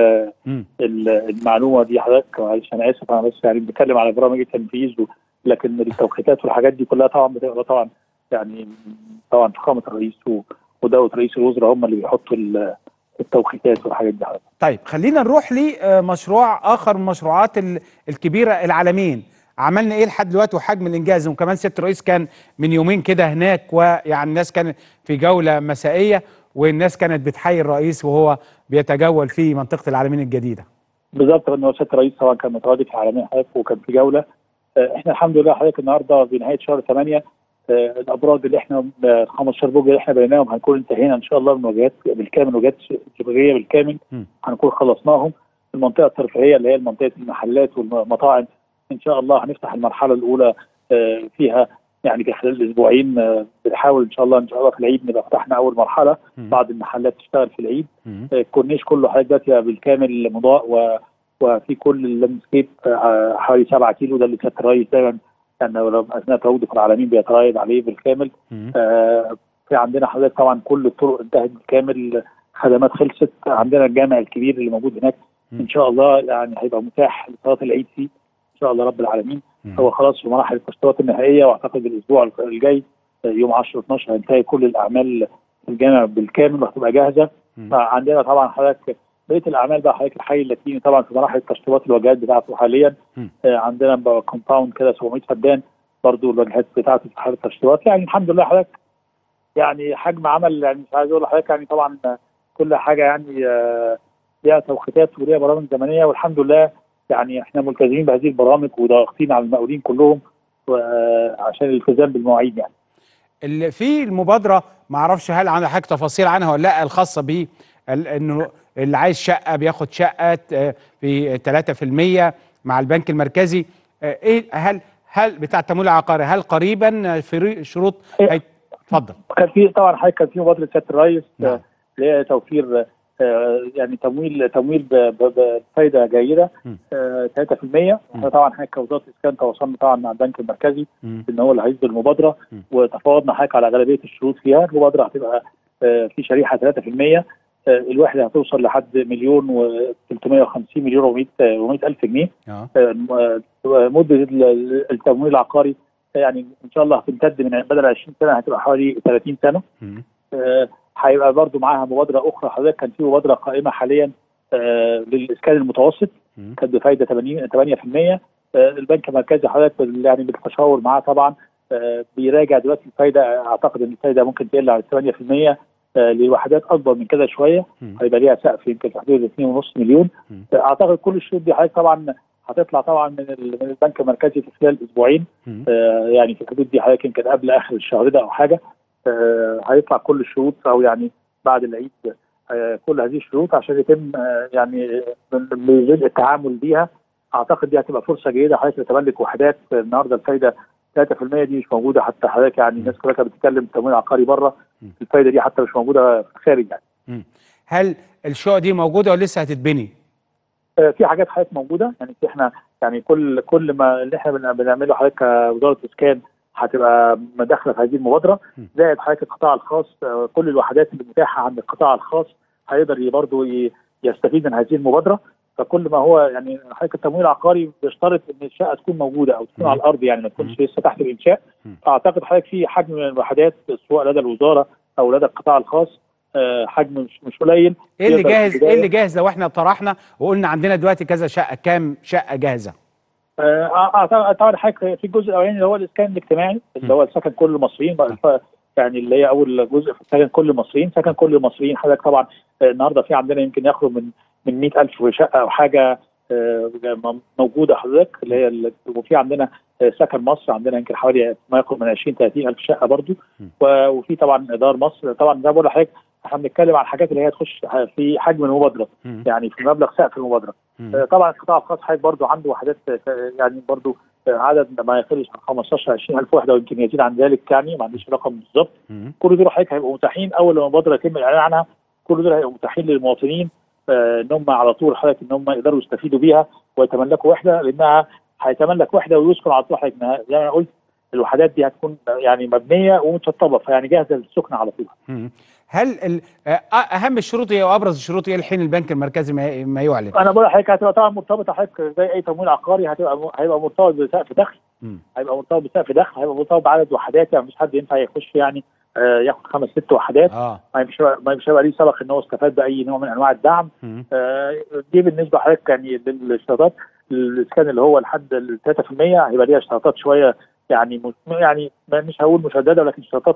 ال- المعلومه دي حضرتك معلش انا اسف انا بس يعني بتكلم على برامج التنفيذ و- لكن التوقيتات والحاجات دي كلها طبعا بتبقى طبعا يعني طبعا فخامه الرئيس و- ودوله رئيس الوزراء هم اللي بيحطوا ال- التوقيتات والحاجات دي حضرتك طيب خلينا نروح لمشروع اخر من المشروعات ال- الكبيره العالمين عملنا ايه لحد دلوقتي وحجم الانجاز وكمان سياده الرئيس كان من يومين كده هناك ويعني الناس كانت في جوله مسائيه والناس كانت بتحيي الرئيس وهو بيتجول في منطقه العالمين الجديده بالظبط ان هو سياده الرئيس طبعا كان متواجد في العالمين حضرتك وكان في جوله آه، احنا الحمد لله حضرتك النهارده بنهايه شهر 8 آه، الابراج اللي احنا آه، 15 برج اللي احنا بنيناهم هنكون انتهينا ان شاء الله من الواجهات بالكامل وجهات الشبابيه بالكامل هنكون خلصناهم المنطقه الترفيهيه اللي هي منطقه المحلات والمطاعم ان شاء الله هنفتح المرحله الاولى آه، فيها يعني في خلال اسبوعين آه، بنحاول ان شاء الله ان شاء الله في العيد نبقى فتحنا اول مرحله بعض المحلات تشتغل في العيد آه، الكورنيش كله حضرتك دلوقتي بالكامل مضاء و وفي كل اللاندسكيب آه، حوالي 7 كيلو ده اللي سياده الرئيس دايما كان لو اثناء تواجده في العالمين بيترايد عليه بالكامل آه، في عندنا حضرتك طبعا كل الطرق انتهت بالكامل خدمات خلصت عندنا الجامع الكبير اللي موجود هناك ان شاء الله يعني هيبقى متاح لصلاه العيد فيه ان شاء الله رب العالمين هو خلاص في مراحل التشطيبات النهائيه واعتقد الاسبوع الجاي آه، يوم 10 12 هينتهي كل الاعمال في الجامع بالكامل وهتبقى جاهزه عندنا طبعا حضرتك بقيه الاعمال بقى حضرتك الحي اللاتيني طبعا في مراحل التشطيبات الواجهات بتاعته حاليا آه، عندنا بقى كومباوند كده 700 فدان برضو الواجهات بتاعته في حاله التشطيبات يعني الحمد لله حضرتك يعني حجم عمل يعني مش عايز اقول لحضرتك يعني طبعا آه، كل حاجه يعني آه، ليها توقيتات وليها برامج زمنيه والحمد لله يعني احنا ملتزمين بهذه البرامج وضاغطين على المقاولين كلهم آه، عشان الالتزام بالمواعيد يعني اللي في المبادره ما اعرفش هل عندك حاجه تفاصيل عنها ولا لا الخاصه ب انه اللي عايز شقه بياخد شقه آه، ب 3% مع البنك المركزي آه، ايه هل هل بتاع التمويل العقاري هل قريبا في شروط هي- اتفضل كان في طبعا حضرتك كان في مبادره سياده الرئيس آه، اللي هي توفير آه، يعني تمويل تمويل ب- ب- بفايده جيده آه، 3% احنا طبعا حضرتك كوزاره اسكان تواصلنا طبعا مع البنك المركزي ان هو اللي هيصدر المبادره وتفاوضنا حضرتك على غالبيه الشروط فيها المبادره هتبقى آه، في شريحه 3% آه، الوحده هتوصل لحد مليون و 350 مليون و100 الف جنيه اه آه، م- آه، مده ال- ال- التمويل العقاري يعني ان شاء الله هتمتد من بدل 20 سنه هتبقى حوالي 30 سنه آه، هيبقى برضو معاها مبادره اخرى حضرتك كان في مبادره قائمه حاليا آه، للاسكان المتوسط كانت بفايده 80 8% آه، البنك المركزي حضرتك بال- يعني بالتشاور معاه طبعا آه، بيراجع دلوقتي الفايده اعتقد ان الفايده ممكن تقل على 8% آه، لوحدات اكبر من كده شويه هيبقى ليها سقف يمكن في حدود 2.5 مليون آه، اعتقد كل الشروط دي حضرتك طبعا هتطلع طبعا من ال- من البنك المركزي في خلال اسبوعين آه، يعني في الحدود دي حضرتك يمكن قبل اخر الشهر ده او حاجه آه، هيطلع كل الشروط او يعني بعد العيد آه، كل هذه الشروط عشان يتم آه، يعني من- بجزء التعامل بيها اعتقد دي هتبقى فرصه جيده حضرتك لتملك وحدات النهارده الفايده 3% دي مش موجوده حتى حضرتك يعني الناس كلها كانت بتتكلم تمويل عقاري بره الفايده دي حتى مش موجوده في الخارج يعني مم. هل الشقق دي موجوده ولا لسه هتتبني؟ آه، في حاجات حضرتك موجوده يعني في احنا يعني كل كل ما اللي احنا بن- بنعمله حضرتك كوزاره اسكان هتبقى مداخله في هذه المبادره زائد حضرتك القطاع الخاص آه، كل الوحدات اللي متاحه عند القطاع الخاص هيقدر برضه يستفيد من هذه المبادره فكل ما هو يعني حضرتك التمويل العقاري بيشترط ان الشقه تكون موجوده او تكون على الارض يعني ما تكونش لسه تحت الانشاء فاعتقد حضرتك في حجم من الوحدات سواء لدى الوزاره او لدى القطاع الخاص آه، حجم مش مش قليل ايه اللي يقدر في جاهز البداية- ايه اللي جاهز لو احنا طرحنا وقلنا عندنا دلوقتي كذا شقه كام شقه جاهزه؟ آه، آه، طبعا طبعا حضرتك في الجزء الاولاني اللي هو الاسكان الاجتماعي اللي هو سكن كل المصريين بقى- يعني اللي هي اول جزء في سكن كل المصريين سكن كل المصريين حضرتك طبعا آه، النهارده في عندنا يمكن يخرج من من 100000 شقه او حاجه آه، م- موجوده حضرتك اللي هي ال- وفي عندنا آه، سكن مصر عندنا يمكن حوالي ما يقرب من 20 30 الف شقه برضو و- وفي طبعا ادار مصر طبعا زي ما بقول لحضرتك احنا بنتكلم عن الحاجات اللي هي تخش في حجم المبادره يعني في مبلغ سقف المبادره آه، طبعا القطاع الخاص حضرتك برضو عنده وحدات آه، يعني برضو آه، عدد ما يقلش عن 15 20 الف وحده ويمكن يزيد عن ذلك يعني ما عنديش رقم بالظبط كل دول حضرتك هيبقوا متاحين اول لما المبادره يتم الاعلان عنها كل دول هيبقوا متاحين للمواطنين آه، ان هم على طول حضرتك ان هم يقدروا يستفيدوا بيها ويتملكوا وحده لانها هيتملك وحده ويسكن على طول حضرتك إنها زي ما انا قلت الوحدات دي هتكون يعني مبنيه ومتشطبه فيعني جاهزه للسكن على طول مم. هل ال- آه، اهم الشروط ايه وابرز الشروط ايه الحين البنك المركزي ما ما يعلن انا بقول لحضرتك هتبقى طبعا مرتبطه حضرتك زي اي تمويل عقاري هتبقى هيبقى مرتبط بسقف دخل مم. هيبقى مرتبط بسقف دخل هيبقى مرتبط بعدد وحدات يعني مش حد ينفع يخش يعني آه ياخد خمس ست وحدات اه ما مش ما مش هيبقى ليه سبق ان هو استفاد باي نوع من انواع الدعم مم. آه دي بالنسبه لحضرتك يعني للاشتراطات الاسكان اللي هو لحد ال 3% هيبقى ليها اشتراطات شويه يعني مش يعني ما- مش هقول مشدده ولكن اشتراطات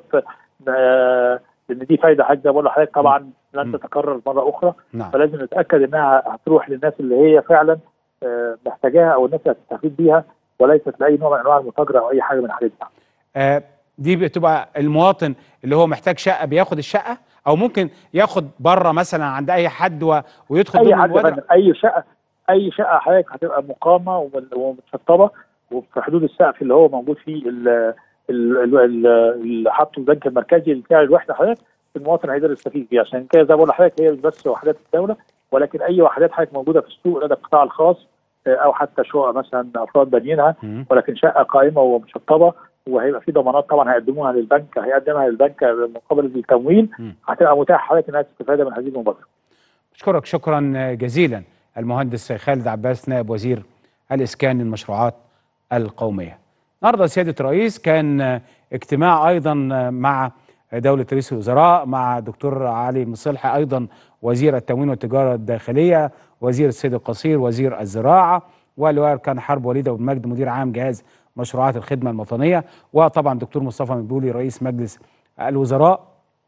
آه لان دي فايده حاجه بقول لحضرتك طبعا لن تتكرر مره اخرى نعم. فلازم نتاكد انها هتروح للناس اللي هي فعلا آه محتاجاها او الناس اللي هتستفيد بيها وليست لاي نوع من انواع المتاجره او اي حاجه من الحاجات دي آه، دي بتبقى المواطن اللي هو محتاج شقه بياخد الشقه او ممكن ياخد بره مثلا عند اي حد و... ويدخل اي ضمن حد يا المبادره فندم، اي شقه اي شقه حضرتك هتبقى مقامه ومن- ومتشطبه وفي حدود السقف اللي هو موجود فيه ال- ال- ال- ال- اللي حاطه البنك المركزي بتاع الوحده حضرتك المواطن هيقدر يستفيد بيه عشان كده زي ما بقول لحضرتك هي مش بس وحدات الدوله ولكن اي وحدات حضرتك موجوده في السوق لدى القطاع الخاص آه، او حتى شقق مثلا افراد بانيينها ولكن شقه قائمه ومشطبه وهيبقى في ضمانات طبعا هيقدموها للبنك هيقدمها للبنك مقابل التمويل هتبقى متاحه حضرتك انها تستفاد من هذه المبادره اشكرك شكرا جزيلا المهندس خالد عباس نائب وزير الاسكان المشروعات القوميه. النهارده سياده الرئيس كان اجتماع ايضا مع دوله رئيس الوزراء مع دكتور علي مصلحي ايضا وزير التموين والتجاره الداخليه، وزير السيد القصير وزير الزراعه ولواء اركان حرب وليد ابو المجد مدير عام جهاز مشروعات الخدمه الوطنيه وطبعا دكتور مصطفى مدبولي رئيس مجلس الوزراء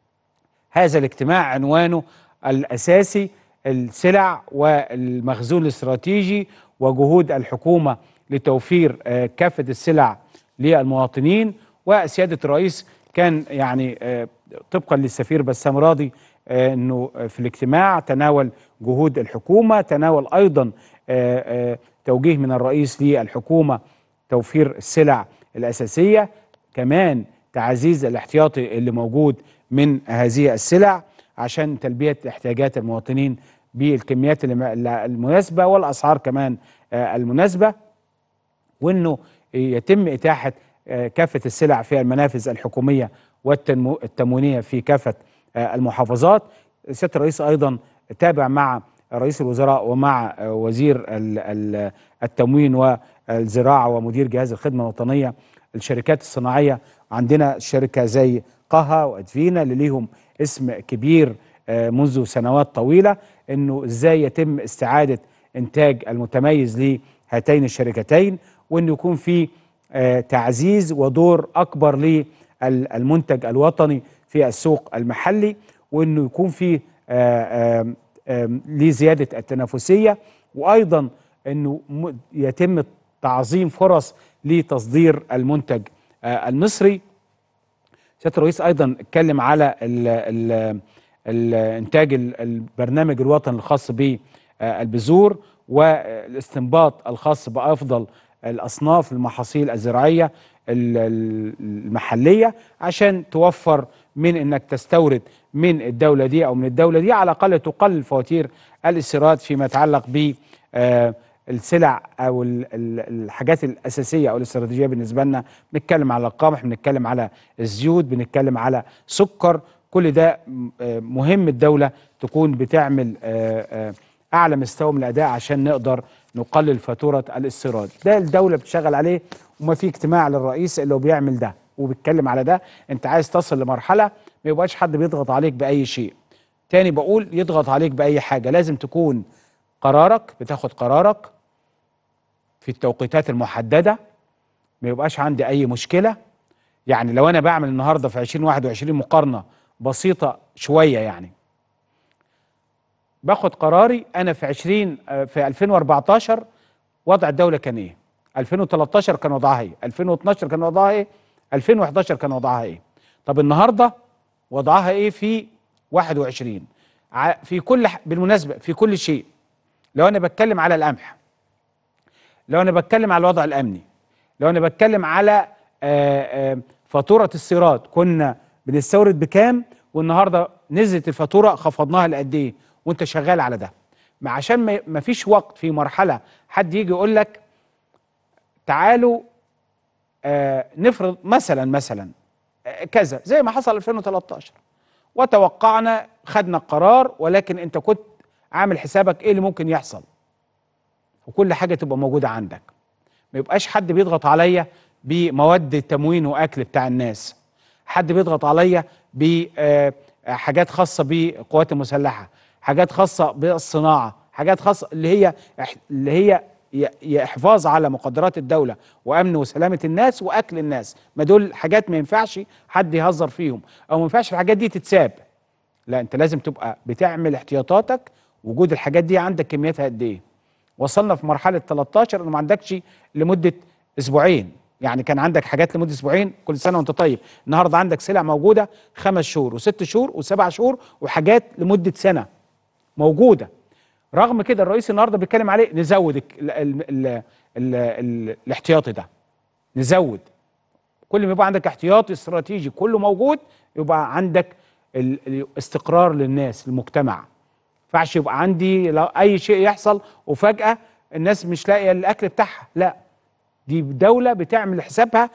هذا الاجتماع عنوانه الاساسي السلع والمخزون الاستراتيجي وجهود الحكومه لتوفير آه، كافه السلع للمواطنين وسياده الرئيس كان يعني آه، طبقا للسفير بسام راضي آه، انه في الاجتماع تناول جهود الحكومه تناول ايضا آه، آه، توجيه من الرئيس للحكومه توفير السلع الاساسيه كمان تعزيز الاحتياطي اللي موجود من هذه السلع عشان تلبيه احتياجات المواطنين بالكميات الم- المناسبه والاسعار كمان آه، المناسبه وانه يتم اتاحه آه، كافه السلع في المنافذ الحكوميه والتموينيه في كافه آه، المحافظات سياده الرئيس ايضا تابع مع رئيس الوزراء ومع آه، وزير ال- ال- التموين والزراعه ومدير جهاز الخدمه الوطنيه الشركات الصناعيه عندنا شركه زي قها وادفينا اللي ليهم اسم كبير آه، منذ سنوات طويله انه ازاي يتم استعاده انتاج المتميز لهاتين الشركتين وانه يكون في آه، تعزيز ودور اكبر للمنتج الوطني في السوق المحلي وانه يكون في آه، آم، آم، لزياده التنافسيه وايضا انه م- يتم تعظيم فرص لتصدير المنتج آه، المصري سياده الرئيس ايضا اتكلم على ال ال الانتاج ال- البرنامج الوطني الخاص بالبذور والاستنباط الخاص بافضل الاصناف المحاصيل الزراعيه ال- ال- المحليه عشان توفر من انك تستورد من الدوله دي او من الدوله دي على الاقل تقلل فواتير الاستيراد فيما يتعلق ب آه، السلع او ال- ال- الحاجات الاساسيه او الاستراتيجيه بالنسبه لنا بنتكلم على القمح بنتكلم على الزيوت بنتكلم على سكر كل ده م- آه، مهم الدوله تكون بتعمل آه، آه، اعلى مستوى من الاداء عشان نقدر نقلل فاتوره الاستيراد ده الدوله بتشتغل عليه وما في اجتماع للرئيس اللي هو بيعمل ده وبيتكلم على ده انت عايز تصل لمرحله ما يبقاش حد بيضغط عليك باي شيء تاني بقول يضغط عليك باي حاجه لازم تكون قرارك بتاخد قرارك في التوقيتات المحدده ما يبقاش عندي اي مشكله يعني لو انا بعمل النهارده في 2021 مقارنه بسيطه شويه يعني باخد قراري انا في 20 آه، في 2014 وضع الدوله كان ايه 2013 كان وضعها ايه 2012 كان وضعها ايه 2011 كان وضعها ايه طب النهارده وضعها ايه في 21 ع- في كل ح- بالمناسبه في كل شيء لو انا بتكلم على القمح لو انا بتكلم على الوضع الامني لو انا بتكلم على آه، آه، فاتوره الصيرات كنا بنستورد بكام والنهارده نزلت الفاتوره خفضناها لقد ايه وانت شغال على ده ما عشان ما- ما فيش وقت في مرحله حد يجي يقول لك تعالوا آه، نفرض مثلا مثلا آه، كذا زي ما حصل 2013 وتوقعنا خدنا القرار ولكن انت كنت عامل حسابك ايه اللي ممكن يحصل وكل حاجه تبقى موجوده عندك ما يبقاش حد بيضغط عليا بمواد تموين واكل بتاع الناس حد بيضغط عليا بحاجات خاصه بالقوات المسلحه حاجات خاصه بالصناعه حاجات خاصه اللي هي اللي هي ي- ي- حفاظ على مقدرات الدوله وامن وسلامه الناس واكل الناس ما دول حاجات ما ينفعش حد يهزر فيهم او ما ينفعش الحاجات دي تتساب لا انت لازم تبقى بتعمل احتياطاتك وجود الحاجات دي عندك كميتها قد ايه وصلنا في مرحله 13 انه ما عندكش لمده اسبوعين يعني كان عندك حاجات لمده اسبوعين كل سنه وانت طيب النهارده عندك سلع موجوده خمس شهور وست شهور وسبع شهور وحاجات لمده سنه موجوده رغم كده الرئيس النهارده بيتكلم عليه نزود ال ال ال ال ال الاحتياطي ده نزود كل ما يبقى عندك احتياطي استراتيجي كله موجود يبقى عندك ال- الاستقرار للناس المجتمع ما ينفعش يبقى عندي لو اي شيء يحصل وفجاه الناس مش لاقيه الاكل بتاعها لا دي دوله بتعمل حسابها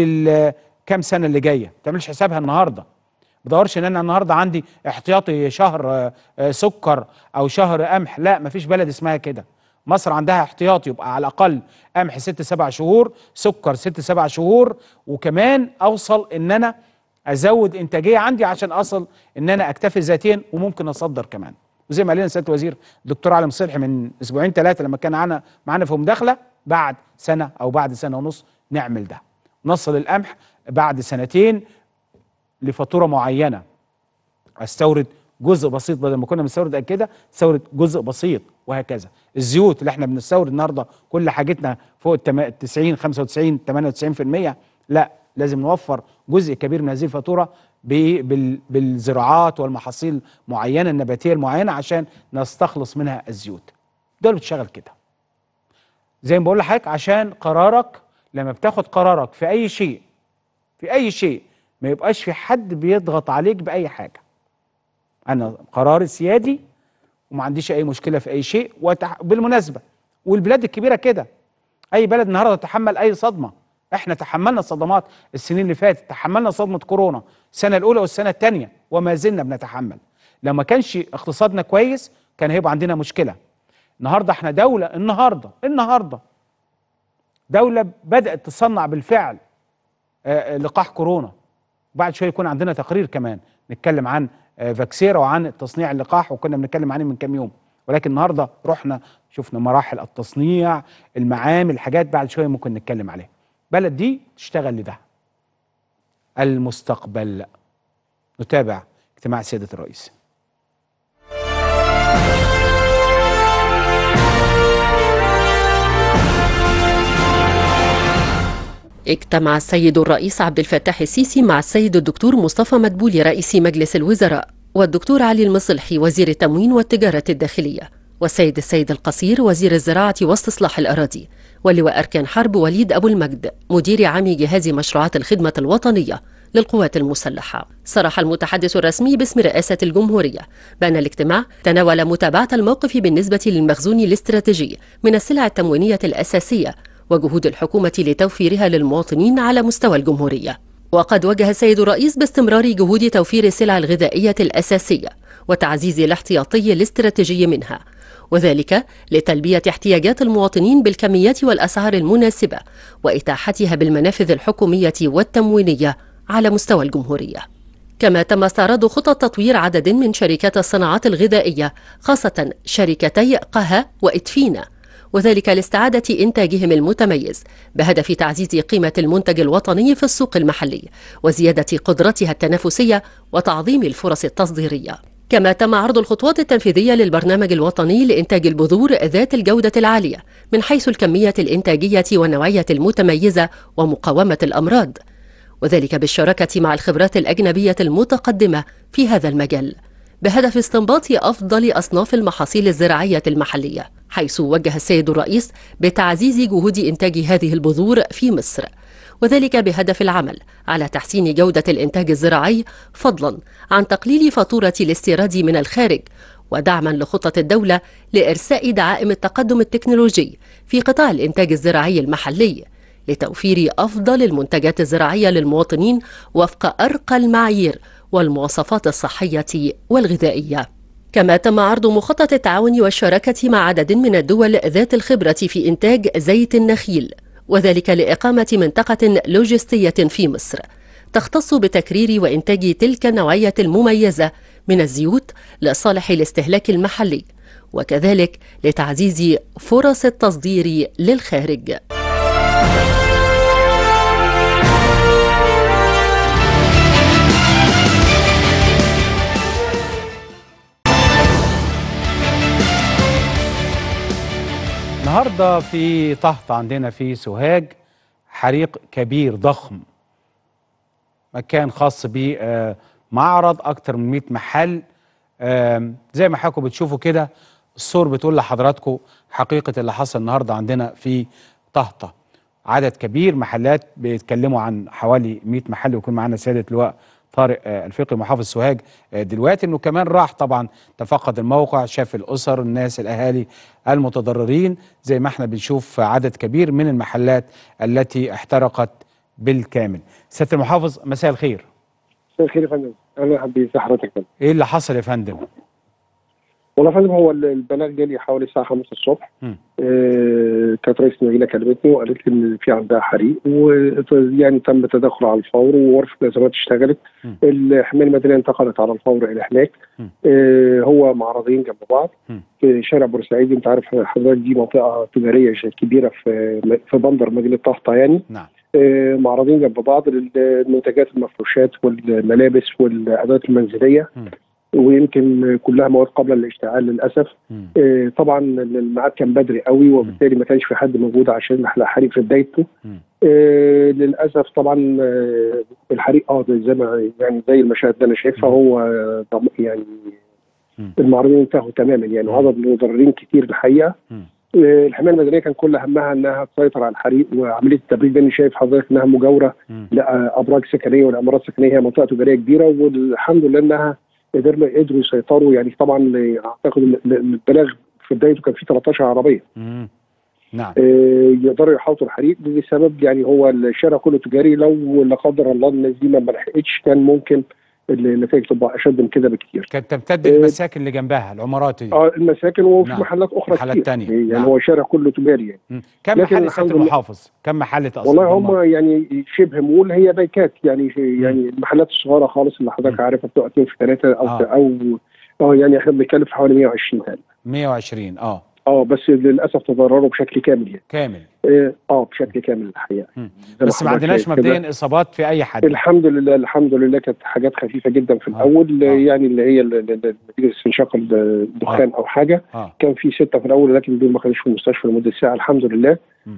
للكام سنه اللي جايه ما بتعملش حسابها النهارده ما بدورش ان انا النهارده عندي احتياطي شهر آه، آه، سكر او شهر قمح لا مفيش بلد اسمها كده مصر عندها احتياطي يبقى على الاقل قمح ست سبع شهور سكر ست سبع شهور وكمان اوصل ان انا ازود انتاجيه عندي عشان اصل ان انا اكتفي ذاتيا وممكن اصدر كمان وزي ما قال لنا سياده الوزير الدكتور علي مصلحي من اسبوعين ثلاثه لما كان معانا معانا في مداخله بعد سنه او بعد سنه ونص نعمل ده نصل القمح بعد سنتين لفاتوره معينه استورد جزء بسيط بدل ما كنا بنستورد قد كده استورد جزء بسيط وهكذا الزيوت اللي احنا بنستورد النهارده كل حاجتنا فوق التما- 90 95 98% لا لازم نوفر جزء كبير من هذه الفاتوره ب- بال- بالزراعات والمحاصيل معينه النباتيه المعينه عشان نستخلص منها الزيوت ده اللي بتشتغل كده زي ما بقول لحضرتك عشان قرارك لما بتاخد قرارك في اي شيء في اي شيء ما يبقاش في حد بيضغط عليك باي حاجه انا قراري سيادي وما عنديش اي مشكله في اي شيء وتح... بالمناسبه والبلاد الكبيره كده اي بلد النهارده تحمل اي صدمه احنا تحملنا صدمات السنين اللي فاتت تحملنا صدمه كورونا السنه الاولى والسنه الثانيه وما زلنا بنتحمل لو ما كانش اقتصادنا كويس كان هيبقى عندنا مشكله النهارده احنا دوله النهارده النهارده دوله بدات تصنع بالفعل آه، آه، لقاح كورونا بعد شويه يكون عندنا تقرير كمان نتكلم عن آه، فاكسيرا وعن تصنيع اللقاح وكنا بنتكلم عنه من كام يوم ولكن النهارده رحنا شفنا مراحل التصنيع المعامل حاجات بعد شويه ممكن نتكلم عليها بلد دي تشتغل لده المستقبل نتابع اجتماع سياده الرئيس اجتمع السيد الرئيس عبد الفتاح السيسي مع السيد الدكتور مصطفى مدبولي رئيس مجلس الوزراء والدكتور علي المصلحي وزير التموين والتجارة الداخلية والسيد السيد القصير وزير الزراعة واستصلاح الأراضي واللواء أركان حرب وليد أبو المجد مدير عام جهاز مشروعات الخدمة الوطنية للقوات المسلحة صرح المتحدث الرسمي باسم رئاسة الجمهورية بأن الاجتماع تناول متابعة الموقف بالنسبة للمخزون الاستراتيجي من السلع التموينية الأساسية وجهود الحكومة لتوفيرها للمواطنين على مستوى الجمهورية وقد وجه السيد الرئيس باستمرار جهود توفير السلع الغذائية الأساسية وتعزيز الاحتياطي الاستراتيجي منها وذلك لتلبية احتياجات المواطنين بالكميات والأسعار المناسبة وإتاحتها بالمنافذ الحكومية والتموينية على مستوى الجمهورية كما تم استعراض خطط تطوير عدد من شركات الصناعات الغذائية خاصة شركتي قها وإدفينا وذلك لاستعادة إنتاجهم المتميز بهدف تعزيز قيمة المنتج الوطني في السوق المحلي وزيادة قدرتها التنافسية وتعظيم الفرص التصديرية كما تم عرض الخطوات التنفيذية للبرنامج الوطني لإنتاج البذور ذات الجودة العالية من حيث الكمية الإنتاجية والنوعية المتميزة ومقاومة الأمراض وذلك بالشراكة مع الخبرات الأجنبية المتقدمة في هذا المجال بهدف استنباط أفضل أصناف المحاصيل الزراعية المحلية حيث وجه السيد الرئيس بتعزيز جهود إنتاج هذه البذور في مصر وذلك بهدف العمل على تحسين جودة الإنتاج الزراعي فضلا عن تقليل فاتورة الاستيراد من الخارج ودعما لخطة الدولة لإرساء دعائم التقدم التكنولوجي في قطاع الإنتاج الزراعي المحلي لتوفير أفضل المنتجات الزراعية للمواطنين وفق أرقى المعايير والمواصفات الصحية والغذائية كما تم عرض مخطط التعاون والشراكة مع عدد من الدول ذات الخبرة في إنتاج زيت النخيل وذلك لإقامة منطقة لوجستية في مصر تختص بتكرير وإنتاج تلك النوعية المميزة من الزيوت لصالح الاستهلاك المحلي وكذلك لتعزيز فرص التصدير للخارج النهارده في طهط عندنا في سوهاج حريق كبير ضخم مكان خاص بمعرض اكتر من 100 محل آم، زي ما حضراتكم بتشوفوا كده الصور بتقول لحضراتكم حقيقه اللي حصل النهارده عندنا في طهطه عدد كبير محلات بيتكلموا عن حوالي 100 محل ويكون معانا سياده اللواء طارق آه، الفقي محافظ سوهاج آه، دلوقتي انه كمان راح طبعا تفقد الموقع شاف الاسر الناس الاهالي المتضررين زي ما احنا بنشوف عدد كبير من المحلات التي احترقت بالكامل سياده المحافظ مساء الخير مساء الخير يا فندم اهلا بيك حضرتك يا فندم ايه اللي حصل يا فندم والله يا فندم هو البلاغ جالي حوالي الساعه 5 الصبح مم. آه كانت رئيس المدينه كلمتني وقالت لي ان في عندها حريق ويعني تم التدخل على الفور وغرفه الازمات اشتغلت مم. الحمايه المدنيه انتقلت على الفور الى هناك مم. آه هو معرضين جنب بعض مم. في شارع بورسعيد انت عارف حضرتك دي منطقه تجاريه ش- كبيره في في بندر مدينه طهطا يعني نعم آه، معرضين جنب بعض للمنتجات المفروشات والملابس والادوات المنزليه مم. ويمكن كلها مواد قابله للاشتعال للاسف مم. آه، طبعا الميعاد كان بدري قوي وبالتالي ما كانش في حد موجود عشان الحريق في بدايته مم. آه، للاسف طبعا آه، الحريق اه زي ما يعني زي المشاهد اللي انا شايفها هو آه، ضم- يعني مم. المعرضين انتهوا تماما يعني عدد المتضررين كتير الحقيقه مم. آه، الحمايه المدنيه كان كل همها انها تسيطر على الحريق وعمليه التبريد لان شايف حضرتك انها مجاوره مم. لابراج سكنيه والعمارات السكنيه هي منطقه تجاريه كبيره والحمد لله انها قدرنا قدروا يسيطروا يعني طبعا اعتقد ان إن البلاغ في بدايته كان في 13 عربيه مم. نعم آه، يقدروا يحاوطوا الحريق دي لسبب يعني هو الشارع كله تجاري لو لا قدر الله الناس دي ما لحقتش كان ممكن النتائج تبقى اشد من كده بكتير كانت تمتد للمساكن اللي جنبها العمارات دي اه المساكن وفي نعم. محلات اخرى محلات كتير تانية. يعني نعم. هو الشارع كله تجاري يعني مم. كم لكن محل الحمد سياده لله. المحافظ كم محل تقصد والله هم يعني شبه مول هي بايكات يعني يعني المحلات الصغيره خالص اللي حضرتك عارفها بتبقى اتنين في ثلاثه او آه. او اه يعني احنا بنتكلم في حوالي 120 تقريبا 120 اه اه بس للاسف تضرروا بشكل كامل يعني كامل اه آه، بشكل كامل الحقيقه مم. زي بس ما حضرتك عندناش شايف كده. مبدئيا اصابات في اي حد الحمد لله الحمد لله كانت حاجات خفيفه جدا في الاول يعني اللي هي ال- ال- ال- نتيجه استنشاق الدخان او حاجه آه. كان في سته في الاول لكن دول ما كانوش في المستشفى لمده ساعه الحمد لله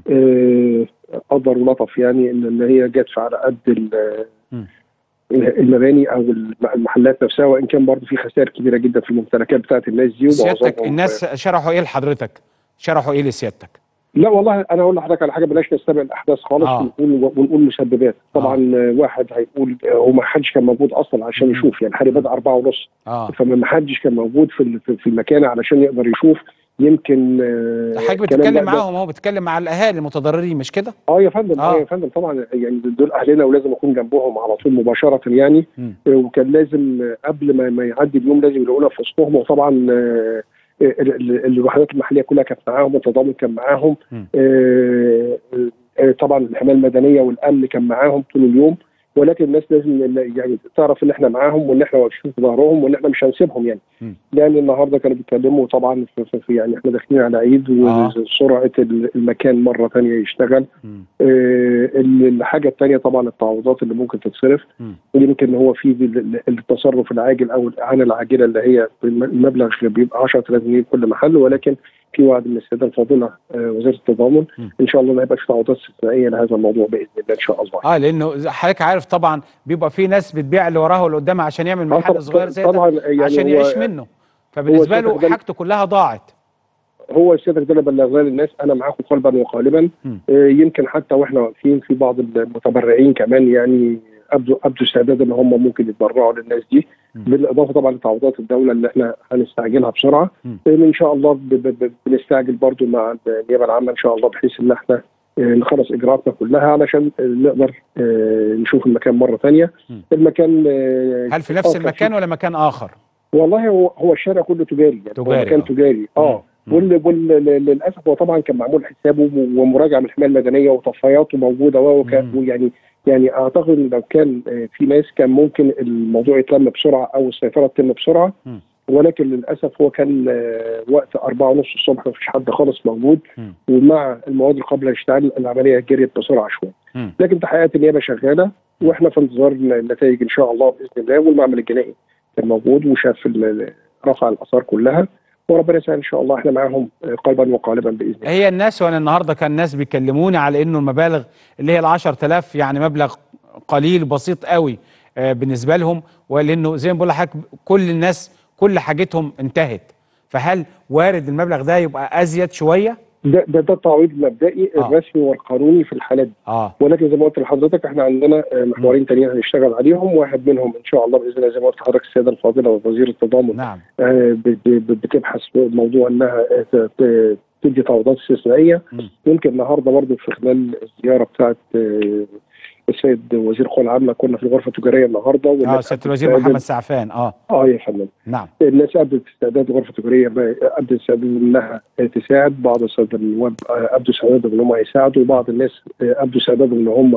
آه، قدر ولطف يعني ان إن هي جت على قد ال- مم. المباني او الم- المحلات نفسها وان كان برضه في خسائر كبيره جدا في الممتلكات بتاعت الناس دي سيادتك ومعظمهم- الناس شرحوا ايه لحضرتك شرحوا ايه لسيادتك لا والله انا اقول لحضرتك على حاجه بلاش نستبق الاحداث خالص آه. ونقول ونقول مسببات طبعا آه. واحد هيقول آه، هو ما حدش كان موجود اصلا عشان يشوف يعني الحريق بدا أربعة ونص اه فما حدش كان موجود في ال- في- في المكان علشان يقدر يشوف يمكن آه، حضرتك كلام بتتكلم ده- معاهم اهو بتتكلم مع الاهالي المتضررين مش كده اه يا فندم اه, آه. يا فندم طبعا يعني دول اهلنا ولازم اكون جنبهم على طول مباشره يعني مم. آه، وكان لازم آه، قبل ما ما يعدي اليوم لازم يلاقونا في وسطهم وطبعا آه، آه، ال- ال- الوحدات المحليه كلها كانت معاهم التضامن كان معاهم مم. آه، آه، طبعا الحمايه المدنيه والامن كان معاهم طول اليوم ولكن الناس لازم يعني تعرف ان احنا معاهم وان احنا واقفين في ظهرهم وان احنا مش هنسيبهم يعني مم. لان النهارده كانوا بيتكلموا طبعا في, في, في يعني احنا داخلين على عيد وسرعه المكان مره ثانيه يشتغل آه، الحاجه الثانيه طبعا التعويضات اللي ممكن تتصرف مم. يمكن هو في ال- ال- التصرف العاجل او الاعانه العاجله اللي هي المبلغ بيبقى 10000 جنيه كل محل ولكن في وعد من السيده الفاضله آه، وزيره التضامن ان شاء الله ما يبقاش في تعويضات استثنائيه لهذا الموضوع باذن الله ان شاء الله اه لانه زي- حضرتك عارف طبعا بيبقى في ناس بتبيع اللي وراها واللي قدامها عشان يعمل آه، محل طب- صغير زي طبعاً ده يعني عشان هو- يعيش منه فبالنسبه هو له السيد حاجته كلها ضاعت هو السيادة ده بلغنا للناس انا معاكم قلبا وقالبا آه، يمكن حتى واحنا واقفين في بعض المتبرعين كمان يعني ابدوا ابدوا استعداد ان هم ممكن يتبرعوا للناس دي بالاضافه طبعا لتعويضات الدوله اللي احنا هنستعجلها بسرعه آه، ان شاء الله ب- ب- ب- بنستعجل برضو مع النيابه العامه ان شاء الله بحيث ان احنا آه، نخلص اجراءاتنا كلها علشان آه، نقدر آه، نشوف المكان مره ثانيه المكان آه، هل في نفس آه، المكان ولا مكان اخر والله هو هو الشارع كله تجاري يعني تجاري، هو مكان آه. تجاري اه وال وال ل- للاسف هو طبعا كان معمول حسابه ومراجعه من الحمايه المدنيه وطفاياته موجوده وكان ويعني يعني اعتقد ان لو كان آه، في ناس كان ممكن الموضوع يتلم بسرعه او السيطره تتم بسرعه ولكن للاسف هو كان آه، وقت أربعة ونص الصبح مفيش حد خالص موجود ومع المواد القابله للاشتعال العمليه جريت بسرعه شويه لكن تحقيقات النيابه شغاله واحنا في انتظار النتائج ان شاء الله باذن الله والمعمل الجنائي كان موجود وشاف ال- ال- رفع الاثار كلها وربنا يسهل ان شاء الله احنا معاهم آه، قلبا وقالبا باذن الله هي الناس وانا النهارده كان ناس بيكلموني على انه المبالغ اللي هي ال 10000 يعني مبلغ قليل بسيط قوي آه، بالنسبه لهم ولانه زي ما بقول لحضرتك كل الناس كل حاجتهم انتهت فهل وارد المبلغ ده يبقى ازيد شويه؟ ده ده ده التعويض المبدئي آه. الرسمي والقانوني في الحالات دي اه ولكن زي ما قلت لحضرتك احنا عندنا آه، محورين تانيين هنشتغل عليهم واحد منهم ان شاء الله باذن الله زي ما قلت لحضرتك السياده الفاضله وزير التضامن نعم آه، ب- ب- بتبحث موضوع انها آه، ت- ت- تدي تعويضات استثنائيه يمكن النهارده برضه في خلال الزياره بتاعت آه، السيد وزير القوى العامه كنا في الغرفه التجاريه النهارده اه والناس سياده الوزير بتستعد- محمد سعفان اه اه يا فندم نعم الناس ابدت استعداد الغرفه التجاريه ب- ابدت استعداد انها تساعد بعض الساده النواب آه، ابدوا استعدادهم ان هم يساعدوا بعض الناس آه، ابدوا استعدادهم ان هم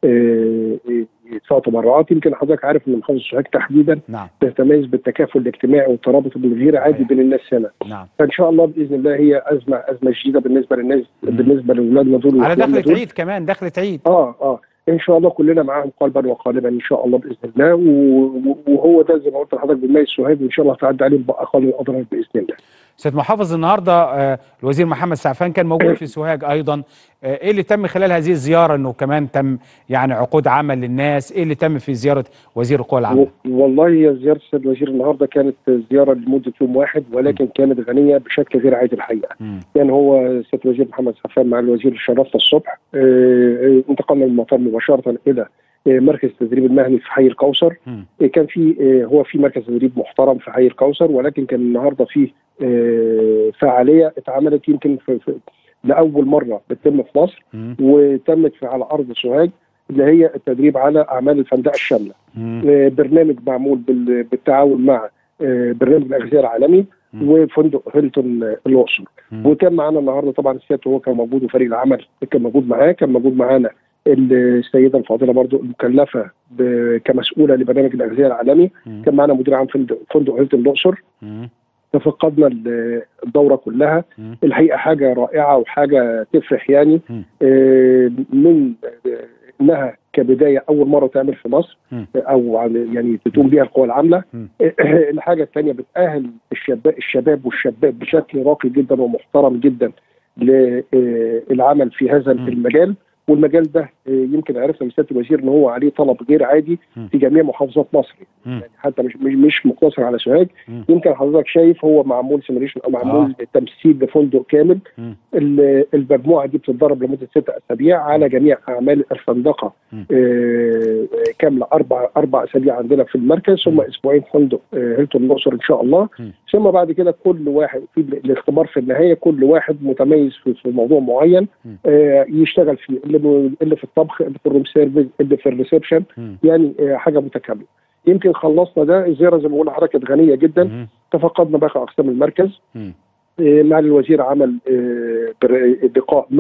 آه، يدفعوا تبرعات يمكن حضرتك عارف ان محافظه سوهاج تحديدا نعم تتميز بالتكافل الاجتماعي والترابط الغير عادي بين الناس هنا نعم فان شاء الله باذن الله هي ازمه ازمه شديده بالنسبه للناس بالنسبه لاولادنا دول على وإخواننا دخلة دول. عيد كمان دخلة عيد اه اه ان شاء الله كلنا معاهم قلبا وقالبا ان شاء الله باذن الله و- و- وهو ده زي ما قلت لحضرتك بيميز سوهاج وان شاء الله تعدي عليهم باقل الاضرار باذن الله سيد محافظ النهارده آه، الوزير محمد سعفان كان موجود في سوهاج ايضا آه، ايه اللي تم خلال هذه الزياره انه كمان تم يعني عقود عمل للناس ايه اللي تم في زياره وزير القوى العامه و- والله هي زياره السيد الوزير النهارده كانت زياره لمده يوم واحد ولكن كانت غنيه بشكل غير عادي الحقيقه يعني هو السيد الوزير محمد سعفان مع الوزير اللي شرفنا الصبح آه، آه، انتقلنا من المطار مباشره الى آه، مركز التدريب المهني في حي الكوثر آه، كان في آه، هو في مركز تدريب محترم في حي الكوثر ولكن كان النهارده في آه، فعاليه اتعملت يمكن في في لاول مره بتتم في مصر وتمت في على ارض سوهاج اللي هي التدريب على اعمال الفندقه الشامله آه، برنامج معمول بال- بالتعاون مع آه، برنامج الاغذيه العالمي وفندق هيلتون آه، الاقصر وكان معانا النهارده طبعا السياده هو كان موجود وفريق العمل كان موجود معاه كان موجود معانا السيده الفاضله برضو المكلفه ب- كمسؤوله لبرنامج الاغذيه العالمي كان معانا مدير عام فندق فندق هيلتون الاقصر تفقدنا ال- الدوره كلها الحقيقه حاجه رائعه وحاجه تفرح يعني آه، من آه، انها كبدايه اول مره تعمل في مصر او عن- يعني تقوم بها القوى العامله الحاجه الثانيه بتاهل الشباب الشباب والشابات بشكل راقي جدا ومحترم جدا للعمل في هذا المجال والمجال ده آه، يمكن عرفنا من سياده الوزير ان هو عليه طلب غير عادي في جميع محافظات مصر يعني حتى مش مش, مش مقتصر على سوهاج يمكن حضرتك شايف هو معمول سيميليشن او معمول تمثيل لفندق كامل ال- المجموعه دي بتتدرب لمده ست اسابيع على جميع اعمال الفندقه آه، كامله اربع اربع اسابيع عندنا في المركز ثم اسبوعين فندق آه، هيلتون الاقصر ان شاء الله ثم بعد كده كل واحد في ال- الاختبار في النهايه كل واحد متميز في, في موضوع معين آه، يشتغل فيه اللي م- اللي في الطبخ اللي في الروم سيرفيس اللي في الريسبشن يعني آه، حاجه متكامله يمكن خلصنا ده الزياره زي ما بقول لحضرتك كانت غنيه جدا تفقدنا باقي اقسام المركز آه، مع الوزير عمل آه، بر- لقاء مع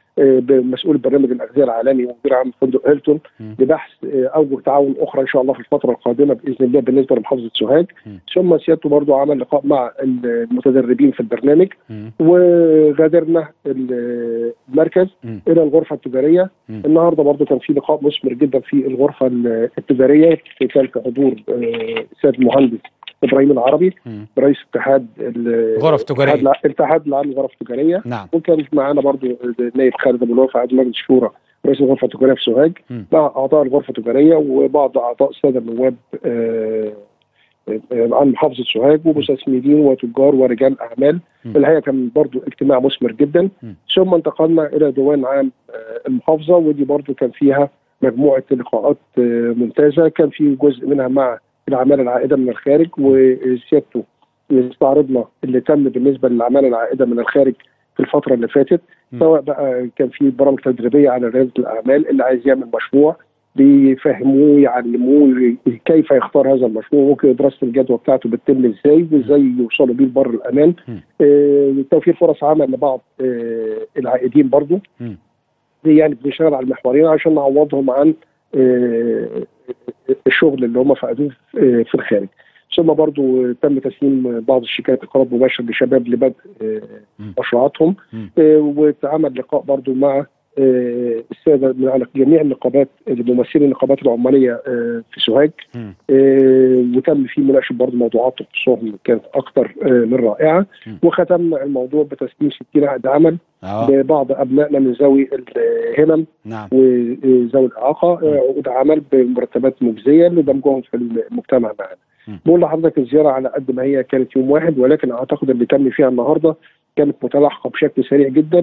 آه، بمسؤول برنامج الاغذيه العالمي ومدير عام فندق هيلتون لبحث آه، اوجه تعاون اخرى ان شاء الله في الفتره القادمه باذن الله بالنسبه لمحافظه سوهاج ثم سيادته برضه عمل لقاء مع المتدربين في البرنامج وغادرنا ال- المركز الى الغرفه التجاريه النهارده برضه كان في لقاء مثمر جدا في الغرفه ال- التجاريه كان في حضور آه، السيد المهندس ابراهيم العربي رئيس اتحاد ال- غرف تجارية. الاتحاد الع- الاتحاد العام للغرف التجاريه نعم وكان معانا برضه النائب خالد ابو الوفا عضو مجلس الشورى رئيس الغرفه التجاريه في سوهاج مع اعضاء الغرفه التجاريه وبعض اعضاء الساده النواب آه، آه، عن محافظه سوهاج ومستثمرين وتجار ورجال اعمال الحقيقه كان برضو اجتماع مثمر جدا ثم انتقلنا الى ديوان عام آه، المحافظه ودي برضو كان فيها مجموعه لقاءات آه، ممتازه كان في جزء منها مع الاعمال العائده من الخارج وسيادته استعرضنا اللي تم بالنسبه للاعمال العائده من الخارج في الفتره اللي فاتت سواء بقى كان في برامج تدريبيه على رياده الاعمال اللي عايز يعمل مشروع بيفهموه يعلموه كيف يختار هذا المشروع ممكن دراسه الجدوى بتاعته بتتم ازاي وازاي يوصلوا بيه لبر الامان آه، توفير فرص عمل لبعض آه، العائدين برضو دي يعني بنشتغل على المحورين عشان نعوضهم عن آه، الشغل اللي هم فقدوه في في الخارج ثم برضو تم تسليم بعض الشيكات اقراض مباشر لشباب لبدء آه، مشروعاتهم آه، واتعمل لقاء برضو مع آه، الساده من على جميع النقابات ممثلي النقابات العماليه آه، في سوهاج آه، وتم فيه مناقشه برضو موضوعات تخصهم كانت اكثر آه، من رائعه وختمنا الموضوع بتسليم 60 عقد عمل آه. لبعض ابنائنا من ذوي الهمم نعم وذوي الاعاقه آه، عقود عمل بمرتبات مجزيه لدمجهم في المجتمع معنا. بقول لحضرتك الزياره على قد ما هي كانت يوم واحد ولكن اعتقد اللي تم فيها النهارده كانت متلاحقه بشكل سريع جدا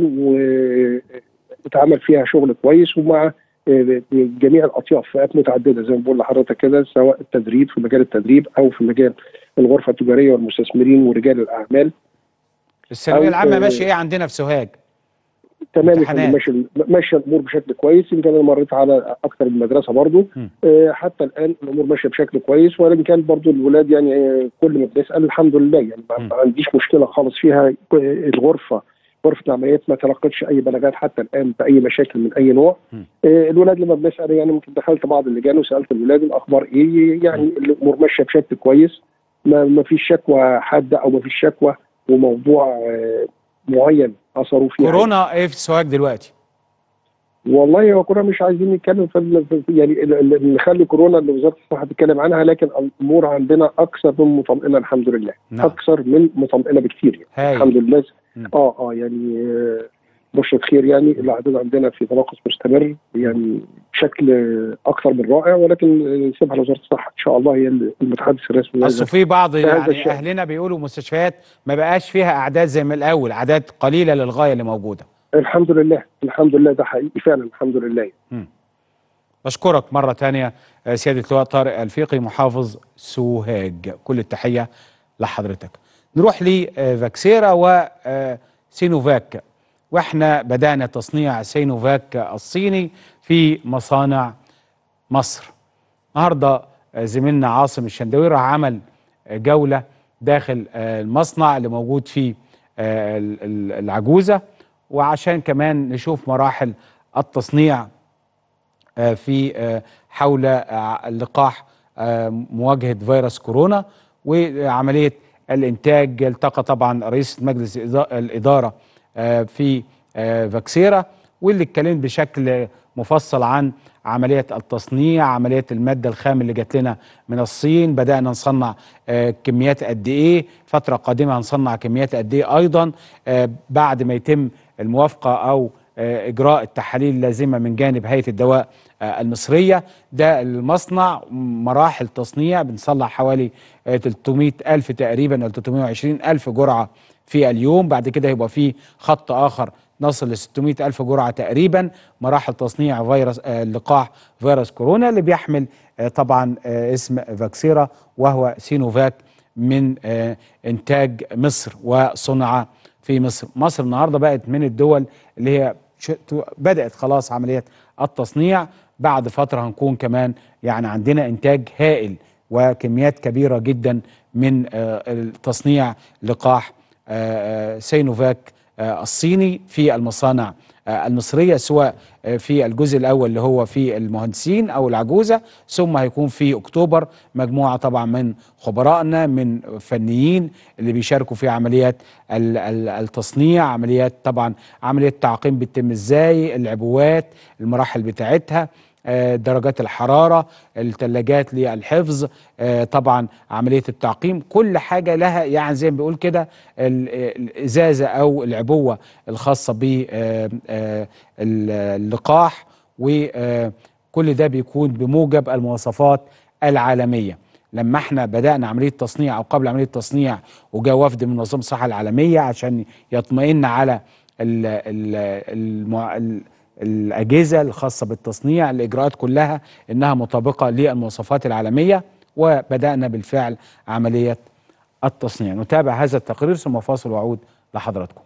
واتعمل فيها شغل كويس ومع آه، جميع الاطياف فئات متعدده زي ما بقول لحضرتك كده سواء التدريب في مجال التدريب او في مجال الغرفه التجاريه والمستثمرين ورجال الاعمال الثانويه أو- العامه آه، ماشي ايه عندنا في سوهاج تمام يا امتحانات. فندم، ماشي ماشيه الامور بشكل كويس يمكن انا مريت على اكثر من مدرسه برضو آه حتى الان الامور ماشيه بشكل كويس ولكن كان برضو الولاد يعني آه كل ما بنسال الحمد لله يعني ما ما عنديش مشكله خالص فيها آه، الغرفه غرفه العمليات ما تلقتش اي بلاغات حتى الان باي مشاكل من اي نوع آه الولاد لما بنسال يعني ممكن دخلت بعض اللجان وسالت الولاد الاخبار ايه يعني الامور ماشيه بشكل كويس ما ما فيش شكوى حاده او ما فيش شكوى وموضوع آه معين اثروا فيه كورونا ايه في سوهاج دلوقتي والله هو كنا مش عايزين نتكلم في ال- في- يعني ال- ال- نخلي كورونا اللي وزاره الصحه تتكلم عنها لكن الامور عندنا اكثر من مطمئنه الحمد لله نعم. اكثر من مطمئنه بكثير يعني. هايل. الحمد لله اه اه يعني آه، بشرة خير يعني الاعداد عندنا في تناقص مستمر يعني بشكل آه، اكثر من رائع ولكن آه، سيبها لوزاره الصحه ان شاء الله هي المتحدث الرسمي اصل لهذا- في بعض لهذا يعني الشأن. اهلنا بيقولوا مستشفيات ما بقاش فيها اعداد زي ما الاول اعداد قليله للغايه اللي موجوده الحمد لله الحمد لله ده حقيقي فعلا الحمد لله بشكرك مرة تانية آه، سيادة اللواء طارق الفيقي محافظ سوهاج كل التحية لحضرتك نروح لفاكسيرا وسينوفاك واحنا بدأنا تصنيع سينوفاك الصيني في مصانع مصر النهارده آه، زميلنا عاصم الشندوي راح عمل آه، جولة داخل آه، المصنع اللي موجود فيه آه، ال- ال- العجوزة وعشان كمان نشوف مراحل التصنيع آه، في آه، حول آه، لقاح آه، مواجهة فيروس كورونا وعملية الإنتاج التقى طبعا رئيس مجلس الإدا- الإدارة آه، في آه، فاكسيرا واللي اتكلمت بشكل مفصل عن عملية التصنيع عملية المادة الخام اللي جات لنا من الصين بدأنا نصنع آه، كميات قد إيه فترة قادمة هنصنع كميات قد إيه أيضا آه، بعد ما يتم الموافقة أو آه، إجراء التحاليل اللازمة من جانب هيئة الدواء آه، المصرية ده المصنع مراحل تصنيع بنصنع حوالي آه، 300 ألف تقريبا أو 320 ألف جرعة في اليوم بعد كده يبقى في خط آخر نصل ل 600 ألف جرعة تقريبا مراحل تصنيع فيروس آه، لقاح فيروس كورونا اللي بيحمل آه، طبعا آه، اسم فاكسيرا وهو سينوفاك من آه، إنتاج مصر وصنع في مصر مصر النهاردة بقت من الدول اللي هي ش- تو- بدأت خلاص عملية التصنيع بعد فترة هنكون كمان يعني عندنا إنتاج هائل وكميات كبيرة جدا من آه، التصنيع لقاح آه، آه، سينوفاك آه، الصيني في المصانع آه، المصريه سواء آه، في الجزء الاول اللي هو في المهندسين او العجوزه ثم هيكون في اكتوبر مجموعه طبعا من خبرائنا من فنيين اللي بيشاركوا في عمليات ال- ال- التصنيع عمليات طبعا عمليه التعقيم بتتم ازاي العبوات المراحل بتاعتها آه، درجات الحرارة الثلاجات للحفظ آه، طبعا عملية التعقيم كل حاجة لها يعني زي ما بيقول كده ال- الإزازة أو العبوة الخاصة باللقاح وكل ده بيكون بموجب المواصفات العالمية لما احنا بدأنا عملية تصنيع أو قبل عملية تصنيع وجاء وفد من منظمة الصحة العالمية عشان يطمئن على ال ال المع... ال الأجهزة الخاصة بالتصنيع الإجراءات كلها إنها مطابقة للمواصفات العالمية وبدأنا بالفعل عملية التصنيع نتابع هذا التقرير ثم فاصل وأعود لحضراتكم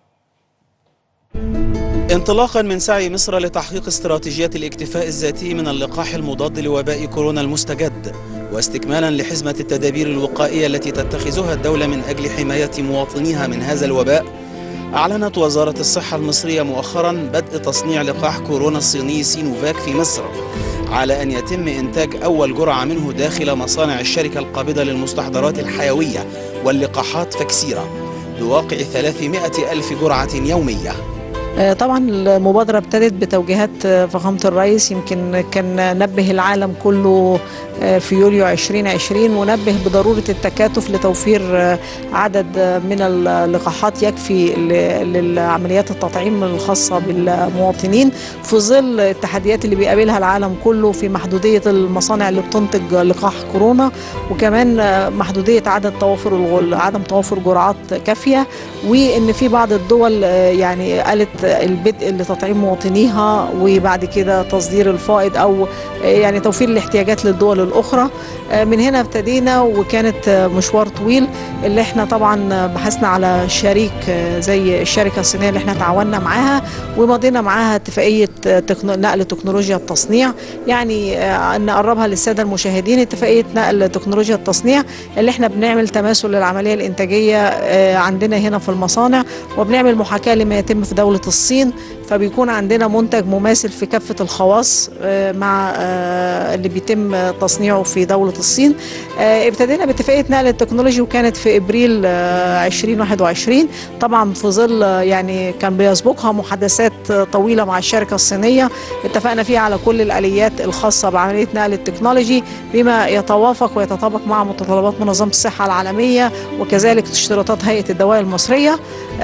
انطلاقا من سعي مصر لتحقيق استراتيجية الاكتفاء الذاتي من اللقاح المضاد لوباء كورونا المستجد واستكمالا لحزمة التدابير الوقائية التي تتخذها الدولة من أجل حماية مواطنيها من هذا الوباء أعلنت وزارة الصحة المصرية مؤخرا بدء تصنيع لقاح كورونا الصيني سينوفاك في مصر على أن يتم إنتاج أول جرعة منه داخل مصانع الشركة القابضة للمستحضرات الحيوية واللقاحات فاكسيرا بواقع 300 ألف جرعة يومية آه، طبعا المبادرة ابتدت بتوجيهات آه، فخامة الرئيس يمكن كان نبه العالم كله آه، في يوليو 2020 ونبه بضرورة التكاتف لتوفير آه، عدد آه، من اللقاحات يكفي ل- للعمليات التطعيم الخاصة بالمواطنين في ظل التحديات اللي بيقابلها العالم كله في محدودية المصانع اللي بتنتج لقاح كورونا وكمان آه، محدودية عدد توافر الغل عدم توافر جرعات كافية وان في بعض الدول آه، يعني قالت البدء لتطعيم مواطنيها وبعد كده تصدير الفائض او آه، يعني توفير الاحتياجات للدول الاخرى آه، من هنا ابتدينا وكانت آه، مشوار طويل اللي احنا طبعا آه، بحثنا على شريك آه، زي الشركه الصينيه اللي احنا تعاوننا معاها ومضينا معاها اتفاقيه آه، تكنو- نقل تكنولوجيا التصنيع يعني آه، نقربها للساده المشاهدين اتفاقيه نقل تكنولوجيا التصنيع اللي احنا بنعمل تماثل للعمليه الانتاجيه آه، عندنا هنا في المصانع وبنعمل محاكاه لما يتم في دوله الصين فبيكون عندنا منتج مماثل في كافه الخواص آه، مع آه، اللي بيتم تصنيعه في دوله الصين آه، ابتدينا باتفاقيه نقل التكنولوجي وكانت في ابريل آه، 2021 طبعا في ظل آه، يعني كان بيسبقها محادثات آه، طويله مع الشركه الصينيه اتفقنا فيها على كل الاليات الخاصه بعمليه نقل التكنولوجي بما يتوافق ويتطابق مع متطلبات منظمه الصحه العالميه وكذلك اشتراطات هيئه الدواء المصريه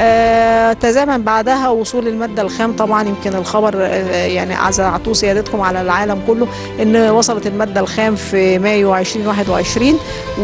آه، تزامن بعدها وصول الماده الخام طبعا يمكن الخبر آه، يعني عزعتوه سيادتكم على العالم كله ان وصلت الماده الخام في مايو 2021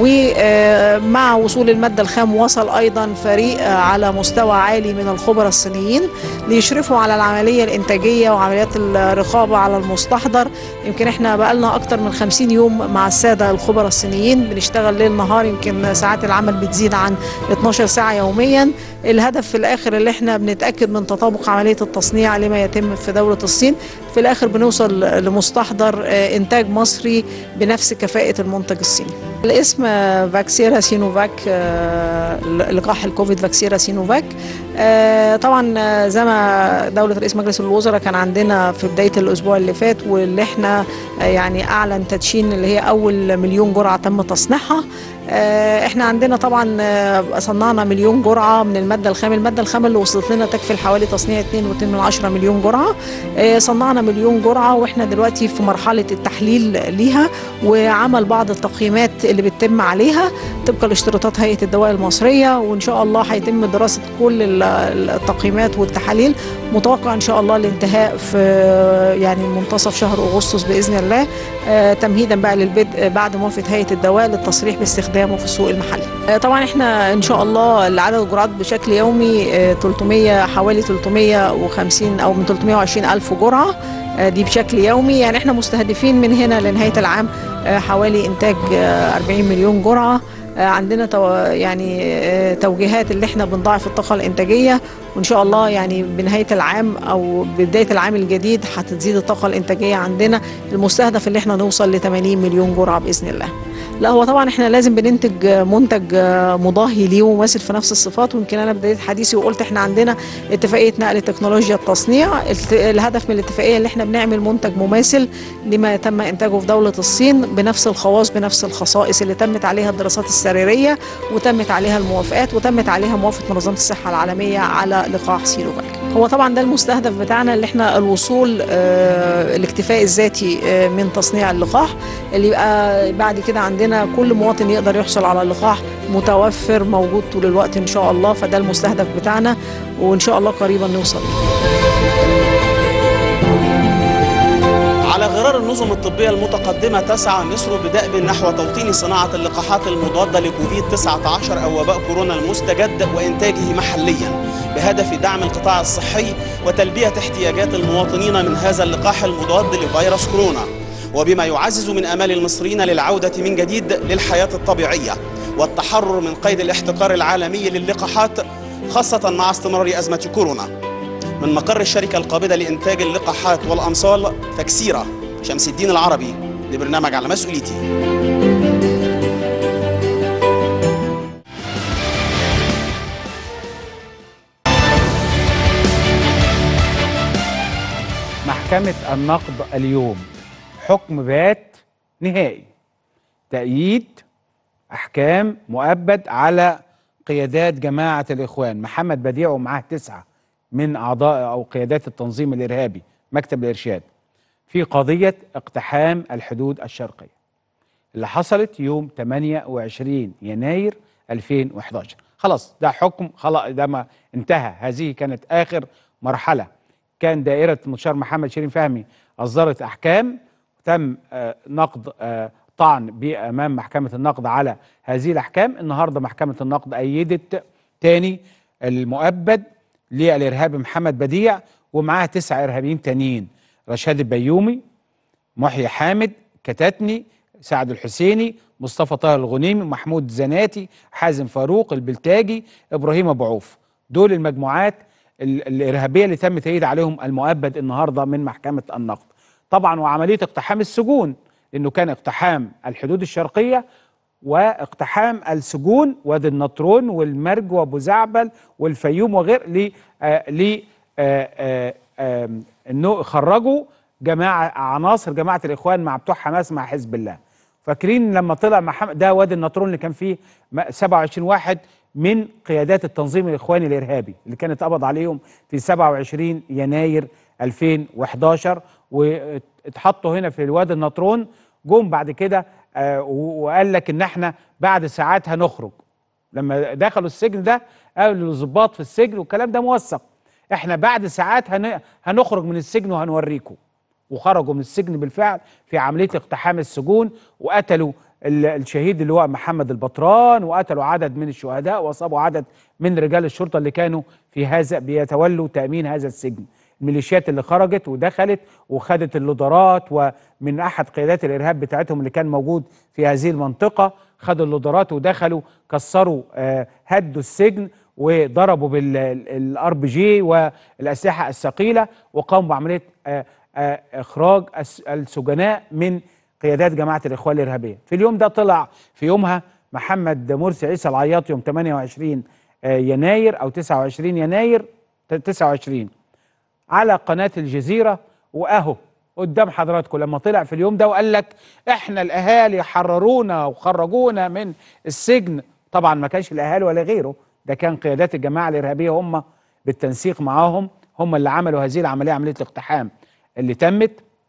ومع وصول الماده الخام وصل ايضا فريق آه، على مستوى عالي من الخبراء الصينيين ليشرفوا على العمليه الانتاجيه وعمليات الرقابه على المستحضر يمكن احنا بقالنا اكتر من 50 يوم مع الساده الخبراء الصينيين بنشتغل ليل نهار يمكن ساعات العمل بتزيد عن 12 ساعه يوميا الهدف في الاخر اللي احنا بنتاكد من تطابق عمليه التصنيع لما يتم في دوله الصين في الاخر بنوصل لمستحضر آه، انتاج مصري بنفس كفاءه المنتج الصيني الاسم آه، فاكسيرا سينوفاك آه، لقاح الكوفيد فاكسيرا سينوفاك آه، طبعا آه، زي ما دولة رئيس مجلس الوزراء كان عندنا في بداية الأسبوع اللي فات واللي احنا آه، يعني أعلن تدشين اللي هي أول مليون جرعة تم تصنيعها آه، احنا عندنا طبعا آه، صنعنا مليون جرعه من الماده الخام الماده الخام اللي وصلت لنا تكفي حوالي تصنيع 2.2 مليون جرعه آه، صنعنا مليون جرعه واحنا دلوقتي في مرحله التحليل ليها وعمل بعض التقييمات اللي بتتم عليها طبقا لاشتراطات هيئه الدواء المصريه وان شاء الله هيتم دراسه كل ال- التقييمات والتحاليل متوقع ان شاء الله الانتهاء في آه، يعني منتصف شهر اغسطس باذن الله آه، تمهيدا بقى للبدء بعد موافقه هيئه الدواء للتصريح باستخدامه في السوق المحلي. آه، طبعا احنا ان شاء الله عدد الجرعات بشكل يومي آه، 300 حوالي 350 او من 320 الف جرعه آه، دي بشكل يومي يعني احنا مستهدفين من هنا لنهايه العام آه، حوالي انتاج آه، 40 مليون جرعه آه، عندنا تو يعني آه، توجيهات اللي احنا بنضاعف الطاقه الانتاجيه وان شاء الله يعني بنهايه العام او بدايه العام الجديد هتزيد الطاقه الانتاجيه عندنا المستهدف اللي احنا نوصل ل 80 مليون جرعه باذن الله. لا هو طبعا احنا لازم بننتج منتج مضاهي ليه ومماثل في نفس الصفات ويمكن انا بدايه حديثي وقلت احنا عندنا اتفاقيه نقل تكنولوجيا التصنيع الت- الهدف من الاتفاقيه اللي احنا بنعمل منتج مماثل لما تم انتاجه في دوله الصين بنفس الخواص بنفس الخصائص اللي تمت عليها الدراسات السريريه وتمت عليها الموافقات وتمت عليها موافقه منظمه الصحه العالميه على لقاح سينوفاك هو طبعا ده المستهدف بتاعنا اللي احنا الوصول آه، الاكتفاء الذاتي آه، من تصنيع اللقاح اللي يبقى بعد كده عندنا كل مواطن يقدر يحصل على اللقاح متوفر موجود طول الوقت ان شاء الله فده المستهدف بتاعنا وان شاء الله قريبا نوصل على غرار النظم الطبية المتقدمة تسعى مصر بدأب نحو توطين صناعة اللقاحات المضادة لكوفيد 19 أو وباء كورونا المستجد وإنتاجه محليا بهدف دعم القطاع الصحي وتلبية احتياجات المواطنين من هذا اللقاح المضاد لفيروس كورونا وبما يعزز من امال المصريين للعوده من جديد للحياه الطبيعيه والتحرر من قيد الاحتكار العالمي للقاحات خاصه مع استمرار ازمه كورونا. من مقر الشركه القابضه لانتاج اللقاحات والامصال فكسيره شمس الدين العربي لبرنامج على مسؤوليتي. محكمة النقد اليوم حكم بات نهائي تأييد أحكام مؤبد على قيادات جماعة الإخوان محمد بديع ومعاه تسعة من أعضاء أو قيادات التنظيم الإرهابي مكتب الإرشاد في قضية اقتحام الحدود الشرقية اللي حصلت يوم 28 يناير 2011 خلاص ده حكم خلاص ده ما انتهى هذه كانت آخر مرحلة كان دائرة المستشار محمد شيرين فهمي أصدرت أحكام تم آه، نقد آه، طعن بأمام محكمة النقد على هذه الأحكام النهاردة محكمة النقد أيدت تاني المؤبد للإرهابي محمد بديع ومعاه تسع إرهابيين تانيين رشاد البيومي محيي حامد كتاتني سعد الحسيني مصطفى طاهر الغنيمي محمود زناتي حازم فاروق البلتاجي ابراهيم ابو عوف دول المجموعات ال- الارهابيه اللي تم تأييد عليهم المؤبد النهارده من محكمه النقد طبعا وعمليه اقتحام السجون لانه كان اقتحام الحدود الشرقيه واقتحام السجون وادي النطرون والمرج وابو زعبل والفيوم وغير ل آه ل آه آه آه انه خرجوا جماعه عناصر جماعه الاخوان مع بتوع حماس مع حزب الله فاكرين لما طلع محمد ده وادي النطرون اللي كان فيه م- 27 واحد من قيادات التنظيم الاخواني الارهابي اللي كانت قبض عليهم في 27 يناير 2011 واتحطوا هنا في وادي النطرون جم بعد كده آه، و- وقال لك ان احنا بعد ساعات هنخرج لما دخلوا السجن ده قالوا للظباط في السجن والكلام ده موثق احنا بعد ساعات هن... هنخرج من السجن وهنوريكم وخرجوا من السجن بالفعل في عمليه اقتحام السجون وقتلوا ال- الشهيد اللي هو محمد البطران وقتلوا عدد من الشهداء واصابوا عدد من رجال الشرطه اللي كانوا في هذا بيتولوا تامين هذا السجن الميليشيات اللي خرجت ودخلت وخدت اللودرات ومن احد قيادات الارهاب بتاعتهم اللي كان موجود في هذه المنطقه خدوا اللودرات ودخلوا كسروا آه، هدوا السجن وضربوا بالار بي جي والاسلحه الثقيله وقاموا بعمليه آه، آه، اخراج الس- السجناء من قيادات جماعه الاخوان الارهابيه في اليوم ده طلع في يومها محمد مرسي عيسى العياط يوم 28 آه، يناير او 29 يناير 29 على قناه الجزيره واهو قدام حضراتكم لما طلع في اليوم ده وقال لك احنا الاهالي حررونا وخرجونا من السجن طبعا ما كانش الاهالي ولا غيره ده كان قيادات الجماعه الارهابيه هم بالتنسيق معاهم هم اللي عملوا هذه العمليه عمليه الاقتحام اللي تمت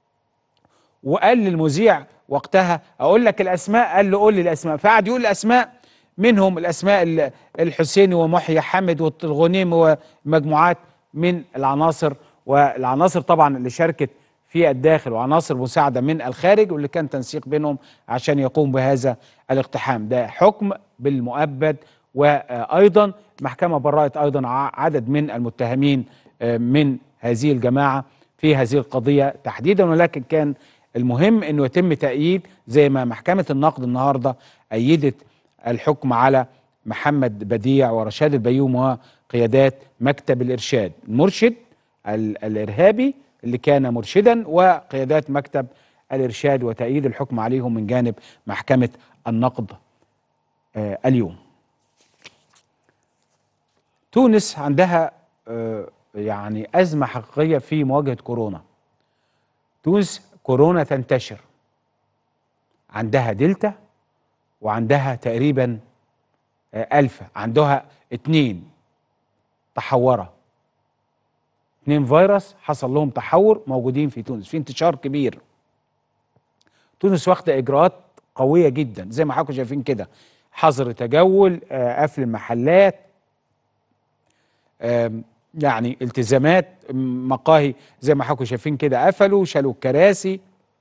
وقال للمذيع وقتها اقول لك الاسماء قال له قول لي الاسماء فقعد يقول الاسماء منهم الاسماء ال- الحسيني ومحيي حامد والغنيم ومجموعات من العناصر والعناصر طبعا اللي شاركت في الداخل وعناصر مساعده من الخارج واللي كان تنسيق بينهم عشان يقوم بهذا الاقتحام ده حكم بالمؤبد وايضا محكمه برأت ايضا ع- عدد من المتهمين آه، من هذه الجماعه في هذه القضيه تحديدا ولكن كان المهم انه يتم تأييد زي ما محكمه النقد النهارده أيدت الحكم على محمد بديع ورشاد البيوم وقيادات مكتب الإرشاد المرشد ال- الإرهابي اللي كان مرشدا وقيادات مكتب الارشاد وتأييد الحكم عليهم من جانب محكمة النقد آه، اليوم تونس عندها آه، يعني أزمة حقيقية في مواجهة كورونا تونس كورونا تنتشر عندها دلتا وعندها تقريبا آه، ألفا عندها اتنين تحورة اتنين فيروس حصل لهم تحور موجودين في تونس في انتشار كبير تونس واخدة إجراءات قوية جدا زي ما حضراتكم شايفين كده حظر تجول آه، قفل المحلات آم، يعني التزامات م- مقاهي زي ما حضراتكم شايفين كده قفلوا شالوا الكراسي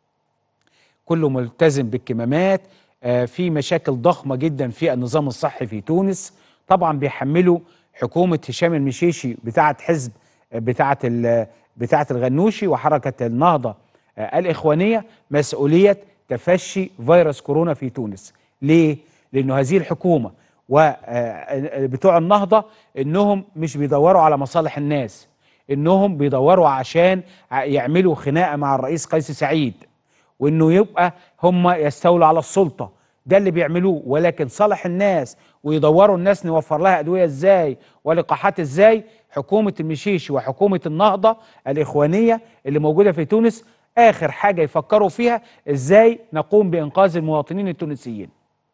كله ملتزم بالكمامات آه، في مشاكل ضخمة جدا في النظام الصحي في تونس طبعا بيحملوا حكومة هشام المشيشي بتاعة حزب آه، بتاعة ال- بتاعة الغنوشي وحركة النهضة آه، الإخوانية مسؤولية تفشي فيروس كورونا في تونس ليه؟ لأنه هذه الحكومة وبتوع النهضة إنهم مش بيدوروا على مصالح الناس إنهم بيدوروا عشان ع- يعملوا خناقة مع الرئيس قيس سعيد وانه يبقى هم يستولوا على السلطه ده اللي بيعملوه ولكن صالح الناس ويدوروا الناس نوفر لها ادويه ازاي ولقاحات ازاي حكومه المشيشي وحكومه النهضه الاخوانيه اللي موجوده في تونس اخر حاجه يفكروا فيها ازاي نقوم بانقاذ المواطنين التونسيين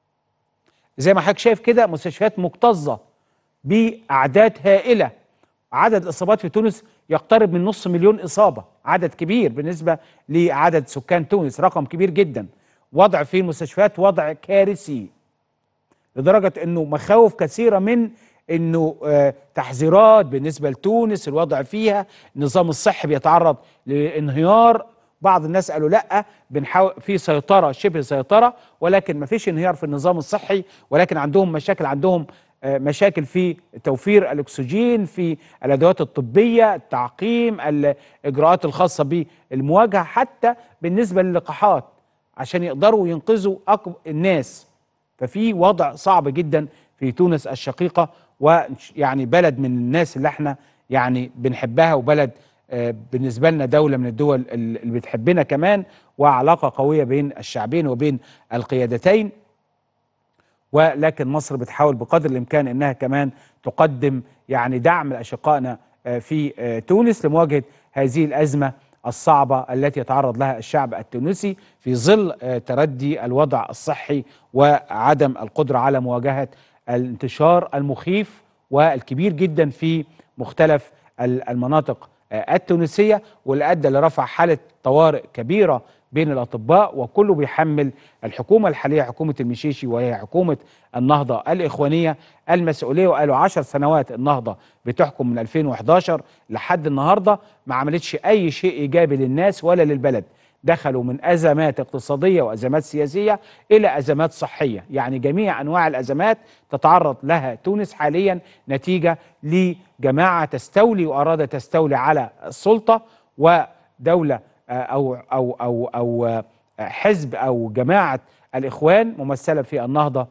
زي ما حضرتك شايف كده مستشفيات مكتظه باعداد هائله عدد الاصابات في تونس يقترب من نص مليون اصابه عدد كبير بالنسبه لعدد سكان تونس رقم كبير جدا وضع في المستشفيات وضع كارثي لدرجه انه مخاوف كثيره من انه آه تحذيرات بالنسبه لتونس الوضع فيها النظام الصحي بيتعرض لانهيار بعض الناس قالوا لا بنحاول في سيطره شبه سيطره ولكن ما فيش انهيار في النظام الصحي ولكن عندهم مشاكل عندهم آه، مشاكل في توفير الاكسجين في الادوات الطبيه التعقيم الاجراءات الخاصه بالمواجهه حتى بالنسبه للقاحات عشان يقدروا ينقذوا أقب الناس ففي وضع صعب جدا في تونس الشقيقه ويعني بلد من الناس اللي احنا يعني بنحبها وبلد آه، بالنسبه لنا دوله من الدول اللي بتحبنا كمان وعلاقه قويه بين الشعبين وبين القيادتين ولكن مصر بتحاول بقدر الامكان انها كمان تقدم يعني دعم لاشقائنا آه، في آه، تونس لمواجهه هذه الازمه الصعبه التي يتعرض لها الشعب التونسي في ظل آه، تردي الوضع الصحي وعدم القدره على مواجهه الانتشار المخيف والكبير جدا في مختلف ال- المناطق آه، التونسيه واللي ادى لرفع حاله طوارئ كبيره بين الاطباء وكله بيحمل الحكومه الحاليه حكومه المشيشي وهي حكومه النهضه الاخوانيه المسؤوليه وقالوا 10 سنوات النهضه بتحكم من 2011 لحد النهارده ما عملتش اي شيء ايجابي للناس ولا للبلد دخلوا من ازمات اقتصاديه وازمات سياسيه الى ازمات صحيه يعني جميع انواع الازمات تتعرض لها تونس حاليا نتيجه لجماعه تستولي وارادت تستولي على السلطه ودوله آه، او او او او آه، حزب او جماعه الاخوان ممثله في النهضه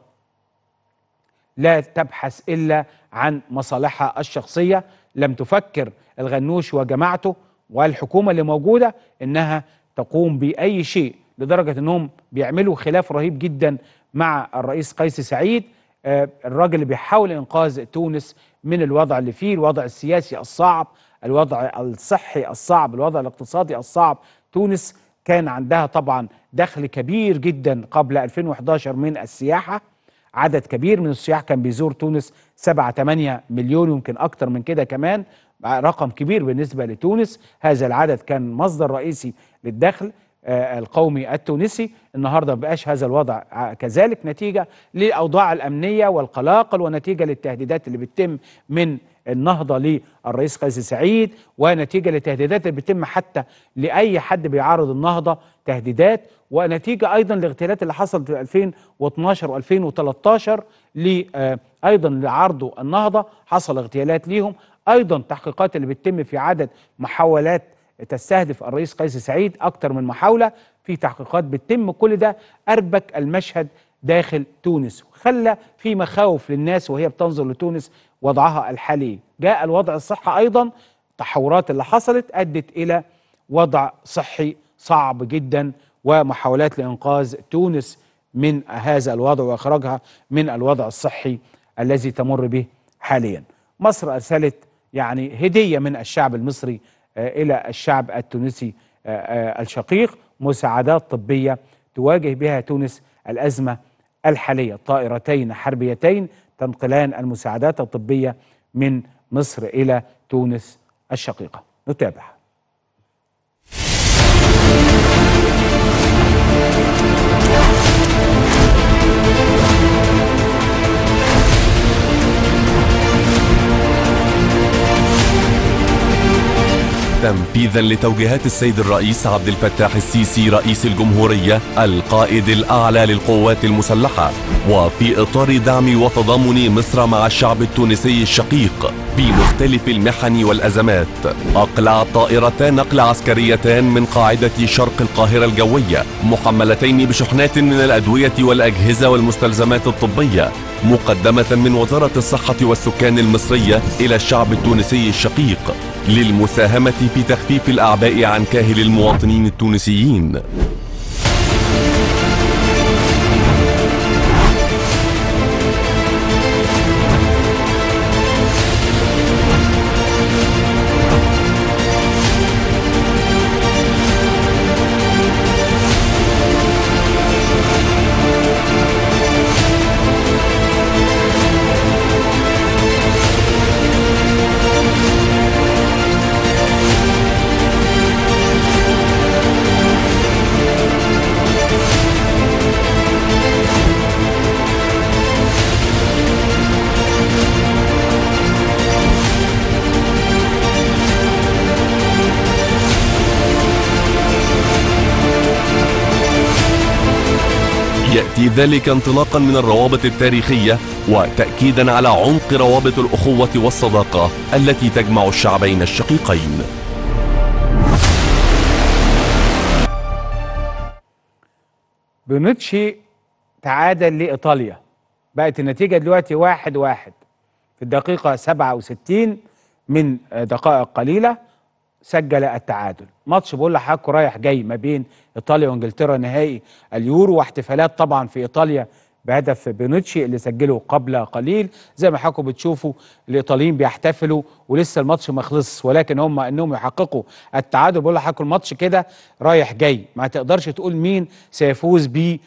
لا تبحث الا عن مصالحها الشخصيه لم تفكر الغنوش وجماعته والحكومه اللي موجوده انها تقوم باي شيء لدرجه انهم بيعملوا خلاف رهيب جدا مع الرئيس قيس سعيد آه، الراجل اللي بيحاول انقاذ تونس من الوضع اللي فيه الوضع السياسي الصعب الوضع الصحي الصعب الوضع الاقتصادي الصعب تونس كان عندها طبعا دخل كبير جدا قبل 2011 من السياحه عدد كبير من السياح كان بيزور تونس 7 8 مليون يمكن اكتر من كده كمان رقم كبير بالنسبه لتونس هذا العدد كان مصدر رئيسي للدخل آه، القومي التونسي النهارده ما بقاش هذا الوضع ع- كذلك نتيجه للاوضاع الامنيه والقلاقل ونتيجه للتهديدات اللي بتتم من النهضه للرئيس قيس سعيد ونتيجه للتهديدات اللي بتتم حتى لاي حد بيعارض النهضه تهديدات ونتيجه ايضا الاغتيالات اللي حصلت في 2012 و2013 ل آه، ايضا لعرض النهضه حصل اغتيالات ليهم ايضا تحقيقات اللي بتتم في عدد محاولات تستهدف الرئيس قيس سعيد اكتر من محاوله في تحقيقات بتتم كل ده اربك المشهد داخل تونس وخلى في مخاوف للناس وهي بتنظر لتونس وضعها الحالي جاء الوضع الصحي ايضا التحورات اللي حصلت ادت الى وضع صحي صعب جدا ومحاولات لانقاذ تونس من هذا الوضع واخراجها من الوضع الصحي الذي تمر به حاليا. مصر ارسلت يعني هديه من الشعب المصري آه، الى الشعب التونسي آه، آه، الشقيق مساعدات طبيه تواجه بها تونس الازمه الحاليه، طائرتين حربيتين تنقلان المساعدات الطبيه من مصر الى تونس الشقيقه. نتابع. تنفيذا لتوجيهات السيد الرئيس عبد الفتاح السيسي رئيس الجمهورية القائد الأعلى للقوات المسلحة وفي إطار دعم وتضامن مصر مع الشعب التونسي الشقيق في مختلف المحن والأزمات أقلعت طائرتان نقل عسكريتان من قاعدة شرق القاهرة الجوية محملتين بشحنات من الأدوية والأجهزة والمستلزمات الطبية مقدمة من وزارة الصحة والسكان المصرية إلى الشعب التونسي الشقيق للمساهمة في تخفيف الأعباء عن كاهل المواطنين التونسيين يأتي ذلك انطلاقا من الروابط التاريخية وتأكيدا على عمق روابط الأخوة والصداقة التي تجمع الشعبين الشقيقين بونوتشي تعادل لإيطاليا بقت النتيجة دلوقتي واحد واحد في الدقيقة 67 من دقائق قليلة سجل التعادل ماتش بقول لحضراتكم رايح جاي ما بين ايطاليا وانجلترا نهائي اليورو واحتفالات طبعا في ايطاليا بهدف بينوتشي اللي سجله قبل قليل زي ما حضراتكم بتشوفوا الايطاليين بيحتفلوا ولسه الماتش ما خلصش ولكن هم انهم يحققوا التعادل بقول لحضراتكم الماتش كده رايح جاي ما تقدرش تقول مين سيفوز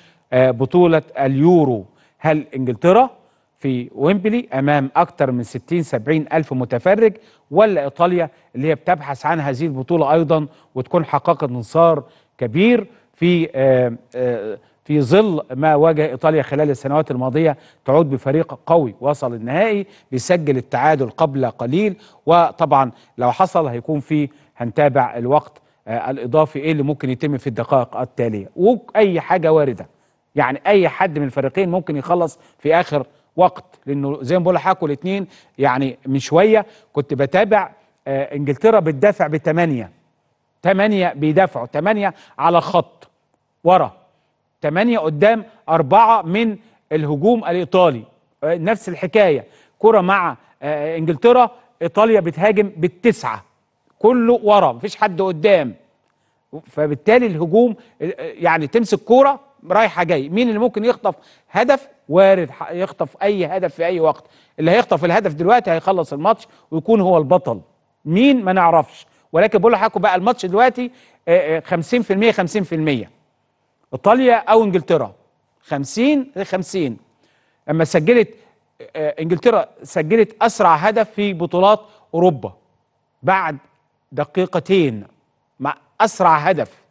ببطوله اليورو هل انجلترا في ويمبلي امام اكثر من 60 70 الف متفرج ولا ايطاليا اللي هي بتبحث عن هذه البطوله ايضا وتكون حققت انتصار كبير في آه آه في ظل ما واجه ايطاليا خلال السنوات الماضيه تعود بفريق قوي وصل النهائي بيسجل التعادل قبل قليل وطبعا لو حصل هيكون في هنتابع الوقت آه الاضافي ايه اللي ممكن يتم في الدقائق التاليه واي حاجه وارده يعني اي حد من الفريقين ممكن يخلص في اخر وقت لانه زي ما بقول لحضراتكم الاثنين يعني من شويه كنت بتابع آه انجلترا بتدافع بثمانيه ثمانيه بيدافعوا ثمانيه على خط ورا ثمانيه قدام اربعه من الهجوم الايطالي آه نفس الحكايه كره مع آه انجلترا ايطاليا بتهاجم بالتسعه كله ورا مفيش حد قدام فبالتالي الهجوم يعني تمسك كوره رايحه جاي مين اللي ممكن يخطف هدف وارد يخطف اي هدف في اي وقت اللي هيخطف الهدف دلوقتي هيخلص الماتش ويكون هو البطل مين ما نعرفش ولكن بقول لحضراتكم بقى الماتش دلوقتي 50% 50% ايطاليا او انجلترا 50 50 اما سجلت انجلترا سجلت اسرع هدف في بطولات اوروبا بعد دقيقتين مع اسرع هدف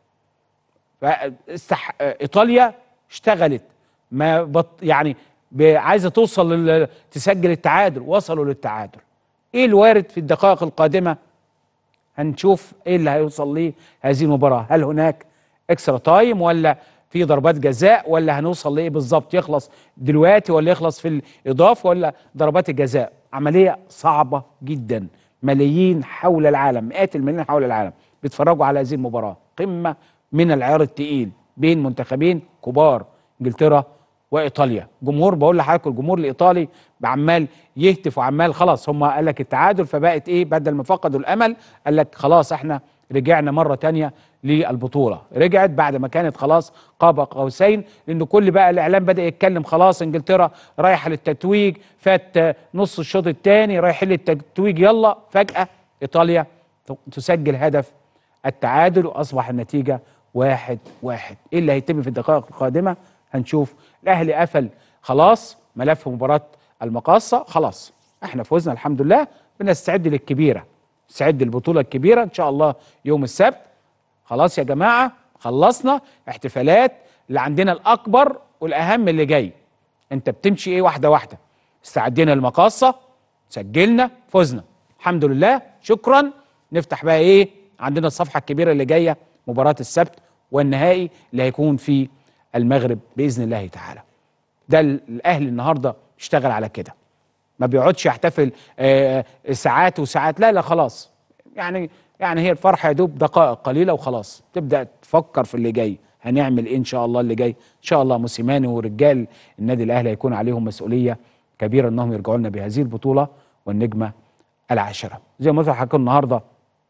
فاستح... ايطاليا اشتغلت ما بط... يعني عايزه توصل لل... تسجل التعادل وصلوا للتعادل ايه الوارد في الدقائق القادمه هنشوف ايه اللي هيوصل ليه هذه المباراه هل هناك اكسترا تايم ولا في ضربات جزاء ولا هنوصل لايه بالظبط يخلص دلوقتي ولا يخلص في الاضافه ولا ضربات الجزاء عمليه صعبه جدا ملايين حول العالم مئات الملايين حول العالم بيتفرجوا على هذه المباراه قمه من العيار التقيل بين منتخبين كبار انجلترا وايطاليا جمهور بقول لحضرتك الجمهور الايطالي عمال يهتف وعمال خلاص هم قال لك التعادل فبقت ايه بدل ما فقدوا الامل قال لك خلاص احنا رجعنا مره تانية للبطوله رجعت بعد ما كانت خلاص قاب قوسين لان كل بقى الاعلام بدا يتكلم خلاص انجلترا رايحه للتتويج فات آه، نص الشوط الثاني رايحين للتتويج يلا فجاه ايطاليا ت- تسجل هدف التعادل واصبح النتيجه واحد واحد ايه اللي هيتم في الدقائق القادمه هنشوف الاهلي قفل خلاص ملف مباراه المقاصه خلاص احنا فوزنا الحمد لله بنستعد للكبيره نستعد للبطوله الكبيره ان شاء الله يوم السبت خلاص يا جماعه خلصنا احتفالات اللي عندنا الاكبر والاهم اللي جاي انت بتمشي ايه واحده واحده استعدينا للمقاصه سجلنا فزنا الحمد لله شكرا نفتح بقى ايه عندنا الصفحه الكبيره اللي جايه مباراه السبت والنهائي اللي هيكون في المغرب باذن الله تعالى ده ال- الاهلي النهارده اشتغل على كده ما بيقعدش يحتفل آه، ساعات وساعات لا لا خلاص يعني يعني هي الفرحه يا دوب دقائق قليله وخلاص تبدا تفكر في اللي جاي هنعمل ايه ان شاء الله اللي جاي ان شاء الله موسيماني ورجال النادي الاهلي هيكون عليهم مسؤوليه كبيره انهم يرجعوا لنا بهذه البطوله والنجمه العاشره زي ما قلت لحضرتك النهارده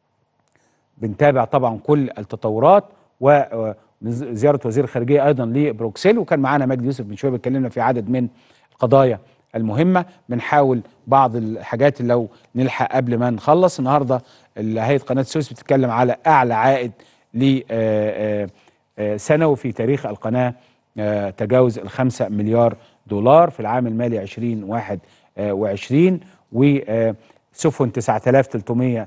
بنتابع طبعا كل التطورات وزياره وزير الخارجيه ايضا لبروكسل وكان معانا مجدي يوسف من شويه بيتكلمنا في عدد من القضايا المهمه بنحاول بعض الحاجات اللي لو نلحق قبل ما نخلص النهارده ال- هيئه قناه السويس بتتكلم على اعلى عائد ل آه، آه، آه، سنوي في تاريخ القناه آه، تجاوز الخمسة مليار دولار في العام المالي 2021 وسفن 9300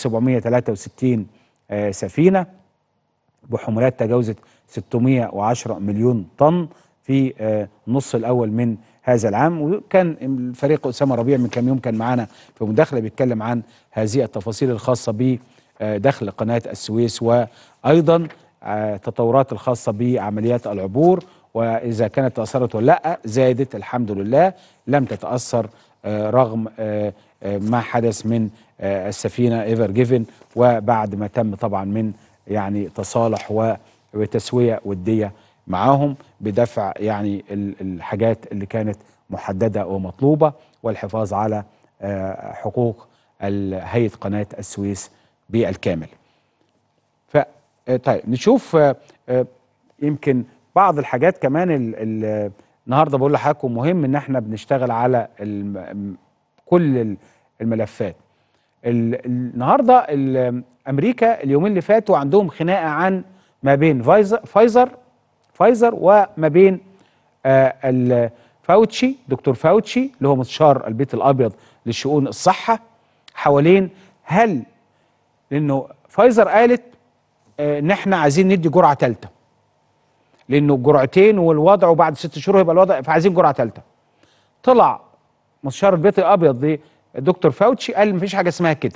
763 آه، سفينه بحمولات تجاوزت 610 مليون طن في آه، النص الاول من هذا العام وكان الفريق اسامه ربيع من كام يوم كان معانا في مداخله بيتكلم عن هذه التفاصيل الخاصه بدخل قناه السويس وايضا آه، التطورات الخاصه بعمليات العبور واذا كانت تاثرت ولا لا زادت الحمد لله لم تتاثر آه، رغم آه، آه، ما حدث من آه، السفينه ايفر جيفن وبعد ما تم طبعا من يعني تصالح و- وتسويه وديه معاهم بدفع يعني ال- الحاجات اللي كانت محدده ومطلوبه والحفاظ على آه، حقوق ال- هيئه قناه السويس بالكامل. ف آه، طيب نشوف آه، آه، يمكن بعض الحاجات كمان ال- ال- النهارده بقول لحضراتكم مهم ان احنا بنشتغل على الم- كل ال- الملفات. ال- النهارده ال- امريكا اليومين اللي فاتوا عندهم خناقه عن ما بين فايزر فايزر فايزر وما بين آه ال- فاوتشي دكتور فاوتشي اللي هو مستشار البيت الابيض لشؤون الصحه حوالين هل لانه فايزر قالت آه، ان احنا عايزين ندي جرعه ثالثه لانه جرعتين والوضع وبعد ست شهور هيبقى الوضع فعايزين جرعه ثالثه طلع مستشار البيت الابيض دي الدكتور فاوتشي قال مفيش حاجه اسمها كده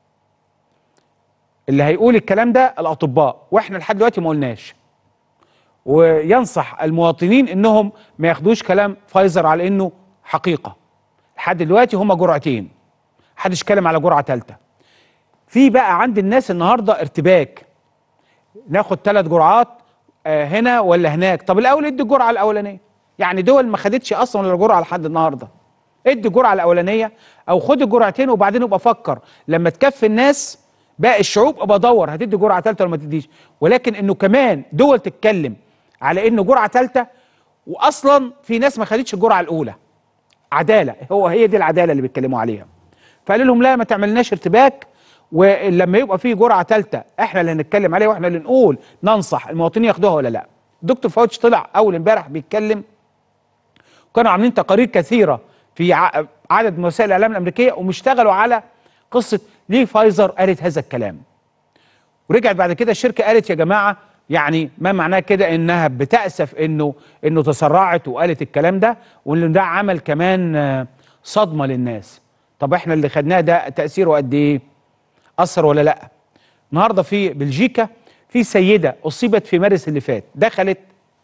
اللي هيقول الكلام ده الاطباء واحنا لحد دلوقتي ما قلناش وينصح المواطنين انهم ما ياخدوش كلام فايزر على انه حقيقه لحد دلوقتي هما جرعتين محدش اتكلم على جرعه ثالثه في بقى عند الناس النهارده ارتباك ناخد ثلاث جرعات آه، هنا ولا هناك طب الاول ادي الجرعه الاولانيه يعني دول ما خدتش اصلا ولا جرعه لحد النهارده ادي الجرعه الاولانيه او خد الجرعتين وبعدين ابقى فكر لما تكفي الناس باقي الشعوب ابقى ادور هتدي جرعه ثالثه ولا ما تديش ولكن انه كمان دول تتكلم على انه جرعه ثالثه واصلا في ناس ما خدتش الجرعه الاولى عداله هو هي دي العداله اللي بيتكلموا عليها فقال لهم لا ما تعملناش ارتباك ولما يبقى في جرعه ثالثه احنا اللي هنتكلم عليها واحنا اللي نقول ننصح المواطنين ياخدوها ولا لا دكتور فاوتش طلع اول امبارح بيتكلم وكانوا عاملين تقارير كثيره في ع- عدد من وسائل الاعلام الامريكيه ومشتغلوا على قصه ليه فايزر قالت هذا الكلام ورجعت بعد كده الشركه قالت يا جماعه يعني ما معناه كده انها بتاسف انه انه تسرعت وقالت الكلام ده وان ده عمل كمان آه، صدمه للناس طب احنا اللي خدناه ده تاثيره قد ايه اثر ولا لا النهارده في بلجيكا في سيده اصيبت في مارس اللي فات دخلت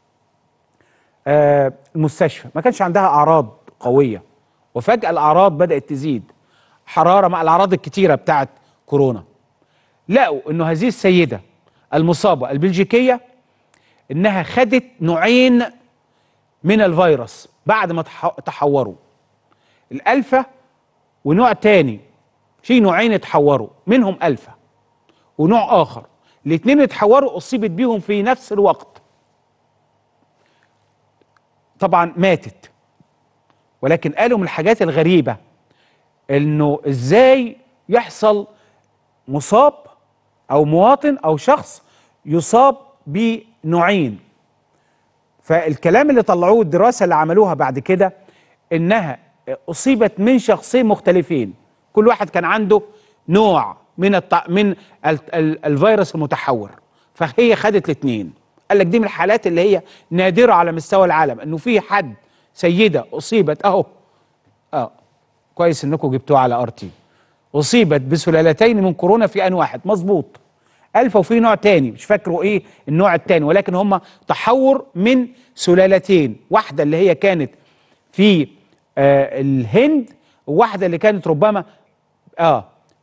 آه، المستشفى ما كانش عندها اعراض قويه وفجاه الاعراض بدات تزيد حراره مع الاعراض الكتيره بتاعت كورونا لقوا انه هذه السيده المصابه البلجيكيه انها خدت نوعين من الفيروس بعد ما تح- تحوروا الالفا ونوع تاني في نوعين اتحوروا منهم الفا ونوع اخر الاثنين اتحوروا اصيبت بيهم في نفس الوقت طبعا ماتت ولكن قالوا من الحاجات الغريبه انه ازاي يحصل مصاب او مواطن او شخص يصاب بنوعين فالكلام اللي طلعوه الدراسه اللي عملوها بعد كده انها اصيبت من شخصين مختلفين كل واحد كان عنده نوع من الط... من ال... ال... الفيروس المتحور فهي خدت الاثنين قال لك دي من الحالات اللي هي نادره على مستوى العالم انه في حد سيده اصيبت اهو اه كويس انكم جبتوه على ار تي اصيبت بسلالتين من كورونا في ان واحد مظبوط الفا وفي نوع تاني مش فاكره ايه النوع التاني ولكن هم تحور من سلالتين واحده اللي هي كانت في آه الهند وواحده اللي كانت ربما اه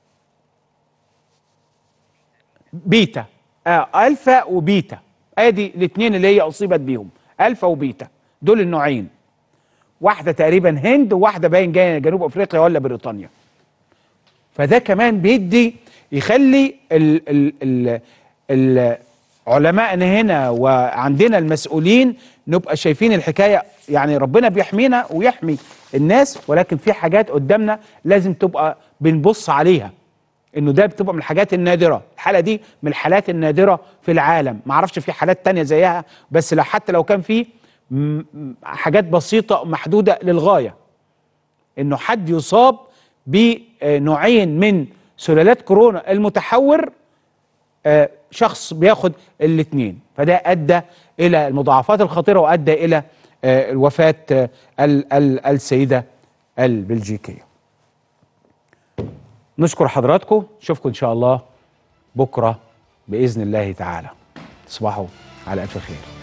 بيتا آه الفا وبيتا ادي الاثنين اللي هي اصيبت بيهم الفا وبيتا دول النوعين واحده تقريبا هند وواحده باين جايه جنوب افريقيا ولا بريطانيا فده كمان بيدي يخلي ال ال ال ال علمائنا هنا وعندنا المسؤولين نبقى شايفين الحكايه يعني ربنا بيحمينا ويحمي الناس ولكن في حاجات قدامنا لازم تبقى بنبص عليها انه ده بتبقى من الحاجات النادره الحاله دي من الحالات النادره في العالم ما اعرفش في حالات تانية زيها بس لو حتى لو كان في م- م- حاجات بسيطه محدوده للغايه انه حد يصاب بنوعين من سلالات كورونا المتحور آه، شخص بياخد الاثنين فده ادى الى المضاعفات الخطيره وادى الى آه، الوفاه آه، ال- ال- السيده البلجيكيه نشكر حضراتكم نشوفكم ان شاء الله بكره باذن الله تعالى تصبحوا على الف خير